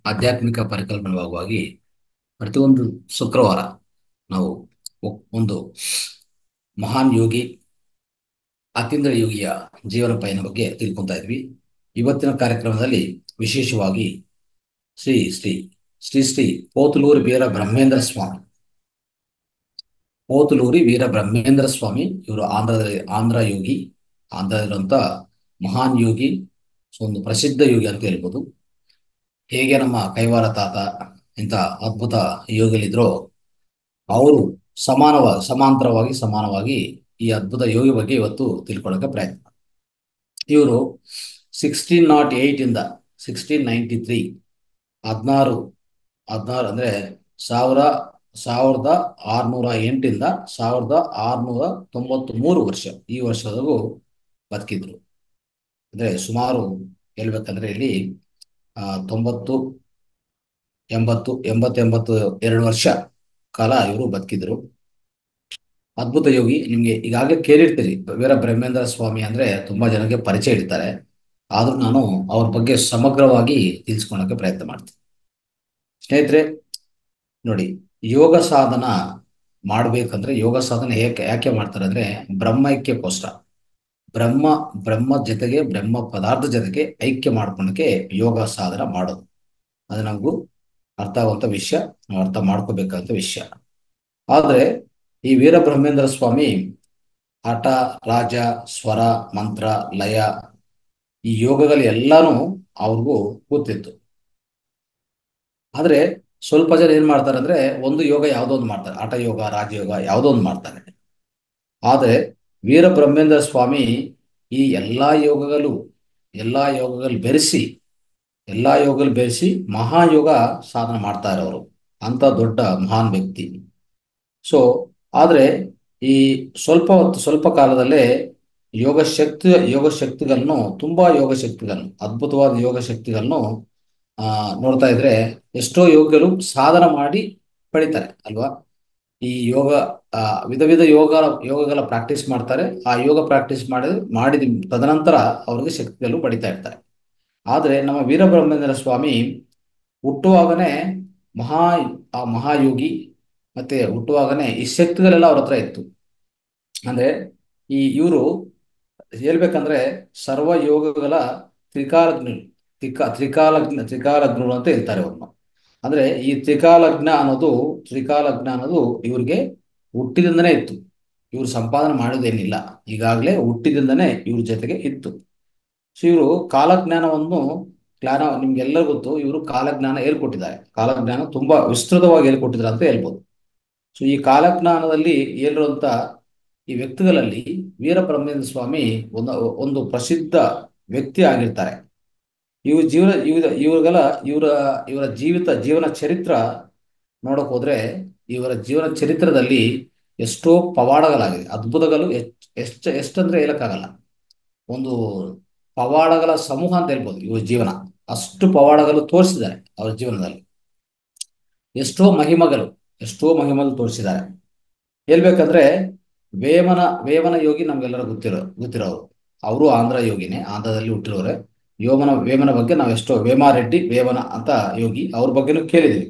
ಆಧ್ಯಾತ್ಮಿಕ ಪರಿಕಲ್ಪನೆ ಭಾಗವಾಗಿ ಪ್ರತಿಯೊಂದು ಶುಕ್ರವಾರ ನಾವು ಒ- ಒಂದು ಮಹಾನ್ ಯೋಗಿ ಅತೀಂದ್ರ ಯೋಗಿಯ ಜೀವನ ಪಯಣ ಬಗ್ಗೆ ತಿಳ್ಕೊತಾ ಇದ್ವಿ ಇವತ್ತಿನ ಕಾರ್ಯಕ್ರಮದಲ್ಲಿ ವಿಶೇಷವಾಗಿ ಶ್ರೀ ಶ್ರೀ ಶ್ರೀ ಶ್ರೀ ಪೋತುಲೂರು ವೀರ ಬ್ರಹ್ಮೇಂದ್ರ ಸ್ವಾಮಿ ಪೋತುಲೂರಿ ವೀರ ಬ್ರಹ್ಮೇಂದ್ರ ಸ್ವಾಮಿ ಇವರು ಆಂಧ್ರದಲ್ಲಿ ಆಂಧ್ರ ಯೋಗಿ ಆಂಧ್ರದಲ್ಲಿರುವಂತ ಮಹಾನ್ ಯೋಗಿ ಸೊ ಒಂದು ಪ್ರಸಿದ್ಧ ಯೋಗಿ ಅಂತ ಹೇಳ್ಬೋದು ಹೇಗೆ ನಮ್ಮ ಕೈವಾರ ತಾತ ಇಂಥ ಅದ್ಭುತ ಯೋಗಿಗಳಿದ್ರೋ ಅವರು ಸಮಾನವಾಗಿ ಸಮಾಂತರವಾಗಿ ಸಮಾನವಾಗಿ ಈ ಅದ್ಭುತ ಯೋಗಿ ಬಗ್ಗೆ ಇವತ್ತು ತಿಳ್ಕೊಳ್ಳೋಕೆ ಪ್ರಯತ್ನ ಇವರು ಸಿಕ್ಸ್ಟೀನ್ ನಾಟ್ ಏಯ್ಟ್ ಇಂದ ಸಿಕ್ಸ್ಟೀನ್ ನೈಂಟಿ ತ್ರೀ ಹದಿನಾರು ಹದಿನಾರು ಅಂದ್ರೆ ಸಾವಿರ ಸಾವಿರದ ಆರ್ನೂರ ಎಂಟಿಂದ ಸಾವಿರದ ಆರ್ನೂರ ತೊಂಬತ್ತು ಮೂರು ವರ್ಷ ಈ ವರ್ಷದವರೆಗೂ ಬದುಕಿದ್ರು ಅಂದ್ರೆ ಸುಮಾರು ಹೇಳ್ಬೇಕಂದ್ರೆ ಇಲ್ಲಿ ಆ, ತೊಂಬತ್ತು ಎಂಬತ್ತು ಎಂಬತ್ತು ಎಂಬತ್ತು ಎರಡು ವರ್ಷ ಕಾಲ ಇವರು ಬದುಕಿದ್ರು ಅದ್ಭುತ ಯೋಗಿ ನಿಮ್ಗೆ ಈಗಾಗಲೇ ಕೇಳಿರ್ತೀರಿ ವೀರ ಬ್ರಹ್ಮೇಂದ್ರ ಸ್ವಾಮಿ ಅಂದ್ರೆ ತುಂಬಾ ಜನಕ್ಕೆ ಪರಿಚಯ ಇರ್ತಾರೆ ಆದ್ರೂ ನಾನು ಅವ್ರ ಬಗ್ಗೆ ಸಮಗ್ರವಾಗಿ ತಿಳಿಸ್ಕೊಳಕ್ಕೆ ಪ್ರಯತ್ನ ಮಾಡ್ತೀನಿ ಸ್ನೇಹಿತರೆ ನೋಡಿ ಯೋಗ ಸಾಧನ ಮಾಡ್ಬೇಕಂದ್ರೆ ಯೋಗ ಸಾಧನೆ ಏಕೆ ಯಾಕೆ ಮಾಡ್ತಾರೆ ಅಂದ್ರೆ ಬ್ರಹ್ಮೈಕ್ಯಕ್ಕೋಸ್ಕರ ಬ್ರಹ್ಮ ಬ್ರಹ್ಮ ಜೊತೆಗೆ ಬ್ರಹ್ಮ ಪದಾರ್ಥ ಜೊತೆಗೆ ಐಕ್ಯ ಮಾಡ್ಕೊಳಕ್ಕೆ ಯೋಗ ಸಾಧನ ಮಾಡೋದು ಅದು ನಮಗೂ ಅರ್ಥ ಆಗುವಂತ ವಿಷಯ ನಾವು ಅರ್ಥ ಮಾಡ್ಕೋಬೇಕಂತ ವಿಷಯ ಆದ್ರೆ ಈ ವೀರಬ್ರಹ್ಮೇಂದ್ರ ಸ್ವಾಮಿ ಹಠ ರಾಜ ಸ್ವರ ಮಂತ್ರ ಲಯ ಈ ಯೋಗಗಳು ಎಲ್ಲಾನು ಅವ್ರಿಗೂ ಗೊತ್ತಿತ್ತು ಆದ್ರೆ ಸ್ವಲ್ಪ ಜನ ಏನ್ ಮಾಡ್ತಾರೆ ಅಂದ್ರೆ ಒಂದು ಯೋಗ ಯಾವುದೋ ಒಂದು ಮಾಡ್ತಾರೆ ಹಠ ಯೋಗ ರಾಜಯೋಗ ಯಾವುದೋ ಒಂದು ಮಾಡ್ತಾರೆ ಆದ್ರೆ ವೀರಬ್ರಹ್ಮೇಂದ್ರ ಸ್ವಾಮಿ ಈ ಎಲ್ಲಾ ಯೋಗಗಳು ಎಲ್ಲಾ ಯೋಗಗಳು ಬೆರೆಸಿ ಎಲ್ಲಾ ಯೋಗಗಳು ಬೆರೆಸಿ ಮಹಾಯೋಗ ಸಾಧನೆ ಮಾಡ್ತಾ ಇರೋರು ಅಂತ ದೊಡ್ಡ ಮಹಾನ್ ವ್ಯಕ್ತಿ ಸೊ ಆದ್ರೆ ಈ ಸ್ವಲ್ಪ ಹೊತ್ತು ಸ್ವಲ್ಪ ಕಾಲದಲ್ಲೇ ಯೋಗ ಶಕ್ತಿ ಯೋಗ ಶಕ್ತಿಗಳನ್ನು ತುಂಬಾ ಯೋಗ ಶಕ್ತಿಗಳನ್ನು ಅದ್ಭುತವಾದ ಯೋಗ ಶಕ್ತಿಗಳನ್ನು ಆ ನೋಡ್ತಾ ಇದ್ರೆ ಎಷ್ಟೋ ಯೋಗಗಳು ಸಾಧನ ಮಾಡಿ ಪಡಿತಾರೆ ಅಲ್ವಾ ಈ ಯೋಗ ಆ, ವಿಧ ವಿಧ ಯೋಗ ಯೋಗಗಳ ಪ್ರಾಕ್ಟೀಸ್ ಮಾಡ್ತಾರೆ ಆ ಯೋಗ ಪ್ರಾಕ್ಟೀಸ್ ಮಾಡಿ ಮಾಡಿದ ತದನಂತರ ಅವ್ರಿಗೆ ಶಕ್ತಿಗಳು ಪಡಿತಾ ಇರ್ತಾರೆ ಆದ್ರೆ ನಮ್ಮ ವೀರಬ್ರಹ್ಮೇಂದ್ರ ಸ್ವಾಮಿ ಹುಟ್ಟುವಾಗನೇ ಮಹಾ ಆ ಮಹಾಯೋಗಿ ಮತ್ತೆ ಹುಟ್ಟುವಾಗನೇ ಈ ಶಕ್ತಿಗಳೆಲ್ಲ ಅವ್ರ ಹತ್ರ ಇತ್ತು ಅಂದ್ರೆ ಈ ಇವರು ಹೇಳ್ಬೇಕಂದ್ರೆ ಸರ್ವ ಯೋಗಗಳ ತ್ರಿಕಾಲಜ್ಞ ತ್ರಿಕಾ ತ್ರಿಕಾಲಜ್ಞ ತ್ರಿಕಾಲಜ್ಞರು ಅಂತ ಹೇಳ್ತಾರೆ ಅವ್ರನ್ನ ಅಂದ್ರೆ ಈ ತ್ರಿಕಾಲಜ್ಞ ಅನ್ನೋದು ತ್ರಿಕಾಲಜ್ಞ ಅನ್ನೋದು ಇವ್ರಿಗೆ ಹುಟ್ಟಿದಿಂದನೇ ಇತ್ತು ಇವ್ರು ಸಂಪಾದನೆ ಮಾಡೋದೇನಿಲ್ಲ ಈಗಾಗಲೇ ಹುಟ್ಟಿದಿಂದನೇ ಇವ್ರ ಜೊತೆಗೆ ಇತ್ತು ಸೊ ಇವರು ಕಾಲಜ್ಞಾನವನ್ನು ಜ್ಞಾನ ನಿಮ್ಗೆಲ್ಲ ಗೊತ್ತು ಇವರು ಕಾಲಜ್ಞಾನ ಹೇಳ್ಕೊಟ್ಟಿದ್ದಾರೆ ಕಾಲಜ್ಞಾನ ತುಂಬಾ ವಿಸ್ತೃತವಾಗಿ ಹೇಳ್ಕೊಟ್ಟಿದ್ದಾರೆ ಅಂತ ಹೇಳ್ಬೋದು ಸೊ ಈ ಕಾಲಜ್ಞಾನದಲ್ಲಿ ಹೇಳಿರುವಂತ ಈ ವ್ಯಕ್ತಿಗಳಲ್ಲಿ ವೀರಬ್ರಹ್ಮೇಂದ್ರ ಸ್ವಾಮಿ ಒಂದು ಒಂದು ಪ್ರಸಿದ್ಧ ವ್ಯಕ್ತಿ ಆಗಿರ್ತಾರೆ ಇವ್ರ ಜೀವನ ಇವ್ರ ಇವ್ರಗಳ ಇವರ ಇವರ ಜೀವಿತ ಜೀವನ ಚರಿತ್ರ ನೋಡಕ್ ಹೋದ್ರೆ ಇವರ ಜೀವನ ಚರಿತ್ರದಲ್ಲಿ ಎಷ್ಟೋ ಪವಾಡಗಳಾಗಿದೆ ಅದ್ಭುತಗಳು ಎಷ್ಟ್ ಎಷ್ಟ ಎಷ್ಟಂದ್ರೆ ಹೇಳಕ್ಕಾಗಲ್ಲ ಒಂದು ಪವಾಡಗಳ ಸಮೂಹ ಅಂತ ಹೇಳ್ಬೋದು ಇವ್ರ ಜೀವನ ಅಷ್ಟು ಪವಾಡಗಳು ತೋರಿಸಿದ್ದಾರೆ ಅವ್ರ ಜೀವನದಲ್ಲಿ ಎಷ್ಟೋ ಮಹಿಮಗಳು ಎಷ್ಟೋ ಮಹಿಮಗಳು ತೋರಿಸಿದ್ದಾರೆ ಹೇಳ್ಬೇಕಂದ್ರೆ ವೇಮನ ವೇಮನ ಯೋಗಿ ನಮ್ಗೆಲ್ಲರೂ ಗೊತ್ತಿರೋ ಗೊತ್ತಿರೋರು ಅವರು ಆಂಧ್ರ ಯೋಗಿನೇ ಆಂಧ್ರದಲ್ಲಿ ಹುಟ್ಟಿರೋರೆ ಯೋಮನ ವೇಮನ ಬಗ್ಗೆ ನಾವು ಎಷ್ಟೋ ವೇಮಾರೆಡ್ಡಿ ವೇಮನ ಅಂತ ಯೋಗಿ ಅವ್ರ ಬಗ್ಗೆನೂ ಕೇಳಿದ್ವಿ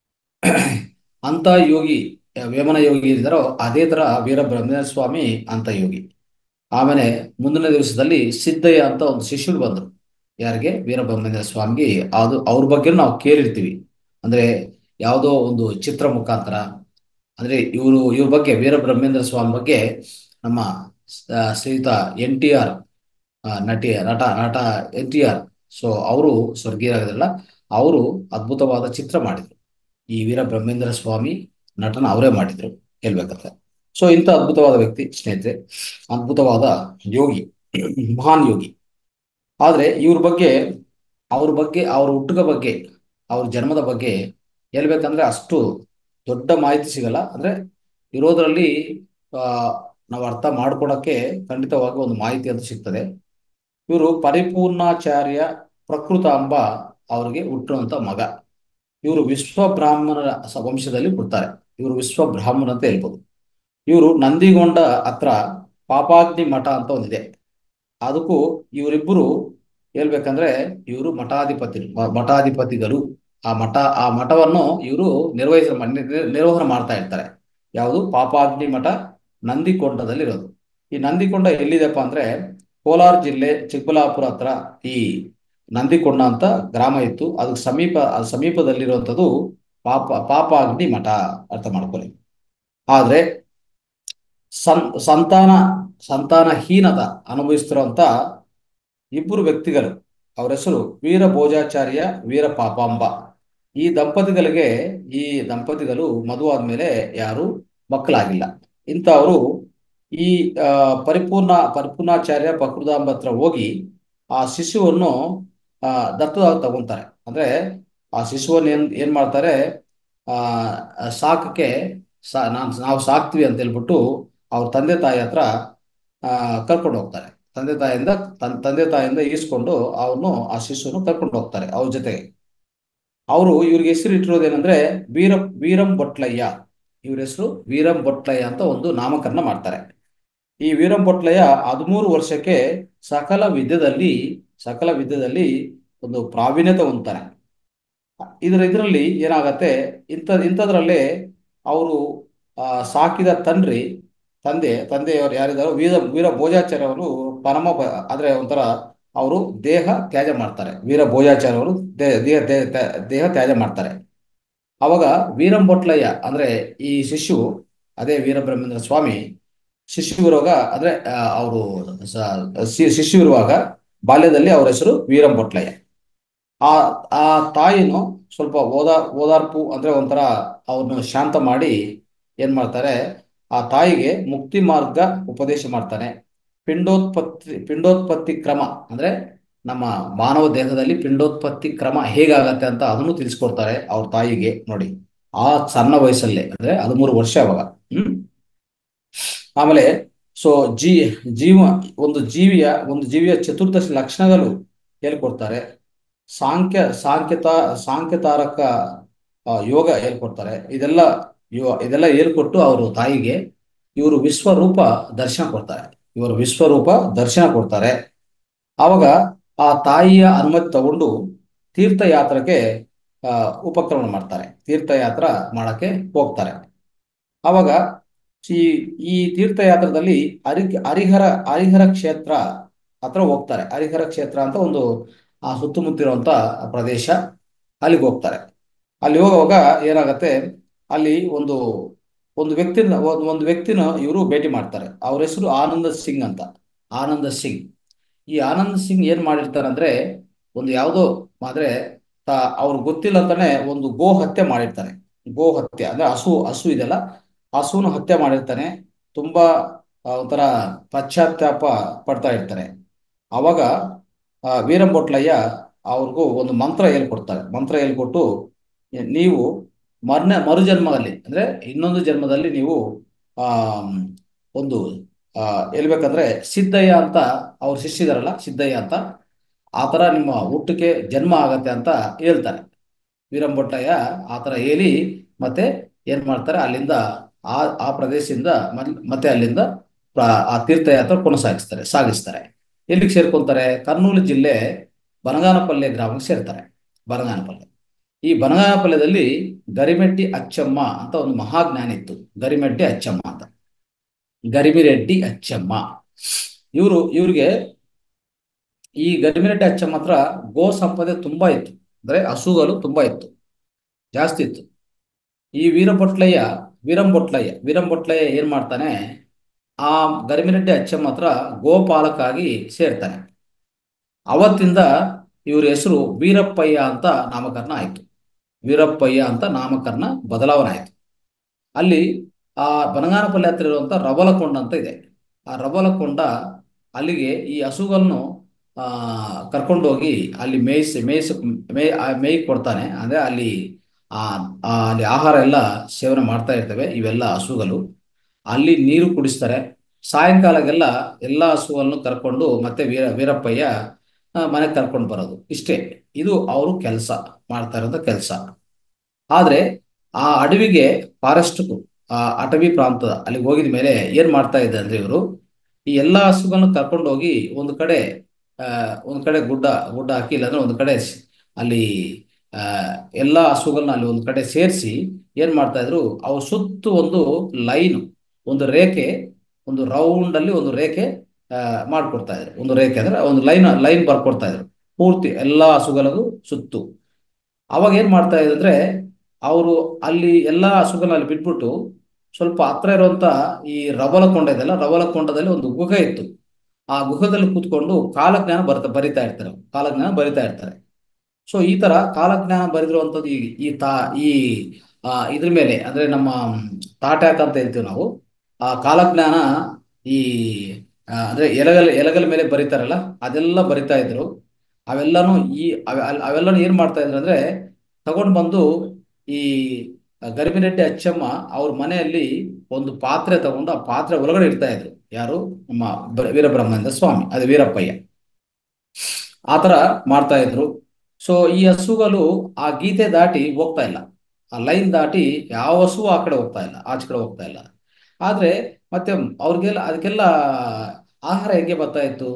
ಅಂತ ಯೋಗಿ ವೇಮನ ಯೋಗಿ ಇದ್ದಾರೋ ಅದೇ ತರ ವೀರಬ್ರಹ್ಮೇಂದ್ರ ಸ್ವಾಮಿ ಅಂತ ಯೋಗಿ ಆಮೇಲೆ ಮುಂದಿನ ದಿವಸದಲ್ಲಿ ಸಿದ್ದಯ್ಯ ಅಂತ ಒಂದು ಶಿಷ್ಯರು ಬಂದರು ಯಾರಿಗೆ ವೀರಬ್ರಹ್ಮೇಂದ್ರ ಸ್ವಾಮಿಗೆ ಅದು ಅವ್ರ ಬಗ್ಗೆ ನಾವು ಕೇಳಿರ್ತೀವಿ ಅಂದ್ರೆ ಯಾವುದೋ ಒಂದು ಚಿತ್ರ ಮುಖಾಂತರ ಅಂದ್ರೆ ಇವರು ಇವ್ರ ಬಗ್ಗೆ ವೀರಬ್ರಹ್ಮೇಂದ್ರ ಸ್ವಾಮಿ ಬಗ್ಗೆ ನಮ್ಮ ಆ, ಶ್ರೀಯುತ ಎನ್ ಟಿ ಆರ್ ನಟಿ ನಟ ನಟ ಎನ್ ಟಿ ಆರ್ ಸೊ ಅವರು ಸ್ವರ್ಗೀಯರಾಗದಿಲ್ಲ ಅವರು ಅದ್ಭುತವಾದ ಚಿತ್ರ ಮಾಡಿದ್ರು ಈ ವೀರಬ್ರಹ್ಮೇಂದ್ರ ಸ್ವಾಮಿ ನಟನ ಅವರೇ ಮಾಡಿದ್ರು ಹೇಳ್ಬೇಕಂದ್ರೆ ಸೊ ಇಂಥ ಅದ್ಭುತವಾದ ವ್ಯಕ್ತಿ ಸ್ನೇಹಿತರೆ ಅದ್ಭುತವಾದ ಯೋಗಿ ಮಹಾನ್ ಯೋಗಿ ಆದ್ರೆ ಇವ್ರ ಬಗ್ಗೆ ಅವ್ರ ಬಗ್ಗೆ ಅವ್ರ ಹುಟ್ಟುಗ ಬಗ್ಗೆ ಅವ್ರ ಜನ್ಮದ ಬಗ್ಗೆ ಹೇಳ್ಬೇಕಂದ್ರೆ ಅಷ್ಟು ದೊಡ್ಡ ಮಾಹಿತಿ ಸಿಗಲ್ಲ ಅಂದ್ರೆ ಇರೋದ್ರಲ್ಲಿ ಆ ನಾವು ಅರ್ಥ ಮಾಡ್ಕೊಳಕ್ಕೆ ಖಂಡಿತವಾಗಿ ಒಂದು ಮಾಹಿತಿ ಅಂತ ಸಿಗ್ತದೆ ಇವರು ಪರಿಪೂರ್ಣಾಚಾರ್ಯ ಪ್ರಕೃತಾಂಬ ಅವರಿಗೆ ಹುಟ್ಟುವಂತ ಮಗ ಇವರು ವಿಶ್ವ ಬ್ರಾಹ್ಮಣರ ಸ- ವಂಶದಲ್ಲಿ ಹುಡ್ತಾರೆ ಇವರು ವಿಶ್ವ ಬ್ರಾಹ್ಮಣ ಅಂತ ಹೇಳ್ಬೋದು ಇವರು ನಂದಿಗೊಂಡ ಹತ್ರ ಪಾಪಾಗ್ನಿ ಮಠ ಅಂತ ಒಂದಿದೆ ಅದಕ್ಕೂ ಇವರಿಬ್ಬರು ಹೇಳ್ಬೇಕಂದ್ರೆ ಇವರು ಮಠಾಧಿಪತಿ ಮ- ಮಠಾಧಿಪತಿಗಳು ಆ ಮಠ ಆ ಮಠವನ್ನು ಇವರು ನಿರ್ವಹಿಸ ನಿರ್ವಹಣೆ ಮಾಡ್ತಾ ಇರ್ತಾರೆ ಯಾವುದು ಪಾಪಾಗ್ನಿ ಮಠ ನಂದಿಕೊಂಡದಲ್ಲಿರೋದು ಈ ನಂದಿಕೊಂಡ ಎಲ್ಲಿದೆಪ್ಪ ಅಂದ್ರೆ ಕೋಲಾರ ಜಿಲ್ಲೆ ಚಿಕ್ಕಬಳ್ಳಾಪುರ ಹತ್ರ ಈ ನಂದಿಕೊಂಡ ಅಂತ ಗ್ರಾಮ ಇತ್ತು ಅದಕ್ಕೆ ಸಮೀಪ ಅದ್ ಸಮೀಪದಲ್ಲಿರುವಂಥದ್ದು ಪಾಪ ಪಾಪಾಗ್ನಿ ಮಠ ಅರ್ಥ ಮಾಡ್ಕೊಳ್ಳಿ ಆದ್ರೆ ಸಂ ಸಂತಾನ ಸಂತಾನಹೀನತ ಅನುಭವಿಸ್ತಿರುವಂತ ಇಬ್ಬರು ವ್ಯಕ್ತಿಗಳು ಅವರ ಹೆಸರು ವೀರ ಭೋಜಾಚಾರ್ಯ ವೀರ ಪಾಪಾಂಬ ಈ ದಂಪತಿಗಳಿಗೆ ಈ ದಂಪತಿಗಳು ಮದುವೆ ಆದ್ಮೇಲೆ ಯಾರು ಮಕ್ಕಳಾಗಿಲ್ಲ ಇಂಥವರು ಈ ಆ, ಪರಿಪೂರ್ಣ ಪರಿಪೂರ್ಣಾಚಾರ್ಯ ಪ್ರಕೃತಾಂಬ ಹತ್ರ ಹೋಗಿ ಆ ಶಿಶುವನ್ನು ಆ, ದತ್ತದ ತಗೊಂತಾರೆ ಅಂದ್ರೆ ಆ ಶಿಶುವನ್ನು ಏನ್ ಏನ್ ಮಾಡ್ತಾರೆ ಆ ಸಾಕಕ್ಕೆ ಸಾ ನಾನ್ ನಾವು ಸಾಕ್ತಿವಿ ಅಂತ ಹೇಳ್ಬಿಟ್ಟು ಅವ್ರ ತಂದೆ ತಾಯಿ ಹತ್ರ ಆ ಕರ್ಕೊಂಡು ಹೋಗ್ತಾರೆ ತಂದೆ ತಾಯಿಯಿಂದ ತನ್ ತಂದೆ ತಾಯಿಯಿಂದ ಈಸ್ಕೊಂಡು ಅವನು ಆ ಶಿಶುವನ್ನು ಕರ್ಕೊಂಡು ಹೋಗ್ತಾರೆ ಅವ್ರ ಜೊತೆಗೆ ಅವರು ಇವ್ರಿಗೆ ಹೆಸರು ಇಟ್ಟಿರೋದೇನಂದ್ರೆ ವೀರ ವೀರಂ ಬೊಟ್ಲಯ್ಯ ಇವ್ರ ಹೆಸರು ವೀರಂ ಬೊಟ್ಲಯ್ಯ ಅಂತ ಒಂದು ನಾಮಕರಣ ಮಾಡ್ತಾರೆ ಈ ವೀರಂ ಬೊಟ್ಲಯ್ಯ ಹದಿಮೂರು ವರ್ಷಕ್ಕೆ ಸಕಲ ವಿದ್ಯೆದಲ್ಲಿ ಸಕಲ ವಿದ್ಯೆದಲ್ಲಿ ಒಂದು ಪ್ರಾವೀಣ್ಯತೆ ಹೊಂದ್ತಾನೆ ಇದರ ಇದರಲ್ಲಿ ಏನಾಗತ್ತೆ ಇಂಥ ಇಂಥದ್ರಲ್ಲೇ ಅವರು ಸಾಕಿದ ತಂಡ್ರಿ ತಂದೆ ತಂದೆಯವರು ಯಾರಿದ್ದಾರೋ ವೀರ ವೀರ ಭೋಜಾಚಾರ್ಯ ಅವರು ಪರಮ ಬ- ಆದ್ರೆ ಒಂಥರ ಅವರು ದೇಹ ತ್ಯಾಜ್ಯ ಮಾಡ್ತಾರೆ ವೀರ ಭೋಜಾಚಾರ್ಯ ಅವರು ದೇ- ದೇಹ ದೇ- ದೇ- ದೇಹ ತ್ಯಾಜ್ಯ ಮಾಡ್ತಾರೆ ಅವಾಗ ವೀರಂಬೊಟ್ಲಯ್ಯ ಅಂದ್ರೆ ಈ ಶಿಶು ಅದೇ ವೀರಬ್ರಹ್ಮೇಂದ್ರ ಸ್ವಾಮಿ ಶಿಶು ಇರುವಾಗ ಅಂದ್ರೆ ಅವರು ಶಿಶು ಇರುವಾಗ ಬಾಲ್ಯದಲ್ಲಿ ಅವರ ಹೆಸರು ವೀರಂಬೊಟ್ಲಯ್ಯ ಆ ಆ ತಾಯಿನು ಸ್ವಲ್ಪ ಓದಾ ಓದಾರ್ಪು ಅಂದ್ರೆ ಒಂಥರ ಅವ್ರನ್ನ ಶಾಂತ ಮಾಡಿ ಏನ್ ಮಾಡ್ತಾರೆ ಆ ತಾಯಿಗೆ ಮುಕ್ತಿ ಮಾರ್ಗ ಉಪದೇಶ ಮಾಡ್ತಾನೆ ಪಿಂಡೋತ್ಪತ್ತಿ ಪಿಂಡೋತ್ಪತ್ತಿ ಕ್ರಮ ಅಂದ್ರೆ ನಮ್ಮ ಮಾನವ ದೇಹದಲ್ಲಿ ಪಿಂಡೋತ್ಪತ್ತಿ ಕ್ರಮ ಹೇಗಾಗತ್ತೆ ಅಂತ ಅದನ್ನು ತಿಳಿಸ್ಕೊಡ್ತಾರೆ ಅವ್ರ ತಾಯಿಗೆ ನೋಡಿ ಆ ಸಣ್ಣ ವಯಸ್ಸಲ್ಲೇ ಅಂದ್ರೆ ಹದಿಮೂರು ವರ್ಷ ಅವಾಗ ಹ್ಮ್ ಆಮೇಲೆ ಸೊ ಜೀ ಜೀವ ಒಂದು ಜೀವಿಯ ಒಂದು ಜೀವಿಯ ಚತುರ್ದಶ ಲಕ್ಷಣಗಳು ಹೇಳ್ಕೊಡ್ತಾರೆ ಸಾಂಖ್ಯ ಸಾಂಖ್ಯತ ಸಾಂಖ್ಯತಾರಕ ಆ, ಯೋಗ ಹೇಳ್ಕೊಡ್ತಾರೆ ಇದೆಲ್ಲ ಇವ- ಇದೆಲ್ಲ ಹೇಳ್ಕೊಟ್ಟು ಅವರು ತಾಯಿಗೆ ಇವರು ವಿಶ್ವರೂಪ ದರ್ಶನ ಕೊಡ್ತಾರೆ ಇವರು ವಿಶ್ವರೂಪ ದರ್ಶನ ಕೊಡ್ತಾರೆ ಆವಾಗ ಆ ತಾಯಿಯ ಅನುಮತಿ ತಗೊಂಡು ತೀರ್ಥಯಾತ್ರಕ್ಕೆ ಆ, ಉಪಕ್ರಮಣ ಮಾಡ್ತಾರೆ ತೀರ್ಥಯಾತ್ರ ಮಾಡಕ್ಕೆ ಹೋಗ್ತಾರೆ ಆವಾಗ ಈ ಈ ತೀರ್ಥಯಾತ್ರದಲ್ಲಿ ಹರಿ ಹರಿಹರ ಹರಿಹರ ಕ್ಷೇತ್ರ ಹತ್ರ ಹೋಗ್ತಾರೆ ಹರಿಹರ ಕ್ಷೇತ್ರ ಅಂತ ಒಂದು ಆ ಸುತ್ತಮುತ್ತಿರುವಂತ ಪ್ರದೇಶ ಅಲ್ಲಿಗೆ ಹೋಗ್ತಾರೆ ಅಲ್ಲಿ ಹೋಗುವಾಗ ಏನಾಗತ್ತೆ ಅಲ್ಲಿ ಒಂದು ಒಂದು ವ್ಯಕ್ತಿನ ಒಂದು ಒಂದು ವ್ಯಕ್ತಿನ ಇವರು ಭೇಟಿ ಮಾಡ್ತಾರೆ ಅವ್ರ ಹೆಸರು ಆನಂದ ಸಿಂಗ್ ಅಂತ ಆನಂದ ಸಿಂಗ್ ಈ ಆನಂದ್ ಸಿಂಗ್ ಏನ್ ಮಾಡಿರ್ತಾರೆ ಅಂದ್ರೆ ಒಂದು ಯಾವುದೋ ಆದ್ರೆ ಅವ್ರಿಗೆ ಗೊತ್ತಿಲ್ಲ ಅಂತಾನೆ ಒಂದು ಗೋ ಹತ್ಯೆ ಮಾಡಿರ್ತಾನೆ ಗೋ ಹತ್ಯೆ ಅಂದ್ರೆ ಹಸು ಹಸು ಇದೆಲ್ಲ ಹಸುವನ್ನು ಹತ್ಯೆ ಮಾಡಿರ್ತಾನೆ ತುಂಬಾ ಆ, ಒಂಥರ ಪಶ್ಚಾತ್ತಾಪ ಪಡ್ತಾ ಇರ್ತಾರೆ ಅವಾಗ ಆ, ವೀರಂಬೊಟ್ಲಯ್ಯ ಅವ್ರಿಗೂ ಒಂದು ಮಂತ್ರ ಹೇಳ್ಕೊಡ್ತಾರೆ ಮಂತ್ರ ಹೇಳ್ಕೊಟ್ಟು ಎ- ನೀವು ಮರ್ನ ಮರುಜನ್ಮದಲ್ಲಿ ಅಂದ್ರೆ ಇನ್ನೊಂದು ಜನ್ಮದಲ್ಲಿ ನೀವು ಆ ಒಂದು ಆ ಹೇಳ್ಬೇಕಂದ್ರೆ ಸಿದ್ದಯ್ಯ ಅಂತ ಅವ್ರ ಶಿಷ್ಯದಾರಲ್ಲ ಸಿದ್ದಯ್ಯ ಅಂತ ಆ ಥರ ನಿಮ್ಮ ಹುಟ್ಟಕ್ಕೆ ಜನ್ಮ ಆಗತ್ತೆ ಅಂತ ಹೇಳ್ತಾರೆ ವೀರಂಬೊಟ್ಟಯ್ಯ ಆ ಥರ ಹೇಳಿ ಮತ್ತೆ ಏನ್ ಮಾಡ್ತಾರೆ ಅಲ್ಲಿಂದ ಆ ಆ ಪ್ರದೇಶದಿಂದ ಮತ್- ಮತ್ತೆ ಅಲ್ಲಿಂದ ಪ್ರ- ಆ ತೀರ್ಥಯಾತ್ರೆ ಕೊನಸಾಗಿಸ್ತಾರೆ ಸಾಗಿಸ್ತಾರೆ ಎಲ್ಲಿಗೆ ಸೇರ್ಕೊಂತಾರೆ ಕರ್ನೂಲು ಜಿಲ್ಲೆ ಬನಗಾನಪಲ್ಲೆ ಗ್ರಾಮಕ್ಕೆ ಸೇರ್ತಾರೆ ಬನಗಾನಪಲ್ಲೆ ಈ ಬನಗಾನಪಲ್ಯದಲ್ಲಿ ಗರಿಮೆಟ್ಟಿ ಅಚ್ಚಮ್ಮ ಅಂತ ಒಂದು ಮಹಾಜ್ಞಾನಿ ಇತ್ತು ಗರಿಮೆಟ್ಟಿ ಅಚ್ಚಮ್ಮ ಅಂತ ಗರಿಮಿರೆಡ್ಡಿ ಅಚ್ಚಮ್ಮ ಇವರು ಇವ್ರಿಗೆ ಈ ಗರಿಮಿರೆಡ್ಡಿ ಅಚ್ಚಮ್ಮ ಹತ್ರ ಗೋ ಸಂಪದೆ ತುಂಬಾ ಇತ್ತು ಅಂದ್ರೆ ಹಸುಗಳು ತುಂಬಾ ಇತ್ತು ಜಾಸ್ತಿ ಇತ್ತು ಈ ವೀರಭೊಟ್ಲಯ್ಯ ವೀರಂಬೊಟ್ಲಯ್ಯ ವೀರಂಬೊಟ್ಲಯ್ಯ ಏನ್ ಮಾಡ್ತಾನೆ ಆ ಗರಿಮಿರೆಡ್ಡಿ ಅಚ್ಚಮ್ಮ ಹತ್ರ ಗೋಪಾಲಕಾಗಿ ಸೇರ್ತಾನೆ ಅವತ್ತಿಂದ ಇವ್ರ ಹೆಸರು ವೀರಪ್ಪಯ್ಯ ಅಂತ ನಾಮಕರಣ ಆಯ್ತು ವೀರಪ್ಪಯ್ಯ ಅಂತ ನಾಮಕರಣ ಬದಲಾವಣೆ ಆಯ್ತು ಅಲ್ಲಿ ಆ ಬನಗಾನಪಲ್ಲಿ ಹತ್ರ ಇರುವಂತ ರಬಲಕೊಂಡ ಅಂತ ಇದೆ ಆ ರಬಲಕೊಂಡ ಅಲ್ಲಿಗೆ ಈ ಹಸುಗಳನ್ನು ಆ ಕರ್ಕೊಂಡೋಗಿ ಅಲ್ಲಿ ಮೇಯಿಸಿ ಮೇಯಿಸಿ ಮೇ ಆ ಮೇಯ್ ಕೊಡ್ತಾನೆ ಅಂದ್ರೆ ಅಲ್ಲಿ ಆ ಆ ಅಲ್ಲಿ ಆಹಾರ ಎಲ್ಲ ಸೇವನೆ ಮಾಡ್ತಾ ಇರ್ತವೆ ಇವೆಲ್ಲ ಹಸುಗಳು ಅಲ್ಲಿ ನೀರು ಕುಡಿಸ್ತಾರೆ ಸಾಯಂಕಾಲಕ್ಕೆಲ್ಲ ಎಲ್ಲ ಹಸುಗಳನ್ನು ಕರ್ಕೊಂಡು ಮತ್ತೆ ವೀರ ವೀರಪ್ಪಯ್ಯ ಆ, ಮನೆಗೆ ಕರ್ಕೊಂಡು ಬರೋದು ಇಷ್ಟೇ ಇದು ಅವರು ಕೆಲಸ ಮಾಡ್ತಾ ಇರೋಂಥ ಕೆಲಸ ಆದ್ರೆ ಆ ಅಡವಿಗೆ ಫಾರೆಸ್ಟ್ ಆ ಅಟವಿ ಪ್ರಾಂತದ ಅಲ್ಲಿಗೆ ಹೋಗಿದ ಮೇಲೆ ಏನ್ ಮಾಡ್ತಾ ಇದ್ದೆ ಅಂದ್ರೆ ಇವರು ಈ ಎಲ್ಲಾ ಹಸುಗಳನ್ನು ಕರ್ಕೊಂಡು ಹೋಗಿ ಒಂದು ಕಡೆ ಆ ಒಂದ್ ಕಡೆ ಗುಡ್ಡ ಗುಡ್ಡ ಹಾಕಿ ಇಲ್ಲಾಂದ್ರೆ ಒಂದು ಕಡೆ ಸ್- ಅಲ್ಲಿ ಆ, ಎಲ್ಲ ಹಸುಗಳನ್ನ ಅಲ್ಲಿ ಒಂದು ಕಡೆ ಸೇರಿಸಿ ಏನ್ ಮಾಡ್ತಾ ಇದ್ರು ಅವ್ರ ಸುತ್ತು ಒಂದು ಲೈನ್ ಒಂದು ರೇಖೆ ಒಂದು ರೌಂಡ್ ಅಲ್ಲಿ ಒಂದು ರೇಖೆ ಆ, ಮಾಡ್ಕೊಡ್ತಾ ಇದ್ರು ಒಂದು ರೇಖೆ ಅಂದ್ರೆ ಒಂದು ಲೈನ್ ಲೈನ್ ಬರ್ಕೊಡ್ತಾ ಇದ್ರು ಪೂರ್ತಿ ಎಲ್ಲಾ ಹಸುಗಳದು ಸುತ್ತು ಅವಾಗ ಏನ್ ಮಾಡ್ತಾ ಇದ್ರು ಅಂದ್ರೆ ಅವರು ಅಲ್ಲಿ ಎಲ್ಲಾ ಹಸುಗಳನ್ನ ಅಲ್ಲಿ ಬಿಟ್ಬಿಟ್ಟು ಸ್ವಲ್ಪ ಹತ್ರ ಇರುವಂತ ಈ ರವಲಕೊಂಡ ಇದೆಲ್ಲ ರವಲಕೊಂಡದಲ್ಲಿ ಒಂದು ಗುಹೆ ಇತ್ತು ಆ ಗುಹದಲ್ಲಿ ಕೂತ್ಕೊಂಡು ಕಾಲಜ್ಞಾನ ಬರ್ತಾ ಬರಿತಾ ಇರ್ತಾರೆ ಕಾಲಜ್ಞಾನ ಬರಿತಾ ಇರ್ತಾರೆ ಸೊ ಈ ತರ ಕಾಲಜ್ಞಾನ ಬರೆದಿರುವಂಥದ್ದು ಈ ಈ ತಾ ಈ ಆ, ಇದ್ರ ಮೇಲೆ ಅಂದ್ರೆ ನಮ್ಮ ತಾಟ್ಯಾಕ ಅಂತ ಹೇಳ್ತೀವಿ ನಾವು ಆ ಕಾಲಜ್ಞಾನ ಈ ಆ, ಅಂದ್ರೆ ಎಲಗಲ್ ಎಲಗಲ ಮೇಲೆ ಬರೀತಾರಲ್ಲ ಅದೆಲ್ಲ ಬರಿತಾ ಇದ್ರು ಅವೆಲ್ಲನೂ ಈ ಅವೆ- ಅಲ್- ಅವೆಲ್ಲನೂ ಏನ್ ಮಾಡ್ತಾ ಇದ್ರು ಅಂದ್ರೆ ತಗೊಂಡು ಬಂದು ಈ ಗರಿಬಿರೆಡ್ಡಿ ಅಚ್ಚಮ್ಮ ಅವ್ರ ಮನೆಯಲ್ಲಿ ಒಂದು ಪಾತ್ರೆ ತಗೊಂಡು ಆ ಪಾತ್ರೆ ಒಳಗಡೆ ಇಡ್ತಾ ಇದ್ರು ಯಾರು ನಮ್ಮ ಬ- ವೀರಬ್ರಹ್ಮೇಂದ್ರ ಸ್ವಾಮಿ ಅದು ವೀರಪ್ಪಯ್ಯ ಆ ತರ ಮಾಡ್ತಾ ಇದ್ರು ಸೊ ಈ ಹಸುಗಳು ಆ ಗೀತೆ ದಾಟಿ ಹೋಗ್ತಾ ಇಲ್ಲ ಆ ಲೈನ್ ದಾಟಿ ಯಾವ ಹಸು ಆ ಕಡೆ ಹೋಗ್ತಾ ಇಲ್ಲ ಆಚೆ ಕಡೆ ಹೋಗ್ತಾ ಇಲ್ಲ ಆದ್ರೆ ಮತ್ತೆ ಅವ್ರಿಗೆಲ್ಲ ಅದಕ್ಕೆಲ್ಲ ಆಹಾರ ಹೇಗೆ ಬರ್ತಾ ಇತ್ತು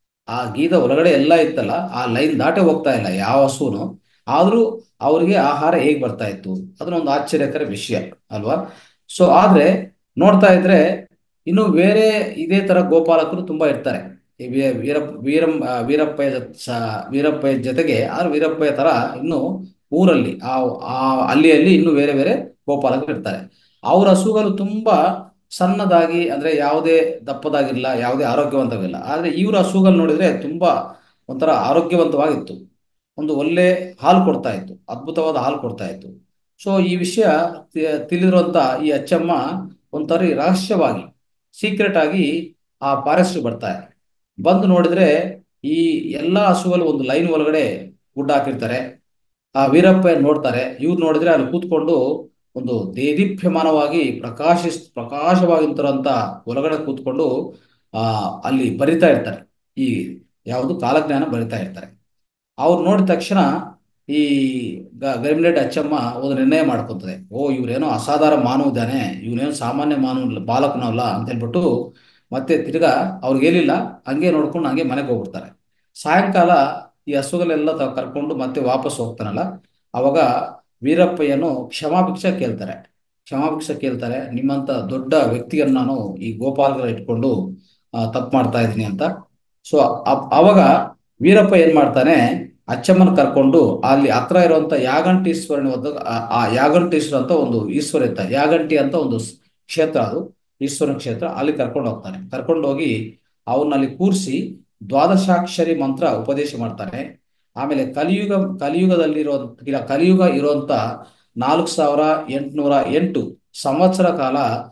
ಆ ಗೀತ ಒಳಗಡೆ ಎಲ್ಲ ಇತ್ತಲ್ಲ ಆ ಲೈನ್ ದಾಟೆ ಹೋಗ್ತಾ ಇಲ್ಲ ಯಾವ ಹಸುನು ಆದ್ರೂ ಅವ್ರಿಗೆ ಆಹಾರ ಹೇಗ್ ಬರ್ತಾ ಇತ್ತು ಅದನ್ನ ಒಂದು ಆಶ್ಚರ್ಯಕರ ವಿಷಯ ಅಲ್ವಾ ಸೊ ಆದ್ರೆ ನೋಡ್ತಾ ಇದ್ರೆ ಇನ್ನು ಬೇರೆ ಇದೇ ತರ ಗೋಪಾಲಕರು ತುಂಬಾ ಇರ್ತಾರೆ ಈ ವೀ- ವೀರ ವೀರಂ ಆ, ವೀರಪ್ಪಯ್ಯ ಜೊತೆ ಸ- ವೀರಪ್ಪಯ್ಯ ಜೊತೆಗೆ ಆದ್ರೆ ವೀರಪ್ಪಯ್ಯ ತರ ಇನ್ನು ಊರಲ್ಲಿ ಆ ಆ ಹಳ್ಳಿಯಲ್ಲಿ ಇನ್ನು ಬೇರೆ ಬೇರೆ ಗೋಪಾಲಕರು ಇರ್ತಾರೆ ಅವ್ರ ಹಸುಗಳು ತುಂಬಾ ಸಣ್ಣದಾಗಿ ಅಂದ್ರೆ ಯಾವುದೇ ದಪ್ಪದಾಗಿಲ್ಲ ಯಾವುದೇ ಆರೋಗ್ಯವಂತವಿಲ್ಲ ಆದ್ರೆ ಇವ್ರ ಹಸುಗಳು ನೋಡಿದ್ರೆ ತುಂಬಾ ಒಂಥರ ಆರೋಗ್ಯವಂತವಾಗಿತ್ತು ಒಂದು ಒಳ್ಳೆ ಹಾಲು ಕೊಡ್ತಾ ಇತ್ತು ಅದ್ಭುತವಾದ ಹಾಲು ಕೊಡ್ತಾ ಇತ್ತು ಸೊ ಈ ವಿಷಯ ತಿ- ತಿಳಿದಿರುವಂತ ಈ ಅಚ್ಚಮ್ಮ ಒಂಥರ ರಹಸ್ಯವಾಗಿ ಸೀಕ್ರೆಟ್ ಆಗಿ ಆ ಫಾರೆಸ್ಟ್ ಬರ್ತಾರೆ ಬಂದು ನೋಡಿದ್ರೆ ಈ ಎಲ್ಲಾ ಹಸುಗಳು ಒಂದು ಲೈನ್ ಒಳಗಡೆ ಗುಡ್ಡ ಹಾಕಿರ್ತಾರೆ ಆ ವೀರಪ್ಪ ನೋಡ್ತಾರೆ ಇವ್ರು ನೋಡಿದ್ರೆ ಅಲ್ಲಿ ಕೂತ್ಕೊಂಡು ಒಂದು ದೇದೀಪ್ಯಮಾನವಾಗಿ ಪ್ರಕಾಶಿಸ್ ಪ್ರಕಾಶವಾಗಿರ್ತರಂತ ಒಳಗಡೆ ಕೂತ್ಕೊಂಡು ಆ ಅಲ್ಲಿ ಬರಿತಾ ಇರ್ತಾರೆ ಈ ಯಾವುದು ಕಾಲಜ್ಞಾನ ಬರಿತಾ ಇರ್ತಾರೆ ಅವ್ರು ನೋಡಿದ ತಕ್ಷಣ ಈ ಗ- ಗರಿಮಿಲೆಟ್ ಅಚ್ಚಮ್ಮ ಒಂದು ನಿರ್ಣಯ ಮಾಡ್ಕೊತದೆ ಓ ಇವ್ರೇನೋ ಅಸಾಧಾರಣ ಮಾನವ ಇದ್ದಾನೆ ಇವನೇನೋ ಸಾಮಾನ್ಯ ಮಾನವ ಬಾಲಕನಲ್ಲ ಅಂತ ಹೇಳ್ಬಿಟ್ಟು ಮತ್ತೆ ತಿರ್ಗಾ ಅವ್ರಿಗೆ ಹೇಳಿಲ್ಲ ಹಂಗೆ ನೋಡ್ಕೊಂಡು ಹಂಗೆ ಮನೆಗೆ ಹೋಗ್ಬಿಡ್ತಾರೆ ಸಾಯಂಕಾಲ ಈ ಹಸುಗಳೆಲ್ಲ ತ- ಕರ್ಕೊಂಡು ಮತ್ತೆ ವಾಪಸ್ ಹೋಗ್ತಾನಲ್ಲ ಅವಾಗ ವೀರಪ್ಪಯ್ಯನು ಕ್ಷಮಾಭಿಕ್ಷೆ ಕೇಳ್ತಾರೆ ಕ್ಷಮಾಭಿಕ್ಷೆ ಕೇಳ್ತಾರೆ ನಿಮ್ಮಂತ ದೊಡ್ಡ ವ್ಯಕ್ತಿಯನ್ನು ನಾನು ಈ ಗೋಪಾಲಕರ ಇಟ್ಕೊಂಡು ತಪ್ಪು ಮಾಡ್ತಾ ಇದ್ದೀನಿ ಅಂತ ಸೊ ಅವಾಗ ವೀರಪ್ಪ ಏನ್ ಮಾಡ್ತಾನೆ ಅಚ್ಚಮ್ಮನ ಕರ್ಕೊಂಡು ಅಲ್ಲಿ ಹತ್ರ ಇರುವಂತ ಯಾಗಂಟೀಶ್ವರನ ಒಂದು ಆ- ಆ ಯಾಗಂಟೀಶ್ವರ ಅಂತ ಒಂದು ಈಶ್ವರ ಇತ್ತ ಯಾಗಂಟಿ ಅಂತ ಒಂದು ಸ್- ಕ್ಷೇತ್ರ ಅದು ಈಶ್ವರನ ಕ್ಷೇತ್ರ ಅಲ್ಲಿ ಕರ್ಕೊಂಡು ಹೋಗ್ತಾನೆ ಕರ್ಕೊಂಡು ಹೋಗಿ ಅವನ್ನ ಅಲ್ಲಿ ಕೂರಿಸಿ ದ್ವಾದಶಾಕ್ಷರಿ ಮಂತ್ರ ಉಪದೇಶ ಮಾಡ್ತಾನೆ ಆಮೇಲೆ ಕಲಿಯುಗ ಕಲಿಯುಗದಲ್ಲಿರೋ ಇಲ್ಲ ಕಲಿಯುಗ ಇರುವಂತ ನಾಲ್ಕು ಸಾವಿರ ಎಂಟುನೂರ ಎಂಟು ಸಂವತ್ಸರ ಕಾಲ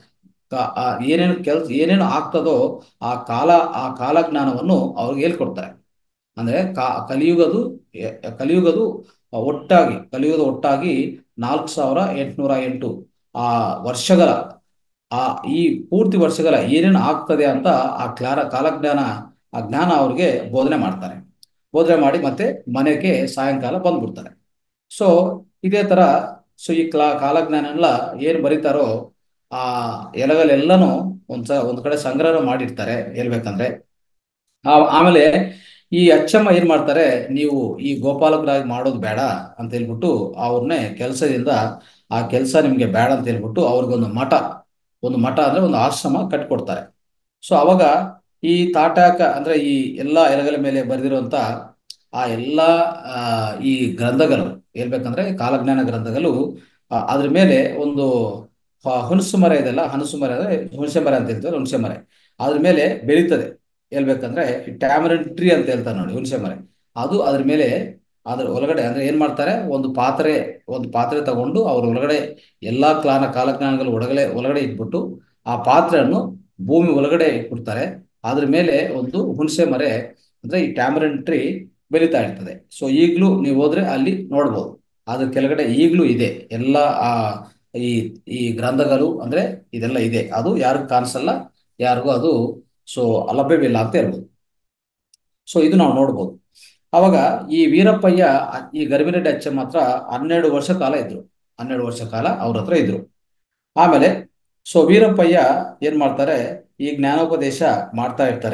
ಕ- ಆ ಏನೇನು ಕೆಲ್ಸ ಏನೇನು ಆಗ್ತದೋ ಆ ಕಾಲ ಆ ಕಾಲಜ್ಞಾನವನ್ನು ಅವ್ರಿಗೆ ಹೇಳ್ಕೊಡ್ತಾರೆ ಅಂದ್ರೆ ಕಾ ಕಲಿಯುಗದು ಎ- ಕಲಿಯುಗದು ಒಟ್ಟಾಗಿ ಕಲಿಯುಗದ ಒಟ್ಟಾಗಿ ನಾಲ್ಕು ಸಾವಿರ ಎಂಟುನೂರ ಎಂಟು ಆ ವರ್ಷಗಳ ಆ ಈ ಪೂರ್ತಿ ವರ್ಷಗಳ ಏನೇನು ಆಗ್ತದೆ ಅಂತ ಆ ಕ್ಲಾರ ಕಾಲಜ್ಞಾನ ಆ ಜ್ಞಾನ ಅವ್ರಿಗೆ ಬೋಧನೆ ಮಾಡ್ತಾರೆ ಬೋಧನೆ ಮಾಡಿ ಮತ್ತೆ ಮನೆಗೆ ಸಾಯಂಕಾಲ ಬಂದ್ಬಿಡ್ತಾರೆ ಸೊ ಇದೇ ತರ ಸೊ ಈ ಕ್ಲಾ ಕಾಲಜ್ಞಾನ ಎಲ್ಲ ಏನ್ ಬರೀತಾರೋ ಆ ಎಲಗಲೆಲ್ಲನೂ ಒಂದ್ಸ ಒಂದ್ ಕಡೆ ಸಂಗ್ರಹ ಮಾಡಿರ್ತಾರೆ ಹೇಳ್ಬೇಕಂದ್ರೆ ಆ- ಆಮೇಲೆ ಈ ಅಚ್ಚಮ್ಮ ಏನ್ ಮಾಡ್ತಾರೆ ನೀವು ಈ ಗೋಪಾಲಕರಾಗಿ ಮಾಡೋದು ಬೇಡ ಅಂತ ಹೇಳ್ಬಿಟ್ಟು ಅವ್ರನ್ನೇ ಕೆಲಸದಿಂದ ಆ ಕೆಲಸ ನಿಮ್ಗೆ ಬೇಡ ಅಂತ ಹೇಳ್ಬಿಟ್ಟು ಅವ್ರಿಗೊಂದು ಮಠ ಒಂದು ಮಠ ಅಂದ್ರೆ ಒಂದು ಆಶ್ರಮ ಕಟ್ಕೊಡ್ತಾರೆ ಸೊ ಅವಾಗ ಈ ತಾಟಾಕ ಅಂದ್ರೆ ಈ ಎಲ್ಲಾ ಎಲೆಗಳ ಮೇಲೆ ಬರೆದಿರುವಂತ ಆ ಎಲ್ಲಾ ಆ, ಈ ಗ್ರಂಥಗಳು ಹೇಳ್ಬೇಕಂದ್ರೆ ಕಾಲಜ್ಞಾನ ಗ್ರಂಥಗಳು ಆ, ಅದ್ರ ಮೇಲೆ ಒಂದು ಹ- ಹುಣಸು ಮರ ಇದೆಲ್ಲ ಹನಸು ಮರ ಅಂದ್ರೆ ಹುಣಸೆ ಮರ ಅಂತ ಹೇಳ್ತಾರೆ ಹುಣಸೆ ಮರ ಅದ್ರ ಮೇಲೆ ಬೆಳೀತದೆ ಹೇಳ್ಬೇಕಂದ್ರೆ ಟ್ಯಾಮರಿನ್ ಟ್ರೀ ಅಂತ ಹೇಳ್ತಾರೆ ನೋಡಿ ಹುಣಸೆ ಮರ ಅದು ಅದ್ರ ಮೇಲೆ ಅದ್ರ ಒಳಗಡೆ ಅಂದ್ರೆ ಏನ್ ಮಾಡ್ತಾರೆ ಒಂದು ಪಾತ್ರೆ ಒಂದು ಪಾತ್ರೆ ತಗೊಂಡು ಅವ್ರ ಒಳಗಡೆ ಎಲ್ಲಾ ಕ್ಲಾನ ಕಾಲಜ್ಞಾನಗಳು ಒಳಗಡೆ ಒಳಗಡೆ ಇಟ್ಬಿಟ್ಟು ಆ ಪಾತ್ರೆಯನ್ನು ಭೂಮಿ ಒಳಗಡೆ ಇಟ್ಬಿಡ್ತಾರೆ ಅದ್ರ ಮೇಲೆ ಒಂದು ಹುಣಸೆ ಮರೆ ಅಂದ್ರೆ ಈ ಟ್ಯಾಮರಿನ್ ಟ್ರೀ ಬೆಳೀತಾ ಇರ್ತದೆ ಸೊ ಈಗಲೂ ನೀವು ಹೋದ್ರೆ ಅಲ್ಲಿ ನೋಡ್ಬೋದು ಅದ್ರ ಕೆಳಗಡೆ ಈಗಲೂ ಇದೆ ಎಲ್ಲ ಆ ಈ ಈ ಗ್ರಂಥಗಳು ಅಂದ್ರೆ ಇದೆಲ್ಲ ಇದೆ ಅದು ಯಾರಿಗೂ ಕಾಣಿಸಲ್ಲ ಯಾರಿಗೂ ಅದು ಸೊ ಲಭ್ಯವಿಲ್ಲ ಅಂತ ಹೇಳ್ಬೋದು ಸೊ ಇದು ನಾವು ನೋಡ್ಬೋದು ಅವಾಗ ಈ ವೀರಪ್ಪಯ್ಯ ಅ- ಈ ಗರ್ಭಿರೆಡ್ಡಿ ಅಚ್ಚಮ್ಮ ಹತ್ರ ಹನ್ನೆರಡು ವರ್ಷ ಕಾಲ ಇದ್ರು ಹನ್ನೆರಡು ವರ್ಷ ಕಾಲ ಅವ್ರ ಹತ್ರ ಇದ್ರು ಆಮೇಲೆ ಸೊ ವೀರಪ್ಪಯ್ಯ ಏನ್ ಮಾಡ್ತಾರೆ ಈ ಜ್ಞಾನೋಪದೇಶ ಮಾಡ್ತಾ ಇರ್ತಾರೆ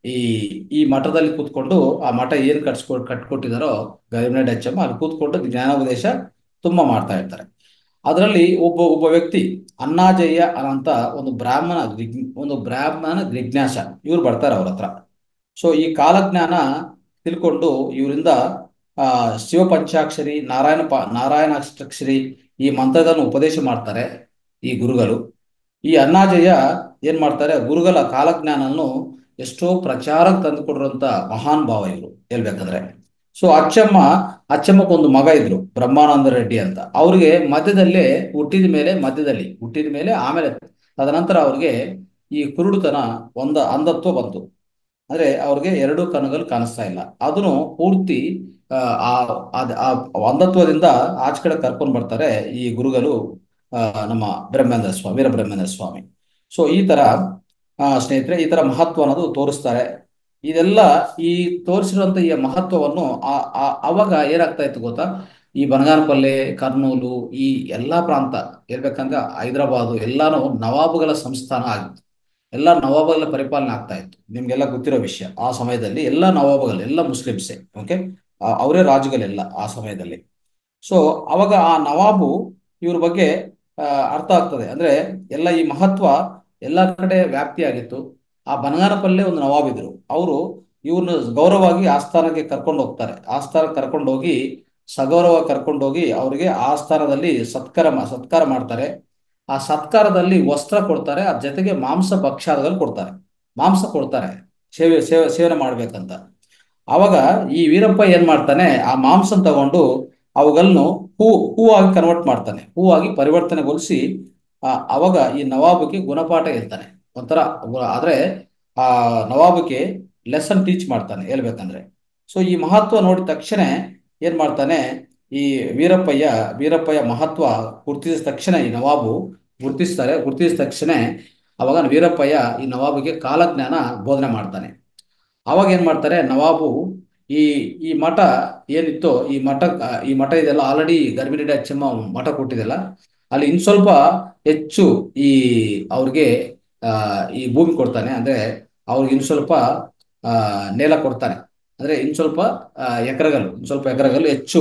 ಈ ಈ ಮಠದಲ್ಲಿ ಕೂತ್ಕೊಂಡು ಆ ಮಠ ಏನು ಕಟ್ಸ್ಕೊ ಕಟ್ಕೊಟ್ಟಿದಾರೋ ಗವಿಮಠ ಅಚ್ಚಮ್ಮ ಅಲ್ಲಿ ಕೂತ್ಕೊಂಡು ಜ್ಞಾನೋಪದೇಶ ತುಂಬಾ ಮಾಡ್ತಾ ಇರ್ತಾರೆ ಅದರಲ್ಲಿ ಒಬ್ಬ ಒಬ್ಬ ವ್ಯಕ್ತಿ ಅಣ್ಣಾಜಯ್ಯ ಅಂತ ಒಂದು ಬ್ರಾಹ್ಮಣ ಜಿಗ್- ಒಂದು ಬ್ರಾಹ್ಮಣ ಜಿಜ್ಞಾಸ ಇವ್ರು ಬರ್ತಾರೆ ಅವ್ರ ಹತ್ರ ಸೊ ಈ ಕಾಲಜ್ಞಾನ ತಿಳ್ಕೊಂಡು ಇವರಿಂದ ಆ ಶಿವಪಂಚಾಕ್ಷರಿ ನಾರಾಯಣ ಪ ನಾರಾಯಣಾಷ್ಟಕ್ಷರಿ ಈ ಮಂತ್ರಗಳನ್ನು ಉಪದೇಶ ಮಾಡ್ತಾರೆ ಈ ಗುರುಗಳು ಈ ಅಣ್ಣಾಜಯ್ಯ ಏನ್ ಮಾಡ್ತಾರೆ ಗುರುಗಳ ಕಾಲಜ್ಞಾನವನ್ನು ಎಷ್ಟೋ ಪ್ರಚಾರಕ್ಕೆ ತಂದುಕೊಡಿರುವಂತ ಮಹಾನ್ ಭಾವ ಇವರು ಹೇಳ್ಬೇಕಂದ್ರೆ ಸೊ ಅಚ್ಚಮ್ಮ ಅಚ್ಚಮ್ಮಕ್ಕೊಂದು ಮಗ ಇದ್ರು ಬ್ರಹ್ಮಾನಂದ ರೆಡ್ಡಿ ಅಂತ ಅವ್ರಿಗೆ ಮಧ್ಯದಲ್ಲೇ ಹುಟ್ಟಿದ ಮೇಲೆ ಮಧ್ಯದಲ್ಲಿ ಹುಟ್ಟಿದ ಮೇಲೆ ಆಮೇಲೆ ತದನಂತರ ಅವ್ರಿಗೆ ಈ ಕುರುಡುತನ ಒಂದ ಅಂಧತ್ವ ಬಂತು ಅಂದ್ರೆ ಅವ್ರಿಗೆ ಎರಡು ಕಣ್ಣುಗಳು ಕಾಣಿಸ್ತಾ ಇಲ್ಲ ಅದನ್ನು ಪೂರ್ತಿ ಆ ಆ- ಅದ್- ಆ ಅಂಧತ್ವದಿಂದ ಆಚೆ ಕಡೆ ಕರ್ಕೊಂಡು ಬರ್ತಾರೆ ಈ ಗುರುಗಳು ಆ, ನಮ್ಮ ಬ್ರಹ್ಮೇಂದ್ರ ಸ್ವಾಮಿ ವೀರ ಬ್ರಹ್ಮೇಂದ್ರ ಸ್ವಾಮಿ ಸೊ ಈ ತರ ಆ, ಸ್ನೇಹಿತರೆ ಈ ತರ ಮಹತ್ವ ಅನ್ನೋದು ತೋರಿಸ್ತಾರೆ ಇದೆಲ್ಲ ಈ ತೋರಿಸಿರುವಂತ ಈ ಮಹತ್ವವನ್ನು ಆ ಆ- ಅವಾಗ ಏನಾಗ್ತಾ ಇತ್ತು ಗೊತ್ತಾ ಈ ಬನಗಾನಪಲ್ಲೆ ಕರ್ನೂಲು ಈ ಎಲ್ಲಾ ಪ್ರಾಂತ ಹೇಳ್ಬೇಕಂದ್ರೆ ಹೈದರಾಬಾದು ಎಲ್ಲಾನು ನವಾಬುಗಳ ಸಂಸ್ಥಾನ ಆಗಿತ್ತು ಎಲ್ಲ ನವಾಬುಗಳ ಪರಿಪಾಲನೆ ಆಗ್ತಾ ಇತ್ತು ನಿಮ್ಗೆಲ್ಲ ಗೊತ್ತಿರೋ ವಿಷಯ ಆ ಸಮಯದಲ್ಲಿ ಎಲ್ಲ ನವಾಬುಗಳು ಎಲ್ಲ ಮುಸ್ಲಿಮ್ಸೇ ಓಕೆ ಅವರೇ ರಾಜುಗಳೆಲ್ಲ ಆ ಸಮಯದಲ್ಲಿ ಸೊ ಅವಾಗ ಆ ನವಾಬು ಇವ್ರ ಬಗ್ಗೆ ಆ, ಅರ್ಥ ಆಗ್ತದೆ ಅಂದ್ರೆ ಎಲ್ಲ ಈ ಮಹತ್ವ ಎಲ್ಲ ಕಡೆ ವ್ಯಾಪ್ತಿಯಾಗಿತ್ತು ಆ ಬನಗಾನಪಲ್ಲೆ ಒಂದು ನವಾಬ್ ಇದ್ರು ಅವರು ಇವ್ರನ್ನ ಗೌರವವಾಗಿ ಆಸ್ಥಾನಕ್ಕೆ ಕರ್ಕೊಂಡು ಹೋಗ್ತಾರೆ ಆಸ್ಥಾನಕ್ಕೆ ಕರ್ಕೊಂಡು ಹೋಗಿ ಸಗೌರವ ಕರ್ಕೊಂಡು ಹೋಗಿ ಅವರಿಗೆ ಆಸ್ಥಾನದಲ್ಲಿ ಸತ್ಕಾರ ಮಾ- ಸತ್ಕಾರ ಮಾಡ್ತಾರೆ ಆ ಸತ್ಕಾರದಲ್ಲಿ ವಸ್ತ್ರ ಕೊಡ್ತಾರೆ ಅದ್ರ ಜೊತೆಗೆ ಮಾಂಸ ಭಕ್ಷ್ಯಾದಿಗಳು ಕೊಡ್ತಾರೆ ಮಾಂಸ ಕೊಡ್ತಾರೆ ಸೇವೆ ಸೇವೆ ಸೇವನೆ ಮಾಡ್ಬೇಕಂತ ಅವಾಗ ಈ ವೀರಪ್ಪ ಏನ್ ಮಾಡ್ತಾನೆ ಆ ಮಾಂಸನ ತಗೊಂಡು ಅವುಗಳನ್ನು ಹೂ ಹೂವಾಗಿ ಕನ್ವರ್ಟ್ ಮಾಡ್ತಾನೆ ಹೂವಾಗಿ ಪರಿವರ್ತನೆಗೊಳಿಸಿ ಆ, ಅವಾಗ ಈ ನವಾಬಕ್ಕೆ ಗುಣಪಾಠ ಹೇಳ್ತಾನೆ ಒಂಥರ ಗು- ಆದ್ರೆ ಆ ನವಾಬಕ್ಕೆ ಲೆಸನ್ ಟೀಚ್ ಮಾಡ್ತಾನೆ ಹೇಳ್ಬೇಕಂದ್ರೆ ಸೊ ಈ ಮಹತ್ವ ನೋಡಿದ ತಕ್ಷಣ ಏನ್ ಮಾಡ್ತಾನೆ ಈ ವೀರಪ್ಪಯ್ಯ ವೀರಪ್ಪಯ್ಯ ಮಹತ್ವ ಗುರುತಿಸಿದ ತಕ್ಷಣ ಈ ನವಾಬು ಗುರುತಿಸ್ತಾರೆ ಗುರುತಿಸಿದ ತಕ್ಷಣ ಅವಾಗ ವೀರಪ್ಪಯ್ಯ ಈ ನವಾಬಿಗೆ ಕಾಲಜ್ಞಾನ ಬೋಧನೆ ಮಾಡ್ತಾನೆ ಅವಾಗ ಏನ್ ಮಾಡ್ತಾರೆ ನವಾಬು ಈ ಈ ಮಠ ಏನಿತ್ತೋ ಈ ಮಠ ಈ ಮಠ ಇದೆಲ್ಲ ಆಲ್ರೆಡಿ ಗರ್ಭಿಣಿ ಅಚ್ಚಮ್ಮ ಮಠ ಕೊಟ್ಟಿದೆಲ್ಲ ಅಲ್ಲಿ ಇನ್ ಸ್ವಲ್ಪ ಹೆಚ್ಚು ಈ ಅವ್ರಿಗೆ ಆ, ಈ ಭೂಮಿ ಕೊಡ್ತಾನೆ ಅಂದ್ರೆ ಅವ್ರಿಗೆ ಇನ್ ಸ್ವಲ್ಪ ಆ, ನೆಲ ಕೊಡ್ತಾನೆ ಅಂದ್ರೆ ಇನ್ ಸ್ವಲ್ಪ ಆ, ಎಕರೆಗಳು ಇನ್ ಸ್ವಲ್ಪ ಎಕರೆಗಳು ಹೆಚ್ಚು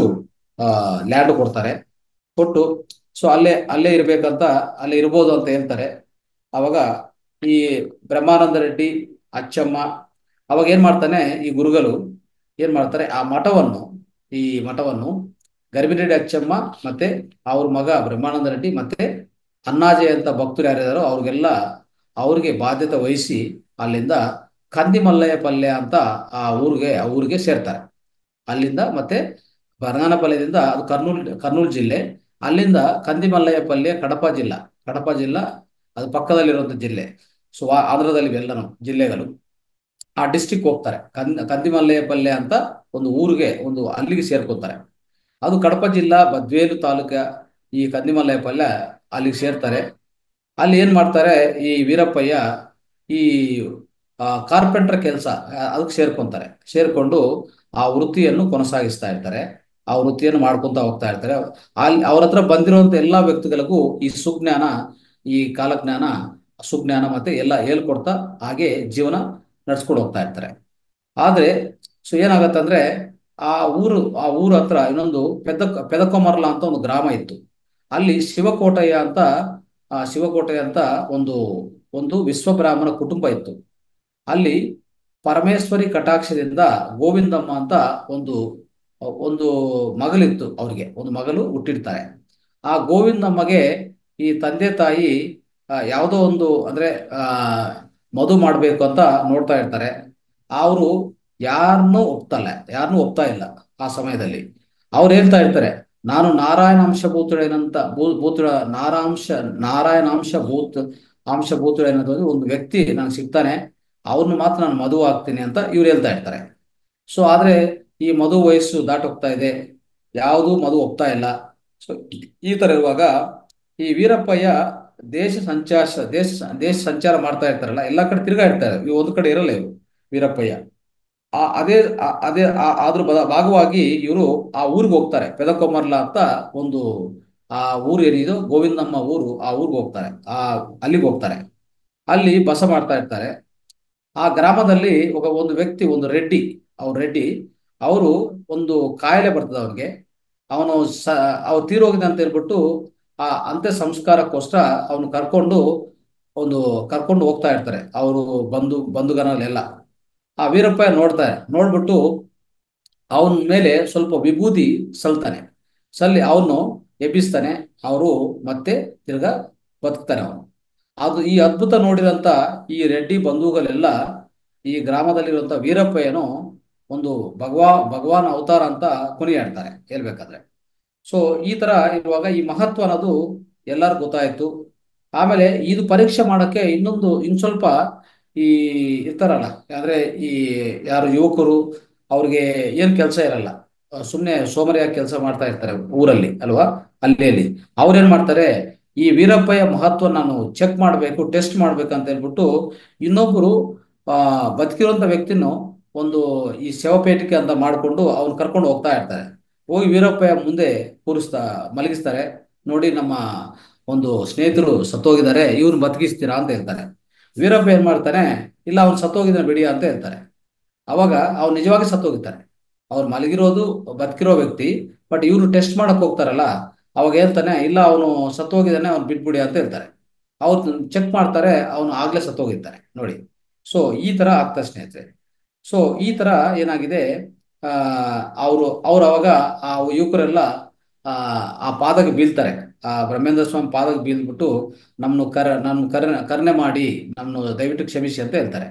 ಲ್ಯಾಂಡ್ ಕೊಡ್ತಾರೆ ಕೊಟ್ಟು ಸೊ ಅಲ್ಲೇ ಅಲ್ಲೇ ಇರ್ಬೇಕಂತ ಅಲ್ಲೇ ಇರ್ಬೋದು ಅಂತ ಹೇಳ್ತಾರೆ ಅವಾಗ ಈ ಬ್ರಹ್ಮಾನಂದ ರೆಡ್ಡಿ ಅಚ್ಚಮ್ಮ ಅವಾಗ ಏನ್ ಮಾಡ್ತಾನೆ ಈ ಗುರುಗಳು ಏನ್ ಮಾಡ್ತಾರೆ ಆ ಮಠವನ್ನು ಈ ಮಠವನ್ನು ಗರ್ಭಿಣಿ ಅಚ್ಚಮ್ಮ ಮತ್ತೆ ಅವ್ರ ಮಗ ಬ್ರಹ್ಮಾನಂದ ರೆಡ್ಡಿ ಮತ್ತೆ ಅಣ್ಣಾಜಯ ಅಂತ ಭಕ್ತರು ಯಾರಿದಾರೋ ಅವ್ರಿಗೆಲ್ಲ ಅವ್ರಿಗೆ ಬಾಧ್ಯತೆ ವಹಿಸಿ ಅಲ್ಲಿಂದ ಕಂದಿಮಲ್ಲಯ್ಯ ಪಲ್ಯ ಅಂತ ಆ ಊರಿಗೆ ಆ ಊರಿಗೆ ಸೇರ್ತಾರೆ ಅಲ್ಲಿಂದ ಮತ್ತೆ ಬನಗಾನಪಲ್ಯದಿಂದ ಅದು ಕರ್ನೂಲ್ ಕರ್ನೂಲ್ ಜಿಲ್ಲೆ ಅಲ್ಲಿಂದ ಕಂದಿಮಲ್ಲಯ್ಯ ಪಲ್ಯ ಕಡಪ ಜಿಲ್ಲಾ ಕಡಪ ಜಿಲ್ಲಾ ಅದು ಪಕ್ಕದಲ್ಲಿರುವಂತ ಜಿಲ್ಲೆ ಸೊ ಆ- ಆಂಧ್ರದಲ್ಲಿ ಎಲ್ಲನೂ ಜಿಲ್ಲೆಗಳು ಆ ಡಿಸ್ಟಿಕ್ ಹೋಗ್ತಾರೆ ಕಂದ್ ಕಂದಿಮಲ್ಲಯ್ಯಪಲ್ಲೆ ಅಂತ ಒಂದು ಊರಿಗೆ ಒಂದು ಅಲ್ಲಿಗೆ ಸೇರ್ಕೊತಾರೆ ಅದು ಕಡಪ ಜಿಲ್ಲಾ ಬದ್ವೇಲು ತಾಲೂಕ ಈ ಕಂದಿಮಲ್ಲಯ್ಯಪಲ್ಲೆ ಅಲ್ಲಿಗೆ ಸೇರ್ತಾರೆ ಅಲ್ಲಿ ಏನ್ ಮಾಡ್ತಾರೆ ಈ ವೀರಪ್ಪಯ್ಯ ಈ ಕಾರ್ಪೆಂಟರ್ ಕೆಲಸ ಅದಕ್ಕೆ ಸೇರ್ಕೊಂತಾರೆ ಸೇರ್ಕೊಂಡು ಆ ವೃತ್ತಿಯನ್ನು ಕೊನಸಾಗಿಸ್ತಾ ಇರ್ತಾರೆ ಆ ವೃತ್ತಿಯನ್ನು ಮಾಡ್ಕೊಂತ ಹೋಗ್ತಾ ಇರ್ತಾರೆ ಅಲ್ಲಿ ಅವ್ರ ಹತ್ರ ಬಂದಿರುವಂತ ಎಲ್ಲಾ ವ್ಯಕ್ತಿಗಳಿಗೂ ಈ ಸುಜ್ಞಾನ ಈ ಕಾಲಜ್ಞಾನ ಸುಜ್ಞಾನ ಮತ್ತೆ ಎಲ್ಲ ಹೇಳ್ಕೊಡ್ತಾ ಹಾಗೆ ಜೀವನ ನಡ್ಸ್ಕೊಂಡು ಹೋಗ್ತಾ ಇರ್ತಾರೆ ಆದ್ರೆ ಸೊ ಏನಾಗತ್ತಂದ್ರೆ ಆ ಊರು ಆ ಊರ ಹತ್ರ ಇನ್ನೊಂದು ಪೆದ ಪೆದಕೊಮರ್ಲ ಅಂತ ಒಂದು ಗ್ರಾಮ ಇತ್ತು ಅಲ್ಲಿ ಶಿವಕೋಟಯ್ಯ ಅಂತ ಆ ಶಿವಕೋಟಯ್ಯ ಅಂತ ಒಂದು ಒಂದು ವಿಶ್ವಬ್ರಾಹ್ಮಣ ಕುಟುಂಬ ಇತ್ತು ಅಲ್ಲಿ ಪರಮೇಶ್ವರಿ ಕಟಾಕ್ಷದಿಂದ ಗೋವಿಂದಮ್ಮ ಅಂತ ಒಂದು ಒಂದು ಮಗಳಿತ್ತು ಅವ್ರಿಗೆ ಒಂದು ಮಗಳು ಹುಟ್ಟಿರ್ತಾರೆ ಆ ಗೋವಿಂದಮ್ಮಗೆ ಈ ತಂದೆ ತಾಯಿ ಆ, ಯಾವುದೋ ಒಂದು ಅಂದ್ರೆ ಆ ಮದು ಮಾಡ್ಬೇಕು ಅಂತ ನೋಡ್ತಾ ಇರ್ತಾರೆ ಅವರು ಯಾರನ್ನೂ ಒಪ್ತಲ್ಲ ಯಾರನ್ನೂ ಒಪ್ತಾ ಇಲ್ಲ ಆ ಸಮಯದಲ್ಲಿ ಅವ್ರು ಹೇಳ್ತಾ ಇರ್ತಾರೆ ನಾನು ನಾರಾಯಣಾಂಶ ಭೂತುಳೇನಂತ ಭೂ ಭೂತುಳ ನಾರಾಂಶ ನಾರಾಯಣಾಂಶ ಭೂತ್ ಅಂಶ ಭೂತುಳೇನಂತ ಒಂದು ವ್ಯಕ್ತಿ ನನಗೆ ಸಿಗ್ತಾನೆ ಅವ್ರನ್ನ ಮಾತ್ರ ನಾನು ಮದುವೆ ಆಗ್ತೀನಿ ಅಂತ ಇವ್ರು ಹೇಳ್ತಾ ಇರ್ತಾರೆ ಸೊ ಆದ್ರೆ ಈ ಮಧು ವಯಸ್ಸು ದಾಟೋಗ್ತಾ ಇದೆ ಯಾವುದೂ ಮಧು ಒಪ್ತಾ ಇಲ್ಲ ಸೊ ಈ ತರ ಇರುವಾಗ ಈ ವೀರಪ್ಪಯ್ಯ ದೇಶ ಸಂಚಾರ ದೇಶ ದೇಶ ಸಂಚಾರ ಮಾಡ್ತಾ ಇರ್ತಾರಲ್ಲ ಎಲ್ಲಾ ಕಡೆ ತಿರ್ಗಾ ಇರ್ತಾರೆ ಇವ್ ಒಂದು ಕಡೆ ಇರಲ್ಲ ಇವರು ವೀರಪ್ಪಯ್ಯ ಆ ಅದೇ ಆ- ಅದೇ ಆ- ಅದ್ರ ಬದ- ಭಾಗವಾಗಿ ಇವರು ಆ ಊರಿಗೆ ಹೋಗ್ತಾರೆ ಪೆದಕೊಮರ್ಲ ಅಂತ ಒಂದು ಆ ಊರು ಏನಿದೋ ಗೋವಿಂದಮ್ಮ ಊರು ಆ ಊರಿಗೆ ಹೋಗ್ತಾರೆ ಆ ಅಲ್ಲಿಗೆ ಹೋಗ್ತಾರೆ ಅಲ್ಲಿ ಬಸ ಮಾಡ್ತಾ ಇರ್ತಾರೆ ಆ ಗ್ರಾಮದಲ್ಲಿ ಒಬ್ಬ ಒಂದು ವ್ಯಕ್ತಿ ಒಂದು ರೆಡ್ಡಿ ಅವ್ರು ರೆಡ್ಡಿ ಅವರು ಒಂದು ಕಾಯಿಲೆ ಬರ್ತದೆ ಅವ್ರಿಗೆ ಅವನು ಸ ಅವ್ರು ತೀರೋಗಿದೆ ಅಂತ ಹೇಳ್ಬಿಟ್ಟು ಆ ಅಂತ್ಯ ಸಂಸ್ಕಾರಕ್ಕೋಸ್ಕರ ಅವನು ಕರ್ಕೊಂಡು ಒಂದು ಕರ್ಕೊಂಡು ಹೋಗ್ತಾ ಇರ್ತಾರೆ ಅವರು ಬಂಧು ಬಂಧುಗಣಲೆಲ್ಲ ಆ ವೀರಪ್ಪ ನೋಡ್ತಾರೆ ನೋಡ್ಬಿಟ್ಟು ಅವನ ಮೇಲೆ ಸ್ವಲ್ಪ ವಿಭೂತಿ ಸಲ್ತಾನೆ ಸಲ್ಲಿ ಅವನು ಎಬ್ಬಿಸ್ತಾನೆ ಅವರು ಮತ್ತೆ ತಿರ್ಗಾ ಬದುಕ್ತಾನೆ ಅವನು ಅದು ಈ ಅದ್ಭುತ ನೋಡಿದಂತ ಈ ರೆಡ್ಡಿ ಬಂಧುಗಳೆಲ್ಲ ಈ ಗ್ರಾಮದಲ್ಲಿರುವಂತ ವೀರಪ್ಪಯ್ಯನು ಒಂದು ಭಗವಾ ಭಗವಾನ್ ಅವತಾರ ಅಂತ ಕುಣಿಯಾಡ್ತಾರೆ ಹೇಳ್ಬೇಕಾದ್ರೆ ಸೊ ಈ ತರ ಇರುವಾಗ ಈ ಮಹತ್ವ ಅನ್ನೋದು ಎಲ್ಲರಿಗೂ ಗೊತ್ತಾಯ್ತು ಆಮೇಲೆ ಇದು ಪರೀಕ್ಷೆ ಮಾಡಕ್ಕೆ ಇನ್ನೊಂದು ಇನ್ ಸ್ವಲ್ಪ ಈ ಇರ್ತಾರಲ್ಲ ಅಂದ್ರೆ ಈ ಯಾರು ಯುವಕರು ಅವ್ರಿಗೆ ಏನ್ ಕೆಲಸ ಇರಲ್ಲ ಸುಮ್ಮನೆ ಸೋಮರಿಯಾಗಿ ಕೆಲಸ ಮಾಡ್ತಾ ಇರ್ತಾರೆ ಊರಲ್ಲಿ ಅಲ್ವಾ ಅಲ್ಲಿ ಅಲ್ಲಿ ಅವ್ರೇನ್ ಮಾಡ್ತಾರೆ ಈ ವೀರಪ್ಪಯ್ಯ ಮಹತ್ವ ನಾನು ಚೆಕ್ ಮಾಡಬೇಕು ಟೆಸ್ಟ್ ಮಾಡ್ಬೇಕು ಅಂತ ಹೇಳ್ಬಿಟ್ಟು ಇನ್ನೊಬ್ಬರು ಆ ಬದುಕಿರುವಂತ ವ್ಯಕ್ತಿನೂ ಒಂದು ಈ ಶವಪೇಟಿಕೆ ಅಂತ ಮಾಡಿಕೊಂಡು ಅವ್ನು ಕರ್ಕೊಂಡು ಹೋಗ್ತಾ ಇರ್ತಾರೆ ಹೋಗಿ ವೀರಪ್ಪಯ್ಯ ಮುಂದೆ ಕೂರಿಸ್ತಾ ಮಲಗಿಸ್ತಾರೆ ನೋಡಿ ನಮ್ಮ ಒಂದು ಸ್ನೇಹಿತರು ಸತ್ತೋಗಿದ್ದಾರೆ ಇವ್ರು ಬದುಕಿಸ್ತೀರಾ ಅಂತ ಹೇಳ್ತಾರೆ ವೀರಪ್ಪ ಏನ್ ಮಾಡ್ತಾನೆ ಇಲ್ಲ ಅವ್ನು ಸತ್ತೋಗಿದ್ದಾನೆ ಬಿಡಿ ಅಂತ ಹೇಳ್ತಾರೆ ಅವಾಗ ಅವ್ನು ನಿಜವಾಗಿ ಸತ್ತೋಗಿರ್ತಾನೆ ಅವ್ರು ಮಲಗಿರೋದು ಬದುಕಿರೋ ವ್ಯಕ್ತಿ ಬಟ್ ಇವ್ರು ಟೆಸ್ಟ್ ಮಾಡಕ್ ಹೋಗ್ತಾರಲ್ಲ ಅವಾಗ ಹೇಳ್ತಾನೆ ಇಲ್ಲ ಅವನು ಸತ್ತೋಗಿದ್ದಾನೆ ಅವ್ನು ಬಿಟ್ಬಿಡಿ ಅಂತ ಹೇಳ್ತಾರೆ ಅವ್ರು ಚೆಕ್ ಮಾಡ್ತಾರೆ ಅವನು ಆಗ್ಲೇ ಸತ್ತೋಗಿರ್ತಾನೆ ನೋಡಿ ಸೊ ಈ ತರ ಆಗ್ತಾ ಸ್ನೇಹಿತರೆ ಸೊ ಈ ತರ ಏನಾಗಿದೆ ಆ ಅವರು ಅವ್ರು ಅವಾಗ ಆ ಯುವಕರೆಲ್ಲ ಆ ಆ ಪಾದಕ್ಕೆ ಬೀಳ್ತಾರೆ ಆ ಬ್ರಹ್ಮೇಂದ್ರ ಸ್ವಾಮಿ ಪಾದಕ್ಕೆ ಬೀಳ್ಬಿಟ್ಟು ನಮ್ಮನ್ನು ಕರ ನಮ್ಮ ಕರ ಕರುಣೆ ಮಾಡಿ ನಮ್ಮನ್ನು ದಯವಿಟ್ಟು ಕ್ಷಮಿಸಿ ಅಂತ ಹೇಳ್ತಾರೆ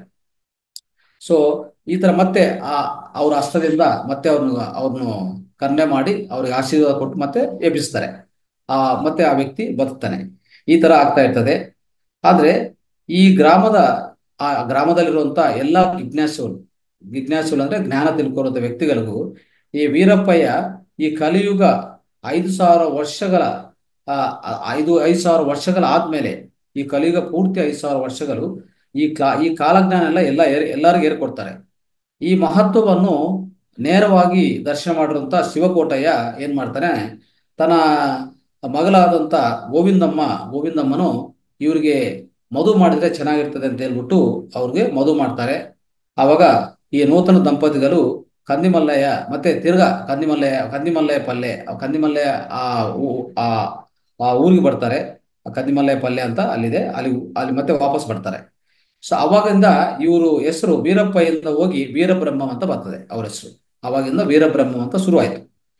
ಸೊ ಈ ತರ ಮತ್ತೆ ಆ ಅವ್ರ ಹಸ್ತದಿಂದ ಮತ್ತೆ ಅವ್ರನ್ನ ಅವ್ರನ್ನು ಕರುಣೆ ಮಾಡಿ ಅವ್ರಿಗೆ ಆಶೀರ್ವಾದ ಕೊಟ್ಟು ಮತ್ತೆ ಎಬ್ಬಿಸ್ತಾರೆ ಆ ಮತ್ತೆ ಆ ವ್ಯಕ್ತಿ ಬದುಕ್ತಾನೆ ಈ ತರ ಆಗ್ತಾ ಇರ್ತದೆ ಆದ್ರೆ ಈ ಗ್ರಾಮದ ಆ ಗ್ರಾಮದಲ್ಲಿರುವಂತ ಎಲ್ಲಾ ಜಿಜ್ಞಾಸುಗಳು ಜಿಜ್ಞಾಸುಗಳು ಅಂದ್ರೆ ಜ್ಞಾನ ತಿಳ್ಕೊಳ್ಳುವಂತ ವ್ಯಕ್ತಿಗಳಿಗೂ ಈ ವೀರಪ್ಪಯ್ಯ ಈ ಕಲಿಯುಗ ಐದು ಸಾವಿರ ವರ್ಷಗಳ ಆ ಆ- ಐದು ಐದು ಸಾವಿರ ವರ್ಷಗಳ ಆದ್ಮೇಲೆ ಈ ಕಲಿಯುಗ ಪೂರ್ತಿ ಐದು ಸಾವಿರ ವರ್ಷಗಳು ಈ ಕಾ ಈ ಕಾಲಜ್ಞಾನ ಎಲ್ಲ ಎಲ್ಲ ಏರ್- ಎಲ್ಲರಿಗೂ ಏರ್ಕೊಡ್ತಾರೆ ಈ ಮಹತ್ವವನ್ನು ನೇರವಾಗಿ ದರ್ಶನ ಮಾಡಿರುವಂತ ಶಿವಕೋಟಯ್ಯ ಏನ್ ಮಾಡ್ತಾನೆ ತನ್ನ ಮಗಳಾದಂತ ಗೋವಿಂದಮ್ಮ ಗೋವಿಂದಮ್ಮನು ಇವ್ರಿಗೆ ಮಧು ಮಾಡಿದ್ರೆ ಚೆನ್ನಾಗಿರ್ತದೆ ಅಂತ ಹೇಳ್ಬಿಟ್ಟು ಅವ್ರಿಗೆ ಮಧು ಮಾಡ್ತಾರೆ ಆವಾಗ ಈ ನೂತನ ದಂಪತಿಗಳು ಕಂದಿಮಲ್ಲಯ್ಯ ಮತ್ತೆ ತಿರ್ಗಾ ಕಂದಿಮಲ್ಲಯ್ಯ ಕಂದಿಮಲ್ಲಯ್ಯ ಪಲ್ಲೆ ಆ ಕಂದಿಮಲ್ಲಯ್ಯ ಆ ಊ- ಆ ಆ ಊರಿಗೆ ಬರ್ತಾರೆ ಆ ಕಂದಿಮಲ್ಲಯ್ಯ ಪಲ್ಲೆ ಅಂತ ಅಲ್ಲಿದೆ ಅಲ್ಲಿ ಅಲ್ಲಿ ಮತ್ತೆ ವಾಪಸ್ ಬರ್ತಾರೆ ಸೊ ಅವಾಗಿಂದ ಇವರು ಹೆಸರು ವೀರಪ್ಪಯಿಂದ ಹೋಗಿ ವೀರಬ್ರಹ್ಮ ಅಂತ ಬರ್ತದೆ ಅವ್ರ ಹೆಸರು ಅವಾಗಿಂದ ವೀರಬ್ರಹ್ಮ ಅಂತ ಶುರುವಾಯಿತು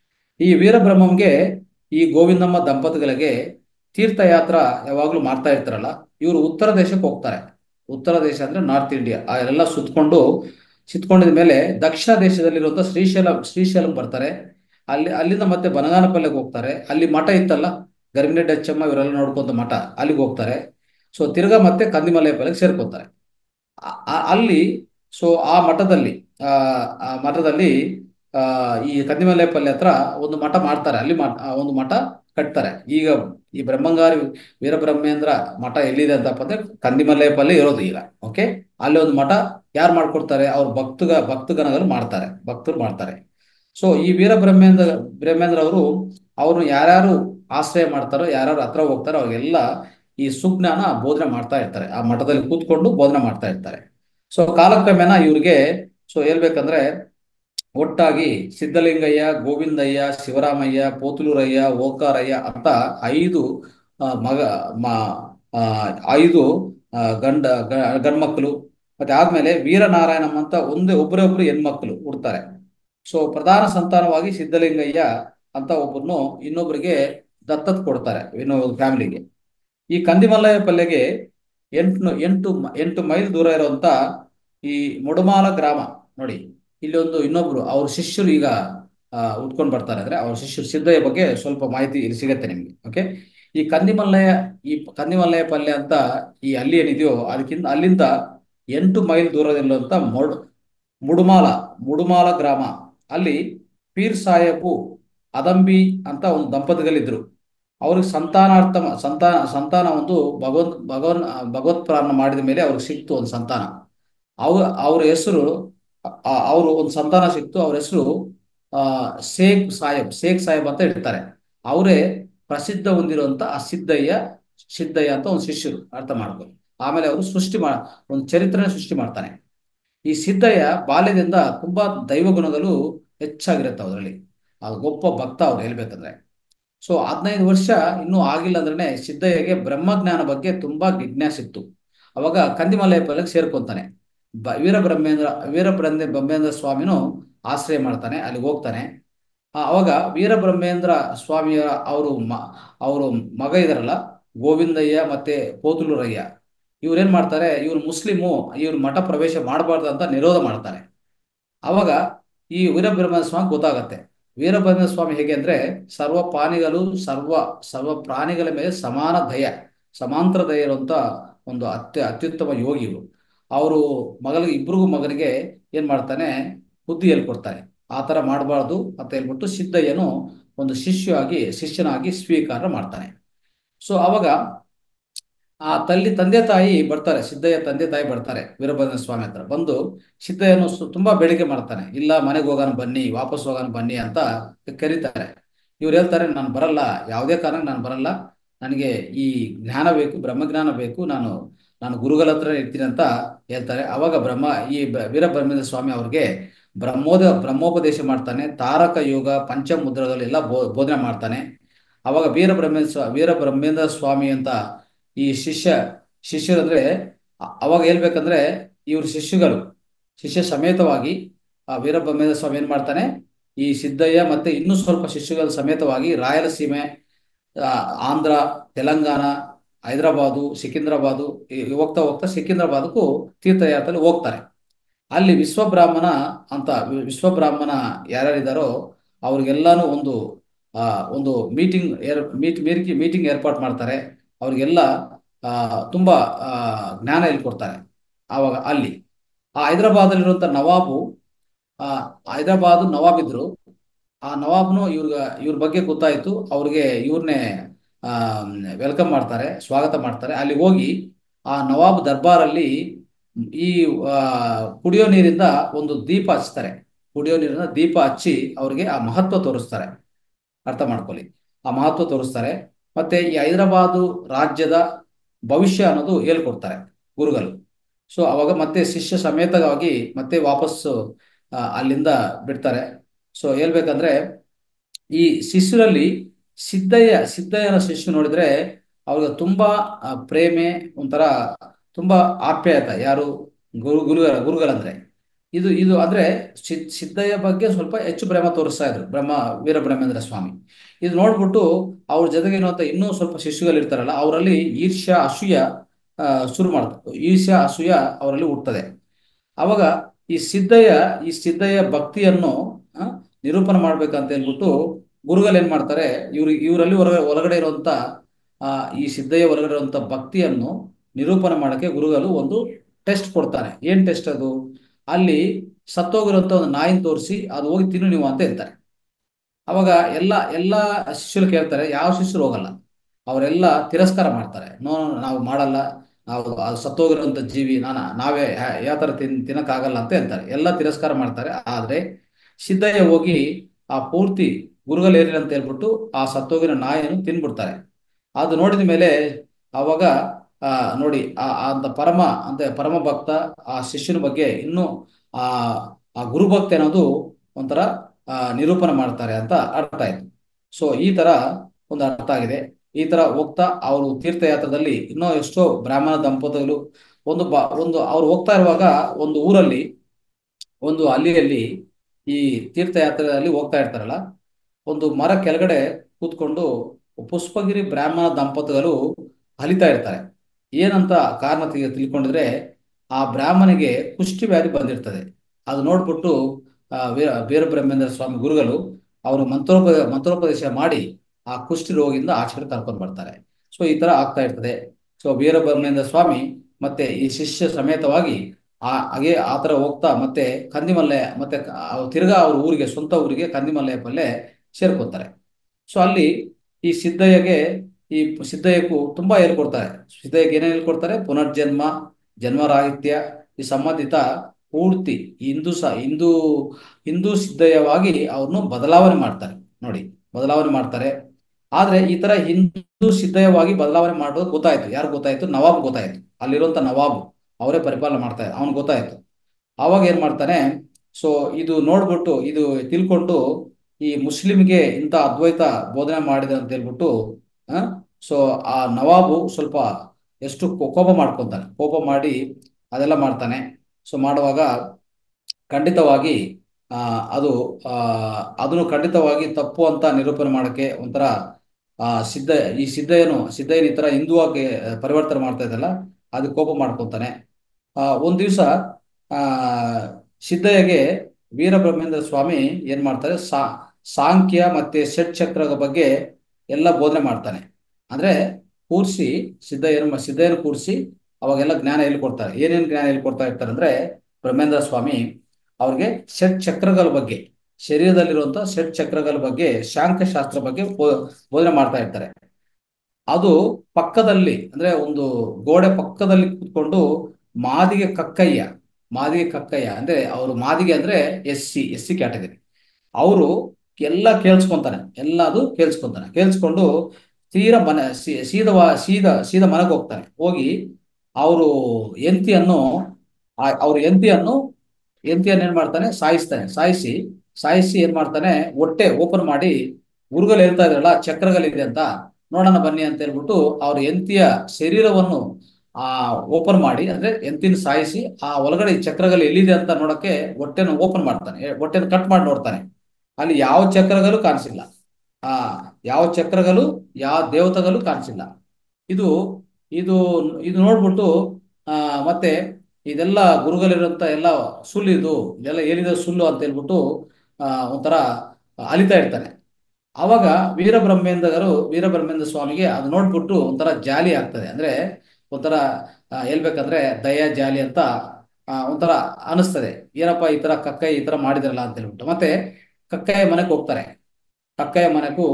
ಈ ವೀರಬ್ರಹ್ಮಂಗೆ ಈ ಗೋವಿಂದಮ್ಮ ದಂಪತಿಗಳಿಗೆ ತೀರ್ಥಯಾತ್ರ ಯಾವಾಗ್ಲೂ ಮಾಡ್ತಾ ಇರ್ತಾರಲ್ಲ ಇವರು ಉತ್ತರ ದೇಶಕ್ಕೆ ಹೋಗ್ತಾರೆ ಉತ್ತರ ದೇಶ ಅಂದ್ರೆ ನಾರ್ತ್ ಇಂಡಿಯಾ ಅಲ್ಲೆಲ್ಲ ಸುತ್ಕೊಂಡು ಸುತ್ಕೊಂಡಿದ ಮೇಲೆ ದಕ್ಷಿಣ ದೇಶದಲ್ಲಿರುವಂತ ಶ್ರೀಶೈಲ ಶ್ರೀಶೈಲಂ ಬರ್ತಾರೆ ಅಲ್ಲಿ ಅಲ್ಲಿಂದ ಮತ್ತೆ ಬನಗಾನಪಲ್ಲೆಗೆ ಹೋಗ್ತಾರೆ ಅಲ್ಲಿ ಮಠ ಇತ್ತಲ್ಲ ಗರ್ಗಿನೆಡ್ಡಿ ಅಚ್ಚಮ್ಮ ಇವರೆಲ್ಲ ನೋಡ್ಕೊಂತ ಮಠ ಅಲ್ಲಿಗೆ ಹೋಗ್ತಾರೆ ಸೊ ತಿರ್ಗಾ ಮತ್ತೆ ಕಂದಿಮಲಯಪಲ್ಲೆಗೆ ಸೇರ್ಕೊತಾರೆ ಆ- ಆ- ಅಲ್ಲಿ ಸೊ ಆ ಮಠದಲ್ಲಿ ಆ ಆ ಮಠದಲ್ಲಿ ಆ ಈ ಕಂದಿಮಲಯಪಲ್ಲಿ ಹತ್ರ ಒಂದು ಮಠ ಮಾಡ್ತಾರೆ ಅಲ್ಲಿ ಮಠ ಆ ಒಂದು ಮಠ ಕಟ್ತಾರೆ ಈಗ ಈ ಬ್ರಹ್ಮಂಗಾರಿ ವೀರಬ್ರಹ್ಮೇಂದ್ರ ಮಠ ಎಲ್ಲಿದೆ ಅಂತಪ್ಪ ಅಂದ್ರೆ ಕಂದಿಮಲಯಪಲ್ಲಿ ಇರೋದು ಈಗ ಓಕೆ ಅಲ್ಲಿ ಒಂದು ಮಠ ಯಾರು ಮಾಡ್ಕೊಡ್ತಾರೆ ಅವ್ರ ಭಕ್ತಗ ಭಕ್ತಗಣಗಳು ಮಾಡ್ತಾರೆ ಭಕ್ತರು ಮಾಡ್ತಾರೆ ಸೊ ಈ ವೀರಬ್ರಹ್ಮೇಂದ್ರ ಬ್ರಹ್ಮೇಂದ್ರ ಅವರು ಅವರು ಯಾರ್ಯಾರು ಆಶ್ರಯ ಮಾಡ್ತಾರೋ ಯಾರ್ಯಾರು ಹತ್ರ ಹೋಗ್ತಾರೋ ಅವ್ರಿಗೆಲ್ಲ ಈ ಸುಜ್ಞಾನ ಬೋಧನೆ ಮಾಡ್ತಾ ಇರ್ತಾರೆ ಆ ಮಠದಲ್ಲಿ ಕೂತ್ಕೊಂಡು ಬೋಧನೆ ಮಾಡ್ತಾ ಇರ್ತಾರೆ ಸೊ ಕಾಲಕ್ರಮೇಣ ಇವ್ರಿಗೆ ಸೊ ಹೇಳ್ಬೇಕಂದ್ರೆ ಒಟ್ಟಾಗಿ ಸಿದ್ದಲಿಂಗಯ್ಯ ಗೋವಿಂದಯ್ಯ ಶಿವರಾಮಯ್ಯ ಪೋತುಲೂರಯ್ಯ ಓಂಕಾರಯ್ಯ ಅಂತ ಐದು ಆ, ಮಗ ಮ ಆ, ಐದು ಆ, ಗಂಡ ಗ- ಗಂಡ್ಮಕ್ಳು ಮತ್ತೆ ಆದ್ಮೇಲೆ ವೀರನಾರಾಯಣಂ ಅಂತ ಒಂದೇ ಒಬ್ಬರೇ ಒಬ್ರು ಹೆಣ್ಮಕ್ಳು ಹುಡ್ತಾರೆ ಸೊ ಪ್ರಧಾನ ಸಂತಾನವಾಗಿ ಸಿದ್ದಲಿಂಗಯ್ಯ ಅಂತ ಒಬ್ಬರನ್ನು ಇನ್ನೊಬ್ಬರಿಗೆ ದತ್ತತ್ ಕೊಡ್ತಾರೆ ಇನ್ನೊಂದು ಫ್ಯಾಮಿಲಿಗೆ ಈ ಕಂದಿಮಲ್ಲಯ್ಯ ಪಲ್ಲೆಗೆ ಎಂಟು ಎಂಟು ಎಂಟು ಮೈಲ್ ದೂರ ಇರುವಂತ ಈ ಮುಡಮಾಲ ಗ್ರಾಮ ನೋಡಿ ಇಲ್ಲಿ ಒಂದು ಇನ್ನೊಬ್ರು ಅವ್ರ ಶಿಷ್ಯರು ಈಗ ಆ, ಉಟ್ಕೊಂಡು ಬರ್ತಾರೆ ಅಂದ್ರೆ ಅವ್ರ ಶಿಷ್ಯರು ಸಿದ್ದಯ್ಯ ಬಗ್ಗೆ ಸ್ವಲ್ಪ ಮಾಹಿತಿ ಇಲ್ಲಿ ಸಿಗತ್ತೆ ನಿಮ್ಗೆ ಓಕೆ ಈ ಕಂದಿಮಲ್ಲಯ್ಯ ಈ ಕಂದಿಮಲ್ಲಯ್ಯ ಪಲ್ಲೆ ಅಂತ ಈ ಹಳ್ಳಿ ಏನಿದೆಯೋ ಅದಕ್ಕಿಂತ ಅಲ್ಲಿಂದ ಎಂಟು ಮೈಲ್ ದೂರದಲ್ಲಿರುವಂತ ಮೊಡ್ ಮುಡುಮಾಲ ಮುಡುಮಾಲ ಗ್ರಾಮ ಅಲ್ಲಿ ಪೀರ್ ಸಾಹೇಬು ಅದಂಬಿ ಅಂತ ಒಂದು ದಂಪತಿಗಳಿದ್ರು ಅವ್ರಿಗೆ ಸಂತಾನಾರ್ಥ ಸಂತಾನ ಸಂತಾನ ಒಂದು ಭಗವಂತ ಭಗವನ್ ಭಗವತ್ ಪ್ರಾರಂಭ ಮಾಡಿದ ಮೇಲೆ ಅವ್ರಿಗೆ ಸಿಕ್ತು ಒಂದು ಸಂತಾನ ಅವ್ರ ಅವ್ರ ಹೆಸರು ಅವರು ಒಂದು ಸಂತಾನ ಸಿಕ್ತು ಅವ್ರ ಹೆಸರು ಆ ಶೇಖ್ ಸಾಹೇಬ್ ಶೇಖ್ ಸಾಹೇಬ್ ಅಂತ ಇರ್ತಾರೆ ಅವರೇ ಪ್ರಸಿದ್ಧ ಹೊಂದಿರುವಂತ ಆ ಸಿದ್ದಯ್ಯ ಸಿದ್ದಯ್ಯ ಅಂತ ಒಂದು ಶಿಷ್ಯರು ಅರ್ಥ ಮಾಡ್ಕೊಳ್ಳಿ ಆಮೇಲೆ ಅವರು ಸೃಷ್ಟಿ ಮಾ ಒಂದು ಚರಿತ್ರೆನ ಸೃಷ್ಟಿ ಮಾಡ್ತಾನೆ ಈ ಸಿದ್ದಯ್ಯ ಬಾಲ್ಯದಿಂದ ತುಂಬಾ ದೈವ ಗುಣಗಳು ಹೆಚ್ಚಾಗಿರುತ್ತೆ ಅದರಲ್ಲಿ ಅದು ಗೊಪ್ಪ ಭಕ್ತ ಅವ್ರು ಹೇಳ್ಬೇಕಂದ್ರೆ ಸೊ ಹದಿನೈದು ವರ್ಷ ಇನ್ನೂ ಆಗಿಲ್ಲ ಅಂದ್ರೆ ಸಿದ್ದಯ್ಯಗೆ ಬ್ರಹ್ಮಜ್ಞಾನ ಬಗ್ಗೆ ತುಂಬಾ ಜಿಜ್ಞಾಸಿತ್ತು ಅವಾಗ ಕಂದಿಮಲಯ ಪಲ್ಲಕ್ಕೆ ಸೇರ್ಕೊಂತಾನೆ ಬ ವೀರಬ್ರಹ್ಮೇಂದ್ರ ವೀರಬ್ರಹ್ಮ ಬ್ರಹ್ಮೇಂದ್ರ ಸ್ವಾಮಿನೂ ಆಶ್ರಯ ಮಾಡ್ತಾನೆ ಅಲ್ಲಿಗೆ ಹೋಗ್ತಾನೆ ಆ, ಅವಾಗ ವೀರಬ್ರಹ್ಮೇಂದ್ರ ಸ್ವಾಮಿಯ ಅವರು ಮ ಅವರು ಮಗ ಇದಾರಲ್ಲ ಗೋವಿಂದಯ್ಯ ಮತ್ತೆ ಪೋತುಲೂರಯ್ಯ ಇವ್ರೇನ್ ಮಾಡ್ತಾರೆ ಇವ್ರು ಮುಸ್ಲಿಮು ಇವ್ರು ಮಠ ಪ್ರವೇಶ ಮಾಡಬಾರ್ದು ಅಂತ ನಿರೋಧ ಮಾಡ್ತಾರೆ ಅವಾಗ ಈ ವೀರಬ್ರಹ್ಮೇಂದ್ರ ಸ್ವಾಮಿ ಗೊತ್ತಾಗತ್ತೆ ವೀರಬ್ರಹ್ಮೇಂದ್ರ ಸ್ವಾಮಿ ಹೇಗೆ ಅಂದ್ರೆ ಸರ್ವ ಪ್ರಾಣಿಗಳು ಸರ್ವ ಸರ್ವ ಪ್ರಾಣಿಗಳ ಮೇಲೆ ಸಮಾನ ದಯ ಸಮಾಂತರ ದಯ ಇರುವಂತ ಒಂದು ಅತ್ಯ ಅತ್ಯುತ್ತಮ ಯೋಗಿ ಇವರು ಅವರು ಮಗಳಿಗೆ ಇಬ್ರಿಗೂ ಮಗನಿಗೆ ಏನ್ ಮಾಡ್ತಾನೆ ಬುದ್ಧಿ ಹೇಳ್ಕೊಡ್ತಾರೆ ಆ ಥರ ಮಾಡಬಾರ್ದು ಅಂತ ಹೇಳ್ಬಿಟ್ಟು ಸಿದ್ದಯ್ಯನು ಒಂದು ಶಿಷ್ಯವಾಗಿ ಶಿಷ್ಯನಾಗಿ ಸ್ವೀಕಾರ ಮಾಡ್ತಾನೆ ಸೊ ಅವಾಗ ಆ ತಲ್ಲಿ ತಂದೆ ತಾಯಿ ಬರ್ತಾರೆ ಸಿದ್ದಯ್ಯ ತಂದೆ ತಾಯಿ ಬರ್ತಾರೆ ವೀರಭದ್ರ ಸ್ವಾಮಿ ಹತ್ರ ಬಂದು ಸಿದ್ದಯ್ಯನು ಸು- ತುಂಬಾ ಬೇಡಿಕೆ ಮಾಡ್ತಾನೆ ಇಲ್ಲ ಮನೆಗೆ ಹೋಗೋಣ ಬನ್ನಿ ವಾಪಸ್ ಹೋಗೋಣ ಬನ್ನಿ ಅಂತ ಕರೀತಾರೆ ಇವ್ರು ಹೇಳ್ತಾರೆ ನಾನು ಬರಲ್ಲ ಯಾವುದೇ ಕಾರಣಕ್ಕೆ ನಾನು ಬರಲ್ಲ ನನಗೆ ಈ ಜ್ಞಾನ ಬೇಕು ಬ್ರಹ್ಮಜ್ಞಾನ ಬೇಕು ನಾನು ನಾನು ಗುರುಗಳ ಹತ್ರ ಇರ್ತೀನಿ ಅಂತ ಹೇಳ್ತಾರೆ ಅವಾಗ ಬ್ರಹ್ಮ ಈ ಬ- ವೀರಬ್ರಹ್ಮೇಂದ್ರ ಸ್ವಾಮಿ ಅವ್ರಿಗೆ ಬ್ರಹ್ಮೋದ ಬ್ರಹ್ಮೋಪದೇಶ ಮಾಡ್ತಾನೆ ತಾರಕ ಯೋಗ ಪಂಚಮುದ್ರಗಳೆಲ್ಲ ಬೋ ಬೋಧನೆ ಮಾಡ್ತಾನೆ ಅವಾಗ ವೀರಬ್ರಹ್ಮೇಂದ್ರ ಸ್ವಾ ವೀರಬ್ರಹ್ಮೇಂದ್ರ ಸ್ವಾಮಿ ಅಂತ ಈ ಶಿಷ್ಯ ಶಿಷ್ಯರಂದ್ರೆ ಅ- ಅವಾಗ ಹೇಳ್ಬೇಕಂದ್ರೆ ಇವ್ರ ಶಿಷ್ಯಗಳು ಶಿಷ್ಯ ಸಮೇತವಾಗಿ ಆ ವೀರಬ್ರಹ್ಮೇಂದ್ರ ಸ್ವಾಮಿ ಏನ್ ಮಾಡ್ತಾನೆ ಈ ಸಿದ್ದಯ್ಯ ಮತ್ತೆ ಇನ್ನೂ ಸ್ವಲ್ಪ ಶಿಷ್ಯಗಳ ಸಮೇತವಾಗಿ ರಾಯಲಸೀಮೆ ಆ, ಆಂಧ್ರ ತೆಲಂಗಾಣ ಹೈದರಾಬಾದು ಸಿಕಿಂದ್ರಾಬಾದು ಈ- ಹೋಗ್ತಾ ಹೋಗ್ತಾ ಸಿಕಿಂದ್ರಾಬಾದ್ಗೂ ತೀರ್ಥಯಾತ್ರೆಯಲ್ಲಿ ಹೋಗ್ತಾರೆ ಅಲ್ಲಿ ವಿಶ್ವಬ್ರಾಹ್ಮಣ ಅಂತ ವಿ- ವಿಶ್ವಬ್ರಾಹ್ಮಣ ಯಾರ್ಯಾರಿದ್ದಾರೋ ಅವ್ರಿಗೆಲ್ಲಾನು ಒಂದು ಆ, ಒಂದು ಮೀಟಿಂಗ್ ಏರ್ ಮೀಟ್ ಮೀರಿಕೆ ಮೀಟಿಂಗ್ ಏರ್ಪಾಟ್ ಮಾಡ್ತಾರೆ ಅವ್ರಿಗೆಲ್ಲ ಆ, ತುಂಬಾ ಆ, ಜ್ಞಾನ ಹೇಳ್ಕೊಡ್ತಾರೆ ಆವಾಗ ಅಲ್ಲಿ ಆ ಹೈದರಾಬಾದಲ್ಲಿರುವಂಥ ನವಾಬು ಆ ಹೈದರಾಬಾದ್ ನವಾಬ್ ಇದ್ರು ಆ ನವಾಬ್ನು ಇವ್ರ ಇವ್ರ ಬಗ್ಗೆ ಗೊತ್ತಾಯ್ತು ಅವ್ರಿಗೆ ಇವ್ರನ್ನೇ ವೆಲ್ಕಮ್ ಮಾಡ್ತಾರೆ ಸ್ವಾಗತ ಮಾಡ್ತಾರೆ ಅಲ್ಲಿ ಹೋಗಿ ಆ ನವಾಬ್ ದರ್ಬಾರಲ್ಲಿ ಈ ಆ, ಕುಡಿಯೋ ನೀರಿಂದ ಒಂದು ದೀಪ ಹಚ್ತಾರೆ ಕುಡಿಯೋ ನೀರಿನ ದೀಪ ಹಚ್ಚಿ ಅವ್ರಿಗೆ ಆ ಮಹತ್ವ ತೋರಿಸ್ತಾರೆ ಅರ್ಥ ಮಾಡ್ಕೊಳ್ಳಿ ಆ ಮಹತ್ವ ತೋರಿಸ್ತಾರೆ ಮತ್ತೆ ಈ ಹೈದರಾಬಾದು ರಾಜ್ಯದ ಭವಿಷ್ಯ ಅನ್ನೋದು ಹೇಳ್ಕೊಡ್ತಾರೆ ಗುರುಗಳು ಸೊ ಅವಾಗ ಮತ್ತೆ ಶಿಷ್ಯ ಸಮೇತವಾಗಿ ಮತ್ತೆ ವಾಪಸ್ಸು ಆ, ಅಲ್ಲಿಂದ ಬಿಡ್ತಾರೆ ಸೊ ಹೇಳ್ಬೇಕಂದ್ರೆ ಈ ಶಿಷ್ಯರಲ್ಲಿ ಸಿದ್ದಯ್ಯ ಸಿದ್ದಯ್ಯನ ಶಿಷ್ಯ ನೋಡಿದ್ರೆ ಅವ್ರಿಗೆ ತುಂಬಾ ಆ, ಪ್ರೇಮೆ ಒಂಥರ ತುಂಬಾ ಆಪ್ಯಾಯತ ಯಾರು ಗುರು ಗುರುಗಳ ಗುರುಗಳಂದ್ರೆ ಇದು ಇದು ಅಂದ್ರೆ ಸಿ- ಸಿದ್ದಯ್ಯ ಬಗ್ಗೆ ಸ್ವಲ್ಪ ಹೆಚ್ಚು ಪ್ರೇಮ ತೋರಿಸ್ತಾ ಇದ್ರು ಬ್ರಹ್ಮ ವೀರಬ್ರಹ್ಮೇಂದ್ರ ಸ್ವಾಮಿ ಇದು ನೋಡ್ಬಿಟ್ಟು ಅವ್ರ ಜೊತೆಗೆ ಇರುವಂತ ಇನ್ನೂ ಸ್ವಲ್ಪ ಶಿಷ್ಯಗಳು ಇರ್ತಾರಲ್ಲ ಅವರಲ್ಲಿ ಈರ್ಷ್ಯ ಅಸೂಯ ಆ, ಶುರು ಮಾಡ್ತಾರೆ ಈರ್ಷ್ಯ ಅಸೂಯ ಅವರಲ್ಲಿ ಹುಟ್ಟುತ್ತದೆ ಅವಾಗ ಈ ಸಿದ್ದಯ್ಯ ಈ ಸಿದ್ದಯ್ಯ ಭಕ್ತಿಯನ್ನು ಆ, ನಿರೂಪಣೆ ಮಾಡ್ಬೇಕಂತ ಹೇಳ್ಬಿಟ್ಟು ಗುರುಗಳು ಏನ್ ಮಾಡ್ತಾರೆ ಇವ್ರು ಇವರಲ್ಲಿ ಹೊರಗಡೆ ಒಳಗಡೆ ಇರುವಂತ ಆ, ಈ ಸಿದ್ದಯ್ಯ ಒಳಗಡೆ ಇರುವಂತ ಭಕ್ತಿಯನ್ನು ನಿರೂಪಣೆ ಮಾಡಕ್ಕೆ ಗುರುಗಳು ಒಂದು ಟೆಸ್ಟ್ ಕೊಡ್ತಾರೆ ಏನ್ ಟೆಸ್ಟ್ ಅದು ಅಲ್ಲಿ ಸತ್ತೋಗಿರುವಂತ ಒಂದು ನಾಯಿನ ತೋರಿಸಿ ಅದು ಹೋಗಿ ತಿನ್ನು ನೀವು ಅಂತ ಹೇಳ್ತಾರೆ ಅವಾಗ ಎಲ್ಲ ಎಲ್ಲ ಶಿಷ್ಯರು ಕೇಳ್ತಾರೆ ಯಾವ ಶಿಷ್ಯರು ಹೋಗಲ್ಲ ಅವರೆಲ್ಲ ತಿರಸ್ಕಾರ ಮಾಡ್ತಾರೆ ನೋ ನಾವು ಮಾಡಲ್ಲ ನಾವು ಅದು ಸತ್ತೋಗಿರುವಂತ ಜೀವಿ ನಾನು ನಾವೇ ಯಾ- ಯಾವ ತರ ತಿನ್ ತಿನ್ನಕ್ಕಾಗಲ್ಲ ಅಂತ ಹೇಳ್ತಾರೆ ಎಲ್ಲ ತಿರಸ್ಕಾರ ಮಾಡ್ತಾರೆ ಆದ್ರೆ ಸಿದ್ದಯ್ಯ ಹೋಗಿ ಆ ಪೂರ್ತಿ ಗುರುಗಳು ಏರಿಲ್ಲ ಅಂತ ಹೇಳ್ಬಿಟ್ಟು ಆ ಸತ್ತೋಗಿರೋ ನಾಯಿಯನ್ನು ತಿನ್ಬಿಡ್ತಾರೆ ಅದು ನೋಡಿದ ಮೇಲೆ ಅವಾಗ ಆ ನೋಡಿ ಆ ಆ ಅಂತ ಪರಮ ಅಂತ ಪರಮ ಭಕ್ತ ಆ ಶಿಷ್ಯನ ಬಗ್ಗೆ ಇನ್ನೂ ಆ ಆ ಗುರುಭಕ್ತಿ ಅನ್ನೋದು ಒಂಥರ ಆ, ನಿರೂಪಣೆ ಮಾಡ್ತಾರೆ ಅಂತ ಅರ್ಥ ಆಯ್ತು ಸೊ ಈ ತರ ಒಂದು ಅರ್ಥ ಆಗಿದೆ ಈ ತರ ಹೋಗ್ತಾ ಅವರು ತೀರ್ಥಯಾತ್ರದಲ್ಲಿ ಇನ್ನೂ ಎಷ್ಟೋ ಬ್ರಾಹ್ಮಣ ದಂಪತಿಗಳು ಒಂದು ಬ ಒಂದು ಅವ್ರು ಹೋಗ್ತಾ ಇರುವಾಗ ಒಂದು ಊರಲ್ಲಿ ಒಂದು ಹಳ್ಳಿಯಲ್ಲಿ ಈ ತೀರ್ಥಯಾತ್ರೆಯಲ್ಲಿ ಹೋಗ್ತಾ ಇರ್ತಾರಲ್ಲ ಒಂದು ಮರ ಕೆಳಗಡೆ ಕೂತ್ಕೊಂಡು ಪುಷ್ಪಗಿರಿ ಬ್ರಾಹ್ಮಣ ದಂಪತಿಗಳು ಅಲಿತಾ ಇರ್ತಾರೆ ಏನಂತ ಕಾರಣ ತಿ- ತಿಳ್ಕೊಂಡಿದ್ರೆ ಆ ಬ್ರಾಹ್ಮಣಿಗೆ ಕುಷ್ಠಿ ವ್ಯಾಧಿ ಬಂದಿರ್ತದೆ ಅದು ನೋಡ್ಬಿಟ್ಟು ಆ ವೀರ ವೀರಬ್ರಹ್ಮೇಂದ್ರ ಸ್ವಾಮಿ ಗುರುಗಳು ಅವರು ಮಂತ್ರೋಪ ಮಂತ್ರೋಪದೇಶ ಮಾಡಿ ಆ ಕುಷ್ಠಿ ರೋಗಿಯಿಂದ ಆಚೆಗೆ ಕರ್ಕೊಂಡು ಬರ್ತಾರೆ ಸೊ ಈ ತರ ಆಗ್ತಾ ಇರ್ತದೆ ಸೊ ವೀರಬ್ರಹ್ಮೇಂದ್ರ ಸ್ವಾಮಿ ಮತ್ತೆ ಈ ಶಿಷ್ಯ ಸಮೇತವಾಗಿ ಆ ಹಾಗೆ ಆ ತರ ಹೋಗ್ತಾ ಮತ್ತೆ ಕಂದಿಮಲ್ಲೆ ಮತ್ತೆ ಕ- ಅವ್ರು ತಿರ್ಗಾ ಅವ್ರ ಊರಿಗೆ ಸ್ವಂತ ಊರಿಗೆ ಕಂದಿಮಲ್ಲೆ ಪಲ್ಲೆ ಸೇರ್ಕೊತಾರೆ ಸೊ ಅಲ್ಲಿ ಈ ಸಿದ್ದಯ್ಯಗೆ ಈ ಸಿದ್ದಯ್ಯಕ್ಕೂ ತುಂಬಾ ಹೇಳ್ಕೊಡ್ತಾರೆ ಸಿದ್ದಯ್ಯಗೆ ಏನೇನು ಹೇಳ್ಕೊಡ್ತಾರೆ ಪುನರ್ಜನ್ಮ ಜನ್ಮರಾಹಿತ್ಯ ಈ ಸಂಬಂಧಿತ ಪೂರ್ತಿ ಹಿಂದೂ ಸ ಹಿಂದೂ ಹಿಂದೂ ಸಿದ್ದಯ್ಯವಾಗಿ ಅವ್ರನ್ನು ಬದಲಾವಣೆ ಮಾಡ್ತಾರೆ ನೋಡಿ ಬದಲಾವಣೆ ಮಾಡ್ತಾರೆ ಆದ್ರೆ ಈ ತರ ಹಿಂದೂ ಸಿದ್ದಯ್ಯವಾಗಿ ಬದಲಾವಣೆ ಮಾಡೋದು ಗೊತ್ತಾಯ್ತು ಯಾರು ಗೊತ್ತಾಯ್ತು ನವಾಬ್ ಗೊತ್ತಾಯ್ತು ಅಲ್ಲಿರುವಂತ ನವಾಬ್ ಅವರೇ ಪರಿಪಾಲನೆ ಮಾಡ್ತಾ ಇದ್ದಾರೆ ಅವ್ನಿಗೆ ಗೊತ್ತಾಯ್ತು ಆವಾಗ ಏನ್ ಮಾಡ್ತಾನೆ ಸೊ ಇದು ನೋಡ್ಬಿಟ್ಟು ಇದು ತಿಳ್ಕೊಂಡು ಈ ಮುಸ್ಲಿಮ್ಗೆ ಇಂಥ ಅದ್ವೈತ ಬೋಧನೆ ಮಾಡಿದ ಅಂತ ಹೇಳ್ಬಿಟ್ಟು ಸೊ ಆ ನವಾಬು ಸ್ವಲ್ಪ ಎಷ್ಟು ಕೋ- ಕೋಪ ಮಾಡ್ಕೊತಾನೆ ಕೋಪ ಮಾಡಿ ಅದೆಲ್ಲ ಮಾಡ್ತಾನೆ ಸೊ ಮಾಡುವಾಗ ಖಂಡಿತವಾಗಿ ಆ, ಅದು ಆ, ಅದನ್ನು ಖಂಡಿತವಾಗಿ ತಪ್ಪು ಅಂತ ನಿರೂಪಣೆ ಮಾಡೋಕ್ಕೆ ಒಂಥರ ಆ, ಸಿದ್ಧ ಈ ಸಿದ್ಧ ಏನು ಸಿದ್ಧ ಏನು ಈ ಥರ ಹಿಂದೂ ಆಗಿ ಪರಿವರ್ತನೆ ಮಾಡ್ತಾ ಇದ್ದಲ್ಲ ಅದು ಕೋಪ ಮಾಡ್ಕೊತಾನೆ ಆ, ಒಂದ್ ದಿವಸ ಆ ಸಿದ್ದಯ್ಯಗೆ ವೀರಬ್ರಹ್ಮೇಂದ್ರ ಸ್ವಾಮಿ ಏನ್ ಮಾಡ್ತಾರೆ ಸಾ ಸಾಂಖ್ಯ ಮತ್ತೆ ಷಟ್ ಚಕ್ರದ ಬಗ್ಗೆ ಎಲ್ಲ ಬೋಧನೆ ಮಾಡ್ತಾನೆ ಅಂದ್ರೆ ಕೂರ್ಸಿ ಸಿದ್ದಯ್ಯನ ಸಿದ್ದಯ್ಯನ ಕೂರ್ಸಿ ಅವಾಗೆಲ್ಲ ಜ್ಞಾನ ಹೇಳ್ಕೊಡ್ತಾರೆ ಏನೇನು ಜ್ಞಾನ ಹೇಳ್ಕೊಡ್ತಾ ಇರ್ತಾರೆ ಅಂದ್ರೆ ಬ್ರಹ್ಮೇಂದ್ರ ಸ್ವಾಮಿ ಅವ್ರಿಗೆ ಷಟ್ ಚಕ್ರಗಳ ಬಗ್ಗೆ ಶರೀರದಲ್ಲಿರುವಂತ ಷಟ್ ಚಕ್ರಗಳ ಬಗ್ಗೆ ಶಾಂಖಶಾಸ್ತ್ರ ಬಗ್ಗೆ ಬೋ- ಬೋಧನೆ ಮಾಡ್ತಾ ಇರ್ತಾರೆ ಅದು ಪಕ್ಕದಲ್ಲಿ ಅಂದ್ರೆ ಒಂದು ಗೋಡೆ ಪಕ್ಕದಲ್ಲಿ ಕೂತ್ಕೊಂಡು ಮಾದಿಗೆ ಕಕ್ಕಯ್ಯ ಮಾದಿಗೆ ಕಕ್ಕಯ್ಯ ಅಂದ್ರೆ ಅವರು ಮಾದಿಗೆ ಅಂದ್ರೆ S C S C category ಅವರು ಎಲ್ಲ ಕೇಳಿಸ್ಕೊಂತಾನೆ ಎಲ್ಲದು ಕೇಳಿಸ್ಕೊಂತಾನೆ ಕೇಳಿಸ್ಕೊಂಡು ತೀರಾ ಮನೆ ಸೀ- ಸೀದಾ ವ- ಸೀದಾ ಸೀದಾ ಮನೆಗೆ ಹೋಗ್ತಾನೆ ಹೋಗಿ ಅವರು ಎಂತಿಯನ್ನು ಆ- ಅವ್ರ ಎಂತಿಯನ್ನು ಎಂತಿಯನ್ನು ಏನ್ ಮಾಡ್ತಾನೆ ಸಾಯಿಸ್ತಾನೆ ಸಾಯಿಸಿ ಸಾಯಿಸಿ ಏನ್ ಮಾಡ್ತಾನೆ ಹೊಟ್ಟೆ ಓಪನ್ ಮಾಡಿ ಗುರುಗಳು ಹೇಳ್ತಾ ಇದ್ರಲ್ಲ ಚಕ್ರಗಳಿದೆ ಅಂತ ನೋಡೋಣ ಬನ್ನಿ ಅಂತ ಹೇಳ್ಬಿಟ್ಟು ಅವ್ರ ಎಂತಿಯ ಶರೀರವನ್ನು ಆ ಓಪನ್ ಮಾಡಿ ಅಂದ್ರೆ ಎಂತಿನ ಸಾಯಿಸಿ ಆ ಒಳಗಡೆ ಈ ಚಕ್ರಗಳು ಎಲ್ಲಿದೆ ಅಂತ ನೋಡಕ್ಕೆ ಹೊಟ್ಟೆನ ಓಪನ್ ಮಾಡ್ತಾನೆ ಹೊಟ್ಟೆನ ಕಟ್ ಮಾಡಿ ನೋಡ್ತಾನೆ ಅಲ್ಲಿ ಯಾವ ಚಕ್ರಗಳು ಕಾಣಿಸಿಲ್ಲ ಆ ಯಾವ ಚಕ್ರಗಳು ಯಾವ ದೇವತೆಗಳು ಕಾಣಿಸಿಲ್ಲ ಇದು ಇದು ಇದು ನೋಡ್ಬಿಟ್ಟು ಆ ಮತ್ತೆ ಇದೆಲ್ಲ ಗುರುಗಳಿರುವಂತ ಎಲ್ಲ ಸುಳ್ಳು ಇದು ಇದೆಲ್ಲ ಏನಿದೆ ಸುಳ್ಳು ಅಂತ ಹೇಳ್ಬಿಟ್ಟು ಆ ಒಂಥರ ಅಲಿತಾ ಇರ್ತಾನೆ ಅವಾಗ ವೀರಬ್ರಹ್ಮೇಂದ್ರರು ವೀರಬ್ರಹ್ಮೇಂದ್ರ ಸ್ವಾಮಿಗೆ ಅದು ನೋಡ್ಬಿಟ್ಟು ಒಂಥರ ಜಾಲಿ ಆಗ್ತದೆ ಅಂದ್ರೆ ಒಂಥರ ಆ, ಹೇಳ್ಬೇಕಂದ್ರೆ ದಯ ಜಾಲಿ ಅಂತ ಆ, ಒಂಥರ ಅನಿಸ್ತದೆ ಏನಪ್ಪ ಈ ತರ ಕಕ್ಕಯ್ಯ ಈ ತರ ಮಾಡಿದ್ರಲ್ಲ ಅಂತ ಹೇಳ್ಬಿಟ್ಟು ಮತ್ತೆ ಕಕ್ಕಯ್ಯ ಮನೆಗೆ ಹೋಗ್ತಾರೆ ಕಕ್ಕಯ್ಯ ಮನೆಗೂ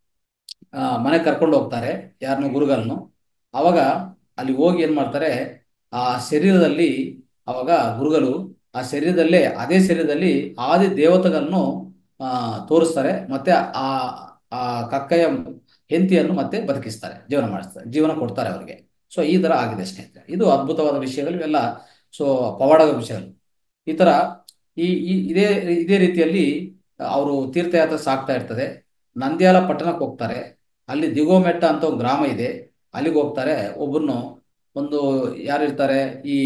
ಆ, ಮನೆ ಕರ್ಕೊಂಡು ಹೋಗ್ತಾರೆ ಯಾರನ್ನು ಗುರುಗಳನ್ನು ಅವಾಗ ಅಲ್ಲಿ ಹೋಗಿ ಏನ್ ಮಾಡ್ತಾರೆ ಆ ಶರೀರದಲ್ಲಿ ಅವಾಗ ಗುರುಗಳು ಆ ಶರೀರದಲ್ಲೇ ಅದೇ ಶರೀರದಲ್ಲಿ ಆದಿ ದೇವತೆಗಳನ್ನು ಆ ತೋರಿಸ್ತಾರೆ ಮತ್ತೆ ಆ ಆ ಕಕ್ಕಯ್ಯ ಹೆಂಡತಿಯನ್ನು ಮತ್ತೆ ಬದುಕಿಸ್ತಾರೆ ಜೀವನ ಮಾಡಿಸ್ತಾರೆ ಜೀವನ ಕೊಡ್ತಾರೆ ಅವರಿಗೆ ಸೊ ಈ ತರ ಆಗಿದೆ ಸ್ನೇಹಿತರೆ ಇದು ಅದ್ಭುತವಾದ ವಿಷಯಗಳು ಇವೆಲ್ಲ ಸೊ ಪವಾಡದ ವಿಷಯಗಳು ಈ ತರ ಈ ಈ- ಇದೇ ಇದೇ ರೀತಿಯಲ್ಲಿ ಅವರು ತೀರ್ಥಯಾತ್ರೆ ಸಾಗ್ತಾ ಇರ್ತದೆ ನಂದ್ಯಾಲ ಪಟ್ಟಣಕ್ಕೆ ಹೋಗ್ತಾರೆ ಅಲ್ಲಿ ದಿಗೋಮೆಟ್ಟ ಅಂತ ಒಂದು ಗ್ರಾಮ ಇದೆ ಅಲ್ಲಿಗೆ ಹೋಗ್ತಾರೆ ಒಬ್ಬರನ್ನು ಒಂದು ಯಾರು ಇರ್ತಾರೆ ಈ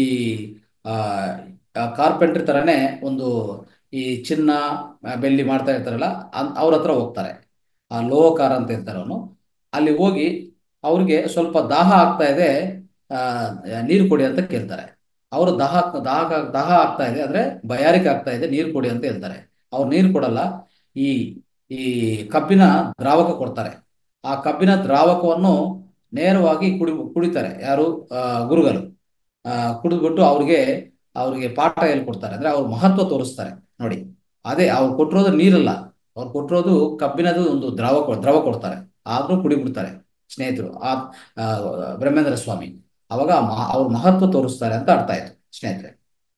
ಕಾರ್ಪೆಂಟ್ರಿ ತರನೇ ಒಂದು ಈ ಚಿನ್ನ ಆ, ಬೆಳ್ಳಿ ಮಾಡ್ತಾ ಇರ್ತಾರಲ್ಲ ಅನ್- ಅವ್ರ ಹತ್ರ ಹೋಗ್ತಾರೆ ಆ ಲೋಹಕಾರ ಅಂತ ಇರ್ತಾರೆ ಅವನು ಅಲ್ಲಿ ಹೋಗಿ ಅವ್ರಿಗೆ ಸ್ವಲ್ಪ ದಾಹ ಆಗ್ತಾ ಇದೆ ಆ, ನೀರು ಕೊಡಿ ಅಂತ ಕೇಳ್ತಾರೆ ಅವರು ದಾಹ ದಾಹ ದಾಹ ಆಗ್ತಾ ಇದೆ ಅಂದ್ರೆ ಬಯಾರಿಕೆ ಆಗ್ತಾ ಇದೆ ನೀರು ಕೊಡಿ ಅಂತ ಹೇಳ್ತಾರೆ ಅವ್ರು ನೀರು ಕೊಡಲ್ಲ ಈ ಈ ಕಬ್ಬಿನ ದ್ರಾವಕ ಕೊಡ್ತಾರೆ ಆ ಕಬ್ಬಿನ ದ್ರಾವಕವನ್ನು ನೇರವಾಗಿ ಕುಡಿ ಕುಡಿತಾರೆ ಯಾರು ಆ, ಗುರುಗಳು ಆ, ಕುಡಿದ್ಬಿಟ್ಟು ಅವ್ರಿಗೆ ಅವ್ರಿಗೆ ಪಾಠ ಹೇಳ್ಕೊಡ್ತಾರೆ ಅಂದ್ರೆ ಅವ್ರ ಮಹತ್ವ ತೋರಿಸ್ತಾರೆ ನೋಡಿ ಅದೇ ಅವ್ರು ಕೊಟ್ಟಿರೋದು ನೀರಲ್ಲ ಅವ್ರು ಕೊಟ್ಟಿರೋದು ಕಬ್ಬಿನದು ಒಂದು ದ್ರವ ಕೊ- ದ್ರವ ಕೊಡ್ತಾರೆ ಆದ್ರೂ ಕುಡಿಬಿಡ್ತಾರೆ ಸ್ನೇಹಿತರು ಆ ಆ, ಬ್ರಹ್ಮೇಂದ್ರ ಸ್ವಾಮಿ ಅವಾಗ ಮಹ- ಅವ್ರ ಮಹತ್ವ ತೋರಿಸ್ತಾರೆ ಅಂತ ಅರ್ಥ ಆಯ್ತು ಸ್ನೇಹಿತರೆ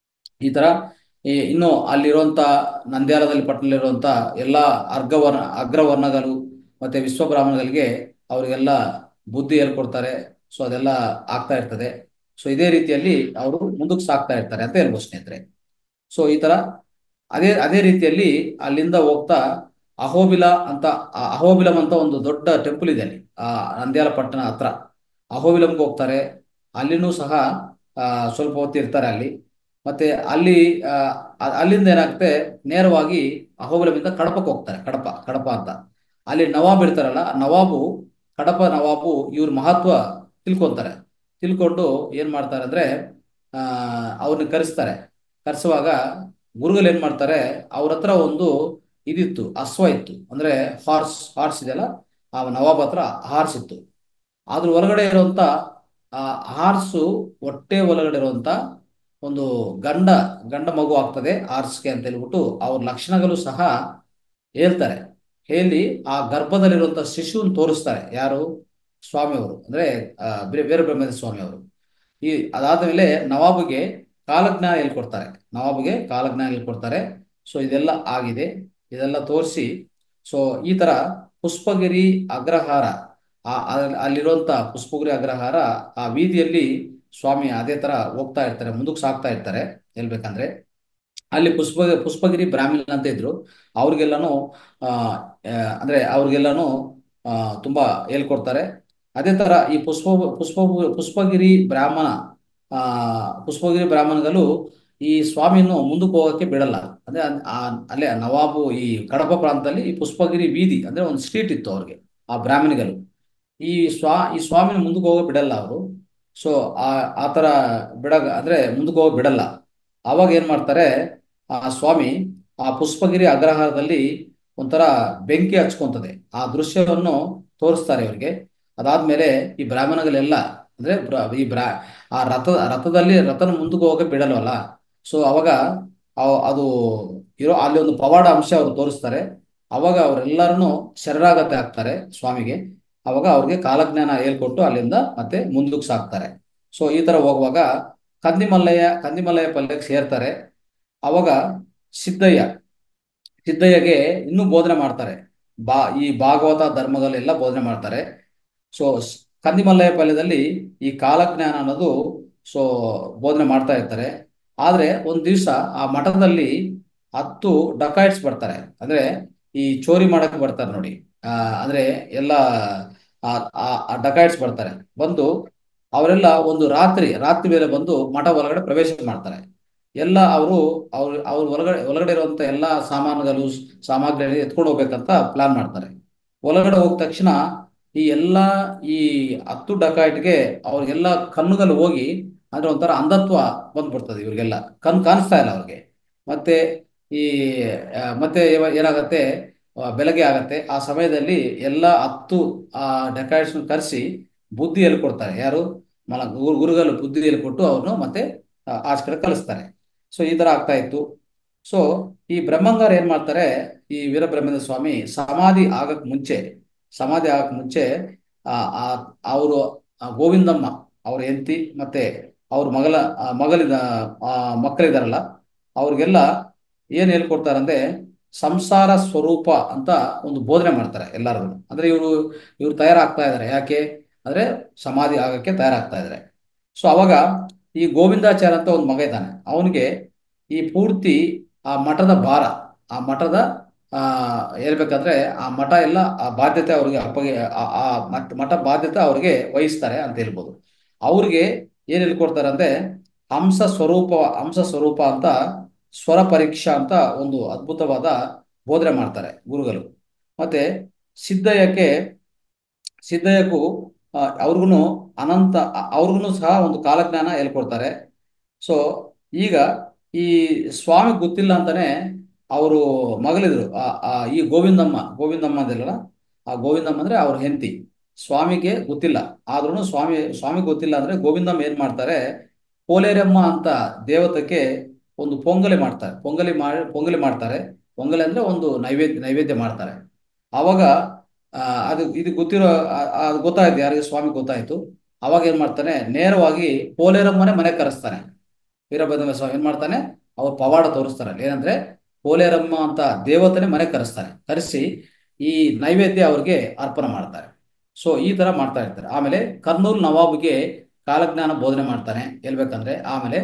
ಈ ತರ ಈ ಇನ್ನು ಅಲ್ಲಿರುವಂತ ನಂದ್ಯಾಲದಲ್ಲಿ ಪಟ್ಟಣದಲ್ಲಿರುವಂತ ಎಲ್ಲ ಅರ್ಗವರ್ಣ ಅಗ್ರವರ್ಣಗಳು ಮತ್ತೆ ವಿಶ್ವಬ್ರಾಹ್ಮಣಗಳಿಗೆ ಅವರಿಗೆಲ್ಲ ಬುದ್ಧಿ ಹೇಳ್ಕೊಡ್ತಾರೆ ಸೊ ಅದೆಲ್ಲ ಆಗ್ತಾ ಇರ್ತದೆ ಸೊ ಇದೇ ರೀತಿಯಲ್ಲಿ ಅವರು ಮುಂದಕ್ಕೆ ಸಾಗ್ತಾ ಇರ್ತಾರೆ ಅಂತ ಹೇಳ್ಬೋದು ಸ್ನೇಹಿತರೆ ಸೊ ಈ ತರ ಅದೇ ಅದೇ ರೀತಿಯಲ್ಲಿ ಅಲ್ಲಿಂದ ಹೋಗ್ತಾ ಅಹೋಬಿಲ ಅಂತ ಆ ಅಹೋಬಿಲಂ ಅಂತ ಒಂದು ದೊಡ್ಡ ಟೆಂಪಲ್ ಇದೆ ಅಲ್ಲಿ ಆ ನಂದ್ಯಾಲ ಪಟ್ಟಣ ಹತ್ರ ಅಹೋಬಿಲಂಗೆ ಹೋಗ್ತಾರೆ ಅಲ್ಲಿನೂ ಸಹ ಆ, ಸ್ವಲ್ಪ ಹೊತ್ತು ಇರ್ತಾರೆ ಅಲ್ಲಿ ಮತ್ತೆ ಅಲ್ಲಿ ಆ, ಅ- ಅಲ್ಲಿಂದ ಏನಾಗುತ್ತೆ ನೇರವಾಗಿ ಅಹೋಬಿಲಮಿಂದ ಕಡಪಕ್ಕೆ ಹೋಗ್ತಾರೆ ಕಡಪ ಕಡಪ ಅಂತ ಅಲ್ಲಿ ನವಾಬ್ ಇರ್ತಾರಲ್ಲ ಆ ನವಾಬು ಕಡಪ ನವಾಬು ಇವ್ರ ಮಹತ್ವ ತಿಳ್ಕೊಂತಾರೆ ತಿಳ್ಕೊಂಡು ಏನ್ ಮಾಡ್ತಾರೆ ಅಂದ್ರೆ ಆ ಅವ್ರನ್ನ ಕರೆಸ್ತಾರೆ ಕರೆಸುವಾಗ ಗುರುಗಳು ಏನ್ ಮಾಡ್ತಾರೆ ಅವ್ರ ಹತ್ರ ಒಂದು ಇದಿತ್ತು ಅಶ್ವ ಇತ್ತು ಅಂದ್ರೆ ಹಾರ್ಸ್ ಹಾರ್ಸ್ ಇದೆಯಲ್ಲ ಆ ನವಾಬ್ ಹತ್ರ ಹಾರ್ಸ್ ಇತ್ತು ಅದ್ರ ಒಳಗಡೆ ಇರುವಂತ ಆ ಹಾರ್ಸು ಹೊಟ್ಟೆ ಒಳಗಡೆ ಇರುವಂತ ಒಂದು ಗಂಡ ಗಂಡ ಮಗು ಆಗ್ತದೆ ಹಾರ್ಸ್ಗೆ ಅಂತ ಹೇಳ್ಬಿಟ್ಟು ಅವ್ರ ಲಕ್ಷಣಗಳು ಸಹ ಹೇಳ್ತಾರೆ ಹೇಳಿ ಆ ಗರ್ಭದಲ್ಲಿರುವಂತ ಶಿಶುವನ್ನು ತೋರಿಸ್ತಾರೆ ಯಾರು ಸ್ವಾಮಿಯವರು ಅಂದ್ರೆ ಆ, ವೀರ ವೀರಬ್ರಹ್ಮೇಂದ್ರ ಸ್ವಾಮಿಯವರು ಈ ಅದಾದ ಮೇಲೆ ನವಾಬುಗೆ ಕಾಲಜ್ಞಾನ ಹೇಳ್ಕೊಡ್ತಾರೆ ನವಾಬುಗೆ ಕಾಲಜ್ಞಾನ ಹೇಳ್ಕೊಡ್ತಾರೆ ಸೊ ಇದೆಲ್ಲ ಆಗಿದೆ ಇದೆಲ್ಲ ತೋರಿಸಿ ಸೊ ಈ ತರ ಪುಷ್ಪಗಿರಿ ಅಗ್ರಹಾರ ಆ ಆ- ಅಲ್ಲಿರುವಂತ ಪುಷ್ಪಗಿರಿ ಅಗ್ರಹಾರ ಆ ಬೀದಿಯಲ್ಲಿ ಸ್ವಾಮಿ ಅದೇ ತರ ಹೋಗ್ತಾ ಇರ್ತಾರೆ ಮುಂದಕ್ಕೆ ಸಾಗ್ತಾ ಇರ್ತಾರೆ ಹೇಳ್ಬೇಕಂದ್ರೆ ಅಲ್ಲಿ ಪುಷ್ಪ ಪುಷ್ಪಗಿರಿ ಬ್ರಾಹ್ಮಣ ಅಂತ ಇದ್ರು ಅವ್ರಿಗೆಲ್ಲಾನು ಆ, ಆ, ಅಂದ್ರೆ ಅವ್ರಿಗೆಲ್ಲಾನು ಆ, ತುಂಬಾ ಹೇಳ್ಕೊಡ್ತಾರೆ ಅದೇ ತರ ಈ ಪುಷ್ಪ ಪುಷ್ಪ ಪುಷ್ಪಗಿರಿ ಬ್ರಾಹ್ಮಣ ಆ ಪುಷ್ಪಗಿರಿ ಬ್ರಾಹ್ಮಣಗಳು ಈ ಸ್ವಾಮಿಯನ್ನು ಮುಂದಕ್ಕೆ ಹೋಗಕ್ಕೆ ಬಿಡಲ್ಲ ಅಂದ್ರೆ ಅದ್- ಆ ಅಲ್ಲೇ ನವಾಬು ಈ ಕಡಪ ಪ್ರಾಂತದಲ್ಲಿ ಈ ಪುಷ್ಪಗಿರಿ ಬೀದಿ ಅಂದ್ರೆ ಒಂದು ಸ್ಟ್ರೀಟ್ ಇತ್ತು ಅವ್ರಿಗೆ ಆ ಬ್ರಾಹ್ಮಣಿಗಳು ಈ ಸ್ವಾ ಈ ಸ್ವಾಮಿನ ಮುಂದಕ್ಕೆ ಹೋಗೋ ಬಿಡಲ್ಲ ಅವರು ಸೊ ಆ ಆ ಥರ ಬಿಡ ಅಂದ್ರೆ ಮುಂದಕ್ಕೆ ಹೋಗೋ ಬಿಡಲ್ಲ ಅವಾಗ ಏನ್ ಮಾಡ್ತಾರೆ ಆ ಸ್ವಾಮಿ ಆ ಪುಷ್ಪಗಿರಿ ಅಗ್ರಹಾರದಲ್ಲಿ ಒಂಥರ ಬೆಂಕಿ ಹಚ್ಕೊಂತದೆ ಆ ದೃಶ್ಯವನ್ನು ತೋರಿಸ್ತಾರೆ ಇವರಿಗೆ ಅದಾದ್ಮೇಲೆ ಈ ಬ್ರಾಹ್ಮಣಗಳೆಲ್ಲ ಅಂದ್ರೆ ಬ್ರ- ಈ ಬ್ರಾ ಆ ರಥ ರಥದಲ್ಲಿ ರಥನ ಮುಂದಕ್ಕೆ ಹೋಗಕ್ಕೆ ಬಿಡಲ್ವಲ್ಲ ಸೊ ಅವಾಗ ಅವ್- ಅದು ಇರೋ ಅಲ್ಲಿ ಒಂದು ಪವಾಡ ಅಂಶ ಅವರು ತೋರಿಸ್ತಾರೆ ಅವಾಗ ಅವರೆಲ್ಲರನ್ನು ಶರಣಾಗತಿ ಆಗ್ತಾರೆ ಸ್ವಾಮಿಗೆ ಅವಾಗ ಅವ್ರಿಗೆ ಕಾಲಜ್ಞಾನ ಹೇಳ್ಕೊಟ್ಟು ಅಲ್ಲಿಂದ ಮತ್ತೆ ಮುಂದಕ್ಕೆ ಸಾಕ್ತಾರೆ ಸೊ ಈ ತರ ಹೋಗುವಾಗ ಕಂದಿಮಲ್ಲಯ್ಯ ಕಂದಿಮಲ್ಲಯ್ಯ ಪಲ್ಯಕ್ಕೆ ಸೇರ್ತಾರೆ ಅವಾಗ ಸಿದ್ದಯ್ಯ ಸಿದ್ದಯ್ಯಗೆ ಇನ್ನೂ ಬೋಧನೆ ಮಾಡ್ತಾರೆ ಬಾ ಈ ಭಾಗವತ ಧರ್ಮಗಳೆಲ್ಲ ಬೋಧನೆ ಮಾಡ್ತಾರೆ ಸೊ ಸ್- ಕಂದಿಮಲ್ಲಯ್ಯ ಪಲ್ಯದಲ್ಲಿ ಈ ಕಾಲಜ್ಞಾನ ಅನ್ನೋದು ಸೊ ಬೋಧನೆ ಮಾಡ್ತಾ ಇರ್ತಾರೆ ಆದ್ರೆ ಒಂದ್ ದಿವಸ ಆ ಮಠದಲ್ಲಿ ಹತ್ತು ಡಕಾಯಿಟ್ಸ್ ಬರ್ತಾರೆ ಅಂದ್ರೆ ಈ ಚೋರಿ ಮಾಡಕ್ಕೆ ಬರ್ತಾರೆ ನೋಡಿ ಆ ಅಂದ್ರೆ ಎಲ್ಲ ಆ ಡಕಾಯಿಟ್ಸ್ ಬರ್ತಾರೆ ಬಂದು ಅವರೆಲ್ಲ ಒಂದು ರಾತ್ರಿ ರಾತ್ರಿ ಮೇಲೆ ಬಂದು ಮಠ ಒಳಗಡೆ ಪ್ರವೇಶ ಮಾಡ್ತಾರೆ ಎಲ್ಲ ಅವರು ಅವ್ರ ಅವ್ರ ಒಳಗಡೆ ಒಳಗಡೆ ಇರುವಂತ ಎಲ್ಲಾ ಸಾಮಾನುಗಳು ಸಾಮಗ್ರಿ ಎತ್ಕೊಂಡು ಹೋಗ್ಬೇಕಂತ ಪ್ಲಾನ್ ಮಾಡ್ತಾರೆ ಒಳಗಡೆ ಹೋದ ತಕ್ಷಣ ಈ ಎಲ್ಲಾ ಈ ಹತ್ತು ಡಕಾಯಿಟ್ಗೆ ಅವ್ರಿಗೆಲ್ಲ ಕಣ್ಣುಗಳು ಹೋಗಿ ಅಂದ್ರೆ ಒಂಥರ ಅಂಧತ್ವ ಬಂದ್ಬಿಡ್ತದೆ ಇವ್ರಿಗೆಲ್ಲ ಕಣ್ ಕಾಣಿಸ್ತಾ ಇಲ್ಲ ಅವ್ರಿಗೆ ಮತ್ತೆ ಈ ಆ, ಮತ್ತೆ ಏವ- ಏನಾಗತ್ತೆ ಆ, ಬೆಳಗ್ಗೆ ಆಗತ್ತೆ ಆ ಸಮಯದಲ್ಲಿ ಎಲ್ಲ ಹತ್ತು ಆ ಡೆಕಾಯ್ಟ್ಸ್ ಕರೆಸಿ ಬುದ್ಧಿ ಹೇಳ್ಕೊಡ್ತಾರೆ ಯಾರು ಮಲ ಗುರು- ಗುರುಗಳು ಬುದ್ಧಿ ಹೇಳ್ಕೊಟ್ಟು ಅವ್ರನ್ನು ಮತ್ತೆ ಆ, ಆಚೆ ಕಡೆ ಕಳಿಸ್ತಾರೆ ಸೊ ಈ ತರ ಆಗ್ತಾ ಇತ್ತು ಸೊ ಈ ಬ್ರಹ್ಮಂಗಾರ ಏನ್ ಮಾಡ್ತಾರೆ ಈ ವೀರಬ್ರಹ್ಮೇಂದ್ರ ಸ್ವಾಮಿ ಸಮಾಧಿ ಆಗಕ್ ಮುಂಚೆ ಸಮಾಧಿ ಆಗಕ್ ಮುಂಚೆ ಆ ಅವರು ಗೋವಿಂದಮ್ಮ ಅವ್ರ ಹೆಂಡತಿ ಮತ್ತೆ ಅವ್ರ ಮಗಳ ಆ, ಮಗಳಿದ ಆ, ಮಕ್ಕಳಿದಾರಲ್ಲ ಅವ್ರಿಗೆಲ್ಲ ಏನ್ ಹೇಳ್ಕೊಡ್ತಾರಂದ್ರೆ ಸಂಸಾರ ಸ್ವರೂಪ ಅಂತ ಒಂದು ಬೋಧನೆ ಮಾಡ್ತಾರೆ ಎಲ್ಲರೂ ಅಂದ್ರೆ ಇವರು ಇವ್ರು ತಯಾರಾಗ್ತಾ ಇದಾರೆ ಯಾಕೆ ಅಂದ್ರೆ ಸಮಾಧಿ ಆಗಕ್ಕೆ ತಯಾರಾಗ್ತಾ ಇದಾರೆ ಸೊ ಅವಾಗ ಈ ಗೋವಿಂದಾಚಾರ್ಯ ಅಂತ ಒಂದು ಮಗ ಇದ್ದಾನೆ ಅವನಿಗೆ ಈ ಪೂರ್ತಿ ಆ ಮಠದ ಭಾರ ಆ ಮಠದ ಆ ಹೇಳ್ಬೇಕಂದ್ರೆ ಆ ಮಠ ಎಲ್ಲ ಆ ಬಾಧ್ಯತೆ ಅವ್ರಿಗೆ ಅಪ್ಪಗೆ ಆ ಆ ಮಠ ಮಠ ಬಾಧ್ಯತೆ ಅವ್ರಿಗೆ ವಹಿಸ್ತಾರೆ ಅಂತ ಹೇಳ್ಬೋದು ಅವ್ರಿಗೆ ಏನ್ ಹೇಳ್ಕೊಡ್ತಾರೆ ಅಂದ್ರೆ ಹಂಸ ಸ್ವರೂಪ ಹಂಸ ಸ್ವರೂಪ ಅಂತ ಸ್ವರ ಪರೀಕ್ಷಾ ಅಂತ ಒಂದು ಅದ್ಭುತವಾದ ಬೋಧನೆ ಮಾಡ್ತಾರೆ ಗುರುಗಳು ಮತ್ತೆ ಸಿದ್ದಯ್ಯಕ್ಕೆ ಸಿದ್ದಯ್ಯಕ್ಕೂ ಅವ್ರಿಗೂ ಅನಂತ ಅವ್ರಿಗೂ ಸಹ ಒಂದು ಕಾಲಜ್ಞಾನ ಹೇಳ್ಕೊಡ್ತಾರೆ ಸೊ ಈಗ ಈ ಸ್ವಾಮಿ ಗೊತ್ತಿಲ್ಲ ಅಂತಾನೆ ಅವರು ಮಗಳಿದ್ರು ಆ ಆ ಈ ಗೋವಿಂದಮ್ಮ ಗೋವಿಂದಮ್ಮ ಅಂದಿಲ್ಲಲ್ಲ ಆ ಗೋವಿಂದಮ್ಮ ಅಂದ್ರೆ ಅವ್ರ ಹೆಂಡತಿ ಸ್ವಾಮಿಗೆ ಗೊತ್ತಿಲ್ಲ ಆದ್ರೂ ಸ್ವಾಮಿ ಸ್ವಾಮಿ ಗೊತ್ತಿಲ್ಲ ಅಂದ್ರೆ ಗೋವಿಂದಮ್ಮ ಏನ್ ಮಾಡ್ತಾರೆ ಪೋಲೇರಮ್ಮ ಅಂತ ದೇವತೆಗೆ ಒಂದು ಪೊಂಗಲಿ ಮಾಡ್ತಾರೆ ಪೊಂಗಲಿ ಮಾಡಿ ಪೊಂಗಲಿ ಮಾಡ್ತಾರೆ ಪೊಂಗಲಿ ಅಂದ್ರೆ ಒಂದು ನೈವೇದ್ಯ ನೈವೇದ್ಯ ಮಾಡ್ತಾರೆ ಆವಾಗ ಆ, ಅದು ಇದು ಗೊತ್ತಿರೋ ಆ- ಆ- ಅದು ಗೊತ್ತಾಯ್ತು ಯಾರಿಗೆ ಸ್ವಾಮಿ ಗೊತ್ತಾಯ್ತು ಅವಾಗ ಏನ್ ಮಾಡ್ತಾನೆ ನೇರವಾಗಿ ಪೋಲೇರಮ್ಮನೆ ಮನೆ ಕರೆಸ್ತಾನೆ ವೀರಭದ್ರ ಸ್ವಾಮಿ ಏನ್ ಮಾಡ್ತಾನೆ ಅವ್ರು ಪವಾಡ ತೋರಿಸ್ತಾರೆ ಅಲ್ಲಿ ಏನಂದ್ರೆ ಪೋಲೇರಮ್ಮ ಅಂತ ದೇವತನೇ ಮನೆ ಕರೆಸ್ತಾನೆ ಕರೆಸಿ ಈ ನೈವೇದ್ಯ ಅವ್ರಿಗೆ ಅರ್ಪಣೆ ಮಾಡ್ತಾರೆ ಸೊ ಈ ತರ ಮಾಡ್ತಾ ಇರ್ತಾರೆ ಆಮೇಲೆ ಕರ್ನೂಲ್ ನವಾಬ್ಗೆ ಕಾಲಜ್ಞಾನ ಬೋಧನೆ ಮಾಡ್ತಾನೆ ಹೇಳ್ಬೇಕಂದ್ರೆ ಆಮೇಲೆ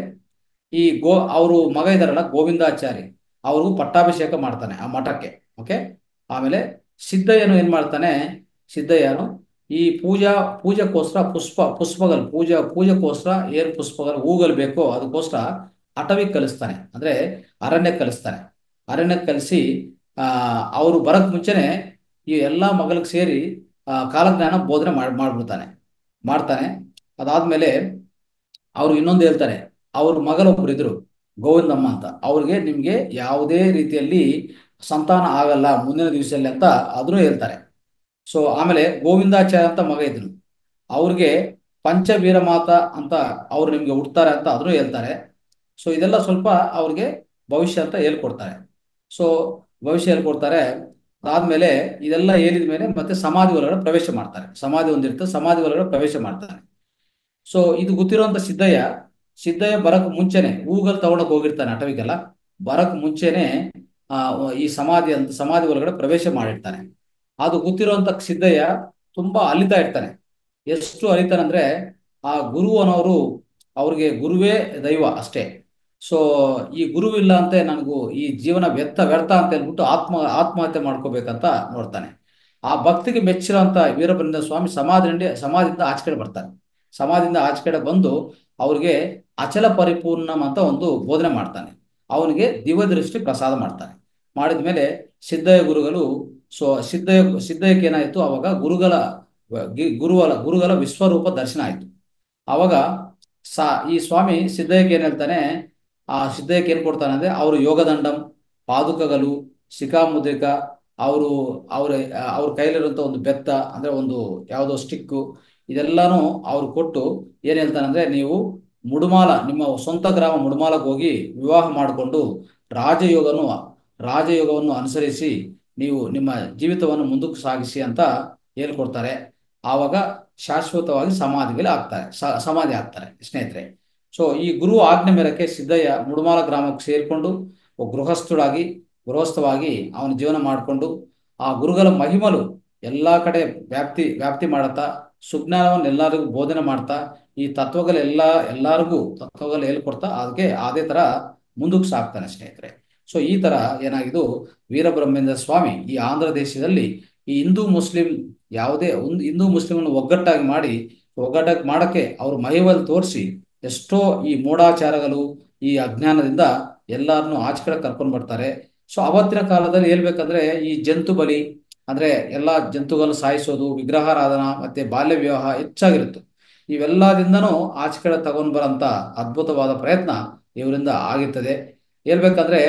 ಈ ಗೋ ಅವರು ಮಗ ಇದಾರಲ್ಲ ಗೋವಿಂದಾಚಾರಿ ಅವ್ರಿಗೂ ಪಟ್ಟಾಭಿಷೇಕ ಮಾಡ್ತಾನೆ ಆ ಮಠಕ್ಕೆ ಓಕೆ ಆಮೇಲೆ ಸಿದ್ದಯ್ಯನು ಏನ್ ಮಾಡ್ತಾನೆ ಸಿದ್ದಯ್ಯನು ಈ ಪೂಜಾ ಪೂಜೆಗೋಸ್ಕರ ಪುಷ್ಪ ಪುಷ್ಪಗಳು ಪೂಜಾ ಪೂಜೆಗೋಸ್ಕರ ಏನ್ ಪುಷ್ಪಗಳು ಹೂಗಳು ಬೇಕೋ ಅದಕ್ಕೋಸ್ಕರ ಅಟವಿಗೆ ಕಲಿಸ್ತಾನೆ ಅಂದ್ರೆ ಅರಣ್ಯಕ್ಕೆ ಕಲಿಸ್ತಾನೆ ಅರಣ್ಯಕ್ಕೆ ಕಲಿಸಿ ಆ ಅವರು ಬರಕ್ ಮುಂಚೆನೆ ಈ ಎಲ್ಲಾ ಮಗಳಿಗೆ ಸೇರಿ ಆ, ಕಾಲಜ್ಞಾನ ಬೋಧನೆ ಮಾಡ್ ಮಾಡ್ಬಿಡ್ತಾನೆ ಮಾಡ್ತಾನೆ ಅದಾದ್ಮೇಲೆ ಅವ್ರು ಇನ್ನೊಂದು ಹೇಳ್ತಾರೆ ಅವ್ರ ಮಗಳೊಬ್ರು ಇದ್ರು ಗೋವಿಂದಮ್ಮ ಅಂತ ಅವ್ರಿಗೆ ನಿಮ್ಗೆ ಯಾವುದೇ ರೀತಿಯಲ್ಲಿ ಸಂತಾನ ಆಗಲ್ಲ ಮುಂದಿನ ದಿವಸದಲ್ಲಿ ಅಂತ ಅದನ್ನು ಹೇಳ್ತಾರೆ ಸೊ ಆಮೇಲೆ ಗೋವಿಂದಾಚಾರ್ಯ ಅಂತ ಮಗ ಇದ್ನು ಅವ್ರಿಗೆ ಪಂಚವೀರ ಮಾತ ಅಂತ ಅವ್ರು ನಿಮ್ಗೆ ಹುಡ್ತಾರೆ ಅಂತ ಅದನ್ನು ಹೇಳ್ತಾರೆ ಸೊ ಇದೆಲ್ಲ ಸ್ವಲ್ಪ ಅವ್ರಿಗೆ ಭವಿಷ್ಯ ಅಂತ ಹೇಳ್ಕೊಡ್ತಾರೆ ಸೊ ಭವಿಷ್ಯ ಹೇಳ್ಕೊಡ್ತಾರೆ ಅದಾದ್ಮೇಲೆ ಇದೆಲ್ಲ ಹೇಳಿದ ಮೇಲೆ ಮತ್ತೆ ಸಮಾಧಿ ಒಳಗಡೆ ಪ್ರವೇಶ ಮಾಡ್ತಾರೆ ಸಮಾಧಿ ಒಂದಿರ್ತದೆ ಸಮಾಧಿ ಒಳಗಡೆ ಪ್ರವೇಶ ಮಾಡ್ತಾರೆ ಸೊ ಇದು ಗೊತ್ತಿರುವಂತ ಸಿದ್ದಯ್ಯ ಸಿದ್ದಯ್ಯ ಬರಕ್ ಮುಂಚೆನೆ ಹೂಗಲ್ ತಗೊಂಡಕ್ ಹೋಗಿರ್ತಾನೆ ಅಟವಿಗೆಲ್ಲ ಬರಕ್ ಮುಂಚೆನೆ ಆ ಈ ಸಮಾಧಿ ಅಂತ ಸಮಾಧಿ ಒಳಗಡೆ ಪ್ರವೇಶ ಮಾಡಿರ್ತಾನೆ ಅದು ಗೊತ್ತಿರುವಂತ ಸಿದ್ದಯ್ಯ ತುಂಬಾ ಅಲಿತಾ ಇರ್ತಾನೆ ಎಷ್ಟು ಅಲಿತಾನಂದ್ರೆ ಆ ಗುರು ಅನ್ನೋರು ಅವ್ರಿಗೆ ಗುರುವೇ ದೈವ ಅಷ್ಟೇ ಸೊ ಈ ಗುರುವಿಲ್ಲ ಅಂತ ನನಗೂ ಈ ಜೀವನ ವ್ಯರ್ಥ ವ್ಯರ್ಥ ಅಂತ ಹೇಳ್ಬಿಟ್ಟು ಆತ್ಮ ಆತ್ಮಹತ್ಯೆ ಮಾಡ್ಕೋಬೇಕಂತ ನೋಡ್ತಾನೆ ಆ ಭಕ್ತಿಗೆ ಮೆಚ್ಚಿರೋಂಥ ವೀರಭದ್ರ ಸ್ವಾಮಿ ಸಮಾಧಿಯಿಂದ ಸಮಾಧಿಯಿಂದ ಆಚೆ ಕಡೆ ಬರ್ತಾರೆ ಸಮಾಧಿಯಿಂದ ಆಚೆ ಕಡೆ ಬಂದು ಅವ್ರಿಗೆ ಅಚಲ ಪರಿಪೂರ್ಣಂ ಅಂತ ಒಂದು ಬೋಧನೆ ಮಾಡ್ತಾನೆ ಅವನಿಗೆ ದಿವ್ಯದೃಷ್ಟಿ ಪ್ರಸಾದ ಮಾಡ್ತಾನೆ ಮಾಡಿದ ಮೇಲೆ ಸಿದ್ದಯ್ಯ ಗುರುಗಳು ಸೊ ಸಿದ್ದಯ್ಯ ಸಿದ್ದಯ್ಯಕ್ಕೆ ಏನಾಯಿತು ಅವಾಗ ಗುರುಗಳ ಗಿ- ಗುರುಗಳ ಗುರುಗಳ ವಿಶ್ವರೂಪ ದರ್ಶನ ಆಯಿತು ಅವಾಗ ಸಾ ಈ ಸ್ವಾಮಿ ಸಿದ್ದಯ್ಯಕ್ಕೆ ಏನ್ ಹೇಳ್ತಾನೆ ಆ ಸಿದ್ದಯ್ಯಕ್ಕೆ ಏನ್ ಕೊಡ್ತಾನೆ ಅಂದ್ರೆ ಅವರು ಯೋಗದಂಡಂ ಪಾದುಕಗಳು ಶಿಖಾಮುದ್ರಿಕ ಅವರು ಅವ್ರ ಅವ್ರ ಕೈಲಿರುವಂತ ಒಂದು ಬೆತ್ತ ಅಂದ್ರೆ ಒಂದು ಯಾವುದೋ ಸ್ಟಿಕ್ಕು ಇದೆಲ್ಲಾನು ಅವ್ರು ಕೊಟ್ಟು ಏನ್ ಹೇಳ್ತಾನೆ ಅಂದ್ರೆ ನೀವು ಮುಡುಮಾಲ ನಿಮ್ಮ ಸ್ವಂತ ಗ್ರಾಮ ಮುಡುಮಾಲಕ್ಕೆ ಹೋಗಿ ವಿವಾಹ ಮಾಡಿಕೊಂಡು ರಾಜಯೋಗನು ರಾಜಯೋಗವನ್ನು ಅನುಸರಿಸಿ ನೀವು ನಿಮ್ಮ ಜೀವಿತವನ್ನು ಮುಂದಕ್ಕೆ ಸಾಗಿಸಿ ಅಂತ ಹೇಳ್ಕೊಡ್ತಾರೆ ಆವಾಗ ಶಾಶ್ವತವಾಗಿ ಸಮಾಧಿಗಳು ಆಗ್ತಾರೆ ಸ- ಸಮಾಧಿ ಆಗ್ತಾರೆ ಸ್ನೇಹಿತರೆ ಸೊ ಈ ಗುರು ಆಜ್ಞೆ ಮೇರೆಗೆ ಸಿದ್ದಯ್ಯ ಮುಡುಮಾಲ ಗ್ರಾಮಕ್ಕೆ ಸೇರಿಕೊಂಡು ಗೃಹಸ್ಥಳಾಗಿ ಗೃಹಸ್ಥವಾಗಿ ಅವನ ಜೀವನ ಮಾಡಿಕೊಂಡು ಆ ಗುರುಗಳ ಮಹಿಮಲು ಎಲ್ಲಾ ಕಡೆ ವ್ಯಾಪ್ತಿ ವ್ಯಾಪ್ತಿ ಮಾಡುತ್ತಾ ಸುಜ್ಞಾನವನ್ನು ಎಲ್ಲರಿಗೂ ಬೋಧನೆ ಮಾಡ್ತಾ ಈ ತತ್ವಗಳೆಲ್ಲ ಎಲ್ಲರಿಗೂ ತತ್ವಗಳು ಹೇಳ್ಕೊಡ್ತಾ ಅದಕ್ಕೆ ಅದೇ ತರ ಮುಂದಕ್ಕೆ ಸಾಗ್ತಾನೆ ಸ್ನೇಹಿತರೆ ಸೊ ಈ ತರ ಏನಾಗಿದ್ದು ವೀರಬ್ರಹ್ಮೇಂದ್ರ ಸ್ವಾಮಿ ಈ ಆಂಧ್ರ ದೇಶದಲ್ಲಿ ಈ ಹಿಂದೂ ಮುಸ್ಲಿಂ ಯಾವುದೇ ಒಂದು ಹಿಂದೂ ಮುಸ್ಲಿಮನ್ನು ಒಗ್ಗಟ್ಟಾಗಿ ಮಾಡಿ ಒಗ್ಗಟ್ಟಾಗಿ ಮಾಡಕ್ಕೆ ಅವ್ರ ಮಹಿಮಲ್ ತೋರಿಸಿ ಎಷ್ಟೋ ಈ ಮೂಢಾಚಾರಗಳು ಈ ಅಜ್ಞಾನದಿಂದ ಎಲ್ಲರನ್ನು ಆಚೆ ಕಡೆ ಕರ್ಕೊಂಡು ಬರ್ತಾರೆ ಸೊ ಅವತ್ತಿನ ಕಾಲದಲ್ಲಿ ಹೇಳ್ಬೇಕಂದ್ರೆ ಈ ಜಂತು ಬಲಿ ಅಂದ್ರೆ ಎಲ್ಲಾ ಜಂತುಗಳನ್ನು ಸಾಯಿಸೋದು ವಿಗ್ರಹಾರಾಧನ ಮತ್ತೆ ಬಾಲ್ಯ ವಿವಾಹ ಹೆಚ್ಚಾಗಿರುತ್ತೆ ಇವೆಲ್ಲದಿಂದನೂ ಆಚೆ ಕಡೆ ತಗೊಂಡ್ ಬರಂತ ಅದ್ಭುತವಾದ ಪ್ರಯತ್ನ ಇವರಿಂದ ಆಗಿರ್ತದೆ ಹೇಳ್ಬೇಕಂದ್ರೆ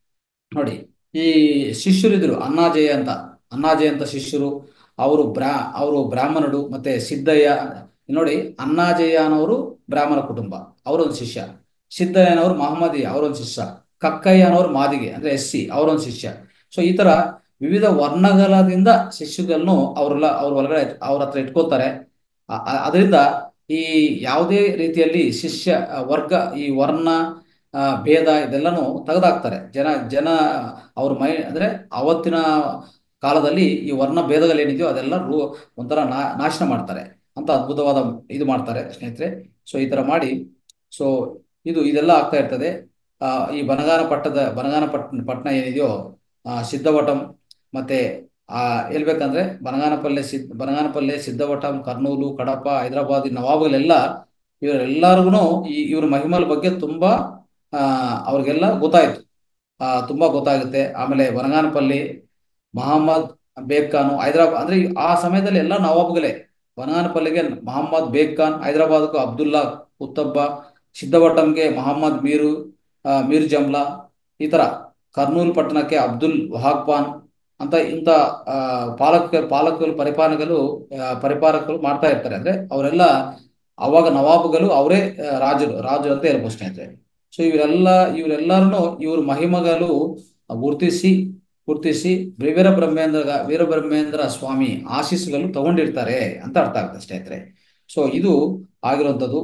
ನೋಡಿ ಈ ಶಿಷ್ಯರಿದ್ರು ಅಣ್ಣಾಜಯ ಅಂತ ಅಣ್ಣಾಜಯ ಅಂತ ಶಿಷ್ಯರು ಅವರು ಬ್ರಾ ಅವರು ಬ್ರಾಹ್ಮಣರು ಮತ್ತೆ ಸಿದ್ದಯ್ಯ ನೋಡಿ ಅಣ್ಣಾಜಯ ಅನ್ನೋರು ಬ್ರಾಹ್ಮಣ ಕುಟುಂಬ ಅವರೊಂದು ಶಿಷ್ಯ ಸಿದ್ದಯ್ಯನವರು ಮಹಮ್ಮದಿ ಅವರೊಂದು ಶಿಷ್ಯ ಕಕ್ಕಯ್ಯ ಅನ್ನೋರು ಮಾದಿಗೆ ಅಂದ್ರೆ ಎಸ್ ಸಿ ಅವರೊಂದು ಶಿಷ್ಯ ಸೊ ಈ ತರ ವಿವಿಧ ವರ್ಣಗಳದಿಂದ ಶಿಷ್ಯಗಳನ್ನು ಅವರೆಲ್ಲ ಅವ್ರ ಒಳಗಡೆ ಅವ್ರ ಹತ್ರ ಇಟ್ಕೋತಾರೆ ಅ- ಅ- ಅದರಿಂದ ಈ ಯಾವುದೇ ರೀತಿಯಲ್ಲಿ ಶಿಷ್ಯ ಅ, ವರ್ಗ ಈ ವರ್ಣ ಆ, ಭೇದ ಇದೆಲ್ಲನೂ ತೆಗೆದಾಕ್ತಾರೆ ಜನ ಜನ ಅವ್ರ ಮೈ ಅಂದ್ರೆ ಅವತ್ತಿನ ಕಾಲದಲ್ಲಿ ಈ ವರ್ಣ ಭೇದಗಳೇನಿದೆಯೋ ಅದೆಲ್ಲ ರೂ ಒಂಥರ ನಾ ನಾಶನ ಮಾಡ್ತಾರೆ ಅಂತ ಅದ್ಭುತವಾದ ಇದು ಮಾಡ್ತಾರೆ ಸ್ನೇಹಿತರೆ ಸೊ ಈ ತರ ಮಾಡಿ ಸೊ ಇದು ಇದೆಲ್ಲ ಆಗ್ತಾ ಇರ್ತದೆ ಆ, ಈ ಬನಗಾನ ಪಟ್ಟದ ಬನಗಾನ ಪಟ್ ಪಟ್ಟಣ ಏನಿದೆಯೋ ಆ, ಸಿದ್ಧವಟಂ ಮತ್ತೆ ಆ ಹೇಳ್ಬೇಕಂದ್ರೆ ಬನಗಾನಪಲ್ಲೆ ಸಿದ್ ಬನಗಾನಪಲ್ಲೆ ಸಿದ್ಧವಟಂ ಕರ್ನೂಲು ಕಡಪ ಹೈದರಾಬಾದ್ ಈ ನವಾಬುಗಳೆಲ್ಲ ಇವರೆಲ್ಲರಿಗೂ ಈ ಇವ್ರ ಮಹಿಮಲ್ ಬಗ್ಗೆ ತುಂಬಾ ಆ ಅವ್ರಿಗೆಲ್ಲ ಗೊತ್ತಾಯ್ತು ಆ ತುಂಬಾ ಗೊತ್ತಾಗುತ್ತೆ ಆಮೇಲೆ ಬನಗಾನಪಲ್ಲಿ ಮಹಮ್ಮದ್ ಬೇಗ್ ಖಾನ್ ಹೈದರಾಬಾದ್ ಅಂದ್ರೆ ಈ- ಆ ಸಮಯದಲ್ಲಿ ಎಲ್ಲ ನವಾಬ್ಗಳೇ ಬನಗಾನಪಲ್ಲಿಗೆ ಮಹಮ್ಮದ್ ಬೇಗ್ ಖಾನ್ ಹೈದರಾಬಾದ್ಗೂ ಅಬ್ದುಲ್ಲಾ ಕುತ್ತಬ್ಬ ಸಿದ್ದವಟಂಗೆ ಮಹಮ್ಮದ್ ಮೀರು ಆ, ಮೀರ್ ಜಮ್ಲಾ ಈ ತರ ಕರ್ನೂಲ್ ಪಟ್ಟಣಕ್ಕೆ ಅಬ್ದುಲ್ ವಹಾಬ್ ಖಾನ್ ಅಂತ ಇಂಥ ಆ, ಪಾಲಕ ಪಾಲಕರು ಪರಿಪಾಲಕರು ಆ, ಪರಿಪಾಲಕರು ಮಾಡ್ತಾ ಇರ್ತಾರೆ ಅಂದ್ರೆ ಅವರೆಲ್ಲ ಅವಾಗ ನವಾಬುಗಳು ಅವರೇ ಆ, ರಾಜರು ರಾಜು ಅಂತ ಹೇಳ್ಬೋದು ಸ್ನೇಹಿತರೆ ಸೊ ಇವರೆಲ್ಲ ಇವರೆಲ್ಲರನ್ನು ಇವ್ರ ಮಹಿಮಗಳು ಗುರುತಿಸಿ ಗುರುತಿಸಿ ವೀರ ಬ್ರಹ್ಮೇಂದ್ರ ವೀರಬ್ರಹ್ಮೇಂದ್ರ ಸ್ವಾಮಿ ಆಶೀಸ್ಸುಗಳು ತಗೊಂಡಿರ್ತಾರೆ ಅಂತ ಅರ್ಥ ಆಗುತ್ತೆ ಸ್ನೇಹಿತರೆ ಸೊ ಇದು ಆಗಿರುವಂಥದ್ದು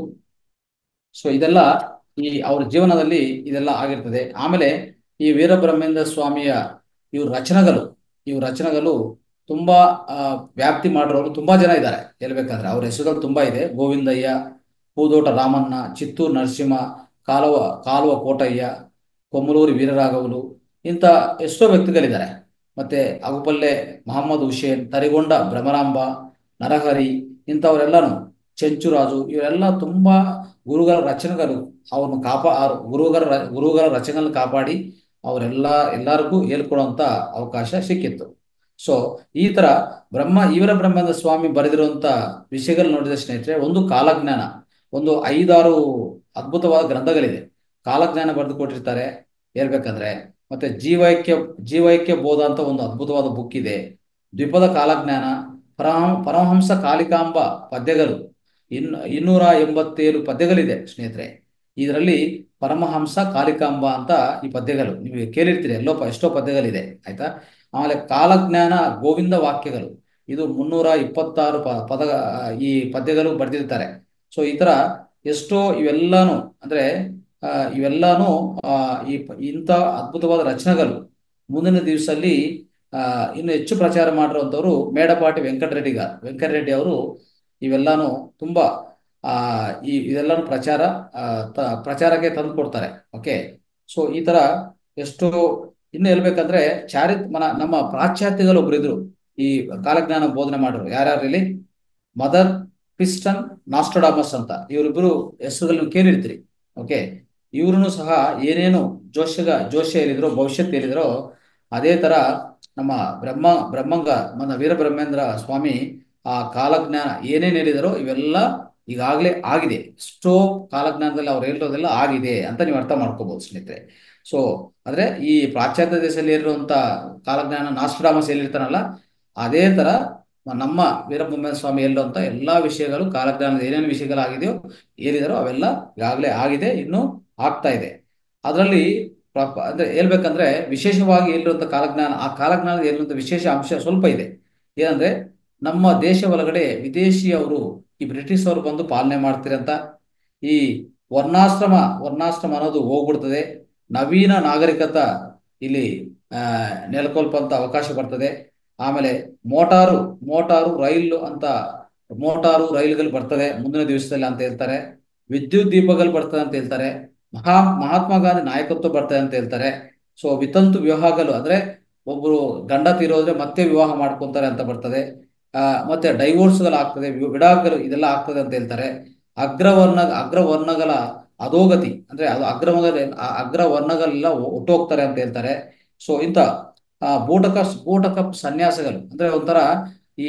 ಸೊ ಇದೆಲ್ಲ ಈ ಅವ್ರ ಜೀವನದಲ್ಲಿ ಇದೆಲ್ಲ ಆಗಿರ್ತದೆ ಆಮೇಲೆ ಈ ವೀರಬ್ರಹ್ಮೇಂದ್ರ ಸ್ವಾಮಿಯ ಇವ್ರ ರಚನೆಗಳು ಇವ್ರ ರಚನೆಗಳು ತುಂಬಾ ಆ, ವ್ಯಾಪ್ತಿ ಮಾಡಿರೋರು ತುಂಬಾ ಜನ ಇದ್ದಾರೆ ಹೇಳ್ಬೇಕಂದ್ರೆ ಅವ್ರ ಹೆಸರುಗಳು ತುಂಬಾ ಇದೆ ಗೋವಿಂದಯ್ಯ ಪೂದೋಟ ರಾಮಣ್ಣ ಚಿತ್ತೂರು ನರಸಿಂಹ ಕಾಲುವ ಕಾಲುವ ಕೋಟಯ್ಯ ಕೊಮ್ಮಲೂರು ವೀರರಾಘವಲು ಇಂಥ ಎಷ್ಟೋ ವ್ಯಕ್ತಿಗಳಿದ್ದಾರೆ ಮತ್ತೆ ಅಗುಪಲ್ಲೆ ಮಹಮ್ಮದ್ ಹುಸೇನ್ ತರಿಗೊಂಡ ಭ್ರಮರಾಂಬ ನರಹರಿ ಇಂಥವರೆಲ್ಲನು ಚೆಂಚುರಾಜು ಇವರೆಲ್ಲ ತುಂಬಾ ಗುರುಗಳ ರಚನೆಗಳು ಅವ್ರನ್ನ ಕಾಪಾ ಅವ್ರ ಗುರುಗಳ ರ- ಗುರುಗಳ ರಚನೆಗಳನ್ನು ಕಾಪಾಡಿ ಅವರೆಲ್ಲ ಎಲ್ಲರಿಗೂ ಹೇಳ್ಕೊಡುವಂತ ಅವಕಾಶ ಸಿಕ್ಕಿತ್ತು ಸೊ ಈ ತರ ಬ್ರಹ್ಮ ಇವರ ಬ್ರಹ್ಮೇಂದ್ರ ಸ್ವಾಮಿ ಬರೆದಿರುವಂತ ವಿಷಯಗಳು ನೋಡಿದ ಸ್ನೇಹಿತರೆ ಒಂದು ಕಾಲಜ್ಞಾನ ಒಂದು ಐದಾರು ಅದ್ಭುತವಾದ ಗ್ರಂಥಗಳಿದೆ ಕಾಲಜ್ಞಾನ ಬರೆದು ಕೊಟ್ಟಿರ್ತಾರೆ ಹೇಳ್ಬೇಕಂದ್ರೆ ಮತ್ತೆ ಜೀವೈಕ್ಯ ಜೀವೈಕ್ಯ ಬೋಧ ಅಂತ ಒಂದು ಅದ್ಭುತವಾದ ಬುಕ್ ಇದೆ ದ್ವಿಪದ ಕಾಲಜ್ಞಾನ ಪರಮ ಪರಮಹಂಸ ಕಾಲಿಕಾಂಬ ಪದ್ಯಗಳು ಇನ್ನು ಇನ್ನೂರ ಎಂಬತ್ತೇಳು ಪದ್ಯಗಳಿದೆ ಸ್ನೇಹಿತರೆ ಇದರಲ್ಲಿ ಪರಮಹಂಸ ಕಾಲಿಕಾಂಬ ಅಂತ ಈ ಪದ್ಯಗಳು ನೀವು ಕೇಳಿರ್ತೀರಿ ಎಲ್ಲೋ ಪ- ಎಷ್ಟೋ ಪದ್ಯಗಳಿದೆ ಆಯ್ತಾ ಆಮೇಲೆ ಕಾಲಜ್ಞಾನ ಗೋವಿಂದ ವಾಕ್ಯಗಳು ಇದು ಮುನ್ನೂರ ಇಪ್ಪತ್ತಾರು ಪ ಪದ ಈ ಪದ್ಯಗಳು ಬರೆದಿರ್ತಾರೆ ಸೊ ಈ ತರ ಎಷ್ಟೋ ಇವೆಲ್ಲಾನು ಅಂದ್ರೆ ಆ, ಇವೆಲ್ಲಾನು ಆ, ಈ ಪ- ಇಂಥ ಅದ್ಭುತವಾದ ರಚನೆಗಳು ಮುಂದಿನ ದಿವಸದಲ್ಲಿ ಆ, ಇನ್ನು ಹೆಚ್ಚು ಪ್ರಚಾರ ಮಾಡಿರುವಂತವರು ಮೇಡಪಾಟಿ ವೆಂಕಟರೆಡ್ಡಿ ಗಾರು ವೆಂಕಟರೆಡ್ಡಿ ಅವರು ಇವೆಲ್ಲಾನು ತುಂಬಾ ಆ, ಈ ಇದೆಲ್ಲನೂ ಪ್ರಚಾರ ಆ, ತ- ಪ್ರಚಾರಕ್ಕೆ ತಂದು ಕೊಡ್ತಾರೆ ಓಕೆ ಸೊ ಈ ತರ ಎಷ್ಟು ಇನ್ನು ಹೇಳ್ಬೇಕಂದ್ರೆ ಚಾರಿತ್ ಮನ ನಮ್ಮ ಪಾಶ್ಚಾತ್ಯಗಳು ಒಬ್ರು ಇದ್ರು ಈ ಕಾಲಜ್ಞಾನ ಬೋಧನೆ ಮಾಡೋರು ಯಾರ್ಯಾರು ಇಲ್ಲಿ ಮದರ್ ಕ್ರಿಸ್ಟನ್ ನಾಸ್ಟೋಡಾಮಸ್ ಅಂತ ಇವರಿಬ್ಬರು ಹೆಸರುಗಳನ್ನು ಕೇಳಿರ್ತೀರಿ ಓಕೆ ಇವ್ರು ಸಹ ಏನೇನು ಜೋಶಗ ಜೋಶಿ ಹೇಳಿದ್ರು ಭವಿಷ್ಯತ್ ಹೇಳಿದ್ರೋ ಅದೇ ತರ ನಮ್ಮ ಬ್ರಹ್ಮ ಬ್ರಹ್ಮಂಗ మన ವೀರಬ್ರಹ್ಮೇಂದ್ರ ಸ್ವಾಮಿ ಆ ಕಾಲಜ್ಞಾನ ಏನೇನು ಹೇಳಿದರೋ ಇವೆಲ್ಲ ಈಗಾಗಲೇ ಆಗಿದೆ ಎಷ್ಟೋ ಕಾಲಜ್ಞಾನದಲ್ಲಿ ಅವ್ರು ಹೇಳಿರೋದೆಲ್ಲ ಆಗಿದೆ ಅಂತ ನೀವು ಅರ್ಥ ಮಾಡ್ಕೋಬಹುದು ಸ್ನೇಹಿತರೆ ಸೊ ಅಂದ್ರೆ ಈ ಪಾಶ್ಚಾತ್ಯ ದೇಶದಲ್ಲಿ ಇರುವಂತ ಕಾಲಜ್ಞಾನ ನಾಸ್ಟ್ರಾಮಸ್ ಹೇಳಿರ್ತಾನಲ್ಲ ಅದೇ ತರ ನಮ್ಮ ವೀರಬ್ರಹ್ಮೇಂದ್ರ ಸ್ವಾಮಿ ಹೇಳುವಂತ ಎಲ್ಲಾ ವಿಷಯಗಳು ಕಾಲಜ್ಞಾನದ ಏನೇನು ವಿಷಯಗಳಾಗಿದೆಯೋ ಹೇಳಿದಾರೋ ಅವೆಲ್ಲ ಈಗಾಗಲೇ ಆಗಿದೆ ಇನ್ನು ಆಗ್ತಾ ಇದೆ ಅದರಲ್ಲಿ ಪ್ರ- ಅಂದ್ರೆ ಹೇಳ್ಬೇಕಂದ್ರೆ ವಿಶೇಷವಾಗಿ ಹೇಳಿರುವಂತ ಕಾಲಜ್ಞಾನ ಆ ಕಾಲಜ್ಞಾನದ ಹೇಳಿರುವಂತ ವಿಶೇಷ ಅಂಶ ಸ್ವಲ್ಪ ಇದೆ ಏನಂದ್ರೆ ನಮ್ಮ ದೇಶ ಒಳಗಡೆ ವಿದೇಶಿಯವರು ಈ ಬ್ರಿಟಿಷ್ ಅವರು ಬಂದು ಪಾಲನೆ ಮಾಡ್ತಿರಂತ ಈ ವರ್ಣಾಶ್ರಮ ವರ್ಣಾಶ್ರಮ ಅನ್ನೋದು ಹೋಗ್ಬಿಡ್ತದೆ ನವೀನ ನಾಗರಿಕತ ಇಲ್ಲಿ ಆ, ನೆಲಕೊಲ್ಪಂತ ಅವಕಾಶ ಬರ್ತದೆ ಆಮೇಲೆ ಮೋಟಾರು ಮೋಟಾರು ರೈಲು ಅಂತ ಮೋಟಾರು ರೈಲುಗಳು ಬರ್ತದೆ ಮುಂದಿನ ದಿವಸದಲ್ಲಿ ಅಂತ ಹೇಳ್ತಾರೆ ವಿದ್ಯುತ್ ದೀಪಗಳು ಬರ್ತದೆ ಅಂತ ಹೇಳ್ತಾರೆ ಮಹಾ ಮಹಾತ್ಮ ಗಾಂಧಿ ನಾಯಕತ್ವ ಬರ್ತದೆ ಅಂತ ಹೇಳ್ತಾರೆ ಸೊ ವಿತಂತು ವಿವಾಹಗಳು ಅಂದ್ರೆ ಒಬ್ರು ಗಂಡ ತೀರೋದ್ರೆ ಮತ್ತೆ ವಿವಾಹ ಮಾಡ್ಕೊಂತಾರೆ ಅಂತ ಬರ್ತದೆ ಆ, ಮತ್ತೆ ಡೈವೋರ್ಸ್ಗಳು ಆಗ್ತದೆ ವಿ- ವಿಡಾಕಗಳು ಇದೆಲ್ಲ ಆಗ್ತದೆ ಅಂತ ಹೇಳ್ತಾರೆ ಅಗ್ರವರ್ಣ ಅಗ್ರವರ್ಣಗಳ ಅಧೋಗತಿ ಅಂದ್ರೆ ಅದು ಅಗ್ರವರ್ಣ ಆ ಅಗ್ರವರ್ಣಗಳೆಲ್ಲ ಒಟ್ಟೋಗ್ತಾರೆ ಅಂತ ಹೇಳ್ತಾರೆ ಸೊ ಇಂಥ ಆ, ಬೂಟಕ ಬೂಟಕ ಸನ್ಯಾಸಗಳು ಅಂದ್ರೆ ಒಂಥರ ಈ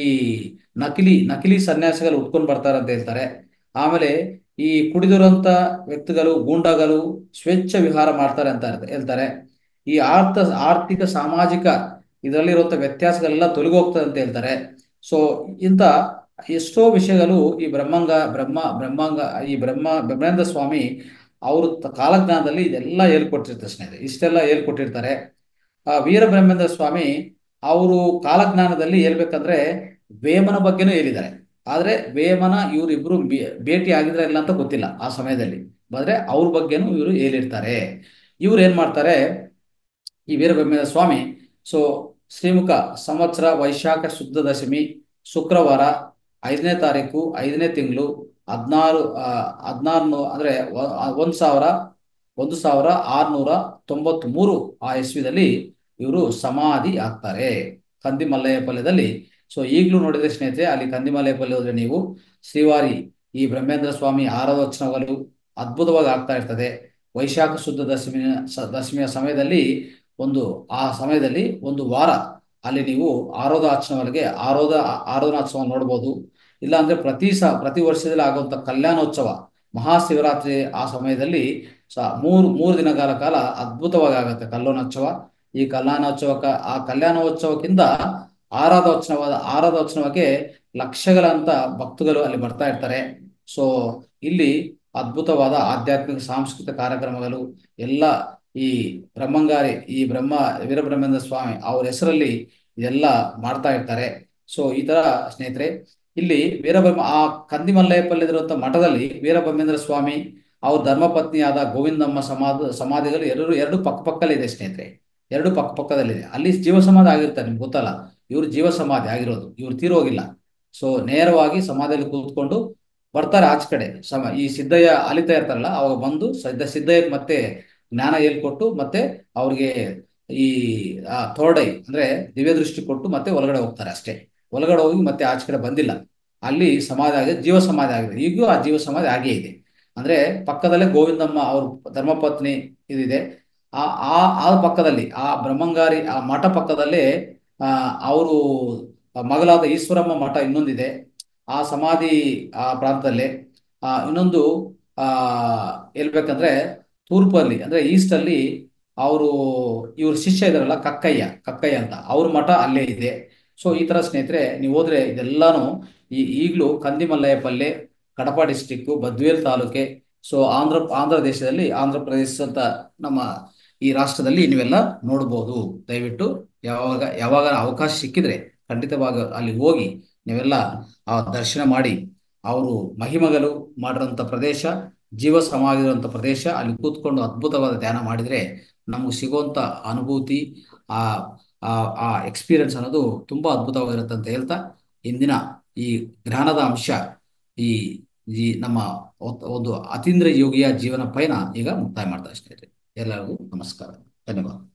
ನಕಲಿ ನಕಲಿ ಸನ್ಯಾಸಿಗಳು ಉಟ್ಕೊಂಡು ಬರ್ತಾರೆ ಅಂತ ಹೇಳ್ತಾರೆ ಆಮೇಲೆ ಈ ಕುಡಿದಿರುವಂತ ವ್ಯಕ್ತಿಗಳು ಗೂಂಡಾಗಳು ಸ್ವೇಚ್ಛ ವಿಹಾರ ಮಾಡ್ತಾರೆ ಅಂತ ಹೇಳ್ತಾರೆ ಈ ಆರ್ಥ ಆರ್ಥಿಕ ಸಾಮಾಜಿಕ ಇದರಲ್ಲಿರುವಂತ ವ್ಯತ್ಯಾಸಗಳೆಲ್ಲ ತೊಲಗೋಗ್ತದೆ ಅಂತ ಹೇಳ್ತಾರೆ ಸೊ ಇಂಥ ಎಷ್ಟೋ ವಿಷಯಗಳು ಈ ಬ್ರಹ್ಮಂಗ ಬ್ರಹ್ಮ ಬ್ರಹ್ಮಾಂಗ ಈ ಬ್ರಹ್ಮ ಬ್ರಹ್ಮೇಂದ್ರ ಸ್ವಾಮಿ ಅವರು ಕಾಲಜ್ಞಾನದಲ್ಲಿ ಇದೆಲ್ಲ ಹೇಳ್ಕೊಟ್ಟಿರ್ತಾರೆ ಸ್ನೇಹಿತರೆ ಇಷ್ಟೆಲ್ಲ ಹೇಳ್ಕೊಟ್ಟಿರ್ತಾರೆ ಆ ವೀರಬ್ರಹ್ಮೇಂದ್ರ ಸ್ವಾಮಿ ಅವರು ಕಾಲಜ್ಞಾನದಲ್ಲಿ ಹೇಳ್ಬೇಕಂದ್ರೆ ವೇಮನ ಬಗ್ಗೆನೂ ಹೇಳಿದ್ದಾರೆ ಆದ್ರೆ ವೇಮನ ಇವರಿಬ್ರು ಭೇಟಿ ಆಗಿದ್ರೆ ಇಲ್ಲ ಅಂತ ಗೊತ್ತಿಲ್ಲ ಆ ಸಮಯದಲ್ಲಿ ಆದ್ರೆ ಅವ್ರ ಬಗ್ಗೆನೂ ಇವರು ಹೇಳಿರ್ತಾರೆ ಇವ್ರು ಏನ್ ಮಾಡ್ತಾರೆ ಈ ವೀರಬ್ರಹ್ಮೇಂದ್ರ ಸ್ವಾಮಿ ಸೊ ಶ್ರೀಮುಖ ಸಂವತ್ಸರ ವೈಶಾಖ ಶುದ್ಧ ದಶಮಿ ಶುಕ್ರವಾರ ಐದನೇ ತಾರೀಕು ಐದನೇ ತಿಂಗಳು ಹದಿನಾರು ಹದಿನಾರು ಅಂದ್ರೆ ಒ- ಒಂದ್ ಸಾವಿರ ಒಂದು ಸಾವಿರ ಆರ್ನೂರ ತೊಂಬತ್ ಮೂರು ಆ ಇಸ್ವಿದಲ್ಲಿ ಇವರು ಸಮಾಧಿ ಆಗ್ತಾರೆ ಕಂದಿಮಲ್ಲಯ್ಯಪಲ್ಯದಲ್ಲಿ ಸೊ ಈಗಲೂ ನೋಡಿದ್ರೆ ಸ್ನೇಹಿತರೆ ಅಲ್ಲಿ ಕಂದಿಮಲ್ಲಯ್ಯಪಲ್ಯ ಹೋದ್ರೆ ನೀವು ಶ್ರೀವಾರಿ ಈ ಬ್ರಹ್ಮೇಂದ್ರ ಸ್ವಾಮಿ ಆರಾಧೋತ್ಸವಗಳು ಅದ್ಭುತವಾಗಿ ಆಗ್ತಾ ಇರ್ತದೆ ವೈಶಾಖ ಶುದ್ಧ ದಶಮಿಯ ಸ- ದಶಮಿಯ ಸಮಯದಲ್ಲಿ ಒಂದು ಆ ಸಮಯದಲ್ಲಿ ಒಂದು ವಾರ ಅಲ್ಲಿ ನೀವು ಆರೋಧಾಚರಣೆವರೆಗೆ ಆರೋಧ ಆರಾಧನೋತ್ಸವ ನೋಡ್ಬೋದು ಇಲ್ಲ ಅಂದ್ರೆ ಪ್ರತಿ ಸ ಪ್ರತಿ ವರ್ಷದಲ್ಲಿ ಆಗುವಂತ ಕಲ್ಯಾಣೋತ್ಸವ ಮಹಾಶಿವರಾತ್ರಿ ಆ ಸಮಯದಲ್ಲಿ ಸ ಮೂರು ಮೂರು ದಿನಗಳ ಕಾಲ ಅದ್ಭುತವಾಗಿ ಆಗುತ್ತೆ ಕಲ್ಯಾಣೋತ್ಸವ ಈ ಕಲ್ಯಾಣೋತ್ಸವಕ್ಕ ಆ ಕಲ್ಯಾಣೋತ್ಸವಕ್ಕಿಂತ ಆರಾಧೋತ್ಸವ ಆರಾಧೋತ್ಸವಕ್ಕೆ ಲಕ್ಷಗಳಂತ ಭಕ್ತಗಳು ಅಲ್ಲಿ ಬರ್ತಾ ಇರ್ತಾರೆ ಸೊ ಇಲ್ಲಿ ಅದ್ಭುತವಾದ ಆಧ್ಯಾತ್ಮಿಕ ಸಾಂಸ್ಕೃತಿಕ ಕಾರ್ಯಕ್ರಮಗಳು ಎಲ್ಲ ಈ ಬ್ರಹ್ಮಂಗಾರಿ ಈ ಬ್ರಹ್ಮ ವೀರಬ್ರಹ್ಮೇಂದ್ರ ಸ್ವಾಮಿ ಅವ್ರ ಹೆಸರಲ್ಲಿ ಇದೆಲ್ಲ ಮಾಡ್ತಾ ಇರ್ತಾರೆ ಸೊ ಈ ತರ ಸ್ನೇಹಿತರೆ ಇಲ್ಲಿ ವೀರಬ್ರಹ್ಮ ಆ ಕಂದಿಮಲ್ಲಯ್ಯಪಲ್ಲಿರುವಂತ ಮಠದಲ್ಲಿ ವೀರಬ್ರಹ್ಮೇಂದ್ರ ಸ್ವಾಮಿ ಅವ್ರ ಧರ್ಮಪತ್ನಿಯಾದ ಗೋವಿಂದಮ್ಮ ಸಮಾಧ ಸಮಾಧಿಗಳು ಎರಡು ಎರಡು ಪಕ್ಕ ಪಕ್ಕದಲ್ಲಿ ಇದೆ ಸ್ನೇಹಿತರೆ ಎರಡು ಪಕ್ಕ ಪಕ್ಕದಲ್ಲಿದೆ ಅಲ್ಲಿ ಜೀವ ಸಮಾಧಿ ಆಗಿರ್ತಾರೆ ನಿಮ್ಗೆ ಗೊತ್ತಲ್ಲ ಇವ್ರು ಜೀವ ಸಮಾಧಿ ಆಗಿರೋದು ಇವ್ರು ತೀರೋಗಿಲ್ಲ ಸೊ ನೇರವಾಗಿ ಸಮಾಧಿಯಲ್ಲಿ ಕೂತ್ಕೊಂಡು ಬರ್ತಾರೆ ಆಚೆ ಕಡೆ ಸಮ ಈ ಸಿದ್ದಯ್ಯ ಅಲಿತಾ ಇರ್ತಾರಲ್ಲ ಅವಾಗ ಬಂದು ಸಿದ್ಧ ಸಿದ್ದಯ್ಯ ಮತ್ತೆ ಜ್ಞಾನ ಹೇಳ್ಕೊಟ್ಟು ಮತ್ತೆ ಅವ್ರಿಗೆ ಈ ಥರ್ಡ್ ಐ ಅಂದ್ರೆ ದಿವ್ಯ ದೃಷ್ಟಿ ಕೊಟ್ಟು ಮತ್ತೆ ಒಳಗಡೆ ಹೋಗ್ತಾರೆ ಅಷ್ಟೇ ಒಳಗಡೆ ಹೋಗಿ ಮತ್ತೆ ಆಚೆ ಕಡೆ ಬಂದಿಲ್ಲ ಅಲ್ಲಿ ಸಮಾಧಿ ಆಗಿದೆ ಜೀವ ಸಮಾಧಿ ಆಗಿದೆ ಈಗೂ ಆ ಜೀವ ಸಮಾಧಿ ಆಗೇ ಇದೆ ಅಂದ್ರೆ ಪಕ್ಕದಲ್ಲೇ ಗೋವಿಂದಮ್ಮ ಅವ್ರ ಧರ್ಮಪತ್ನಿ ಇದಿದೆ ಆ ಆ ಆ ಪಕ್ಕದಲ್ಲಿ ಆ ಬ್ರಹ್ಮಂಗಾರಿ ಆ ಮಠ ಪಕ್ಕದಲ್ಲೇ ಆ ಅವರು ಮಗಳಾದ ಈಶ್ವರಮ್ಮ ಮಠ ಇನ್ನೊಂದಿದೆ ಆ ಸಮಾಧಿ ಆ ಪ್ರಾಂತದಲ್ಲೇ ಆ ಇನ್ನೊಂದು ಆ ಹೇಳ್ಬೇಕಂದ್ರೆ ತೂರ್ಪಲ್ಲಿ ಅಂದ್ರೆ ಈಸ್ಟ್ ಅಲ್ಲಿ ಅವರು ಇವ್ರ ಶಿಷ್ಯ ಇದಾರಲ್ಲ ಕಕ್ಕಯ್ಯ ಕಕ್ಕಯ್ಯ ಅಂತ ಅವ್ರ ಮಠ ಅಲ್ಲೇ ಇದೆ ಸೊ ಈ ತರ ಸ್ನೇಹಿತರೆ ನೀವು ಹೋದ್ರೆ ಇದೆಲ್ಲಾನು ಈ ಈಗಲೂ ಕಂದಿಮಲ್ಲಯ್ಯಪಲ್ಲೆ ಕಡಪ ಡಿಸ್ಟಿಕ್ ಬದ್ವೇಲ್ ತಾಲೂಕೆ ಸೊ ಆಂಧ್ರ ಆಂಧ್ರ ದೇಶದಲ್ಲಿ ಆಂಧ್ರ ಪ್ರದೇಶ ಅಂತ ನಮ್ಮ ಈ ರಾಷ್ಟ್ರದಲ್ಲಿ ನೀವೆಲ್ಲ ನೋಡ್ಬೋದು ದಯವಿಟ್ಟು ಯಾವಾಗ ಯಾವಾಗ ಅವಕಾಶ ಸಿಕ್ಕಿದ್ರೆ ಖಂಡಿತವಾಗ ಅಲ್ಲಿ ಹೋಗಿ ನೀವೆಲ್ಲ ಆ ದರ್ಶನ ಮಾಡಿ ಅವರು ಮಹಿಮಗಳು ಮಾಡಿರೋಂಥ ಪ್ರದೇಶ ಜೀವ ಸಮಾಧಿ ಇರುವಂಥ ಪ್ರದೇಶ ಅಲ್ಲಿ ಕೂತ್ಕೊಂಡು ಅದ್ಭುತವಾದ ಧ್ಯಾನ ಮಾಡಿದ್ರೆ ನಮಗೆ ಸಿಗುವಂತ ಅನುಭೂತಿ ಆ ಆ ಆ ಎಕ್ಸ್ಪೀರಿಯನ್ಸ್ ಅನ್ನೋದು ತುಂಬಾ ಅದ್ಭುತವಾಗಿರುತ್ತೆ ಅಂತ ಹೇಳ್ತಾ ಇಂದಿನ ಈ ಜ್ಞಾನದ ಅಂಶ ಈ ಈ ನಮ್ಮ ಒತ್- ಒಂದು ಅತೀಂದ್ರ ಯೋಗಿಯ ಜೀವನ ಪಯಣ ಈಗ ಮುಕ್ತಾಯ ಮಾಡ್ತಾರೆ ಸ್ನೇಹಿತರೆ ಎಲ್ಲರಿಗೂ ನಮಸ್ಕಾರ ಧನ್ಯವಾದ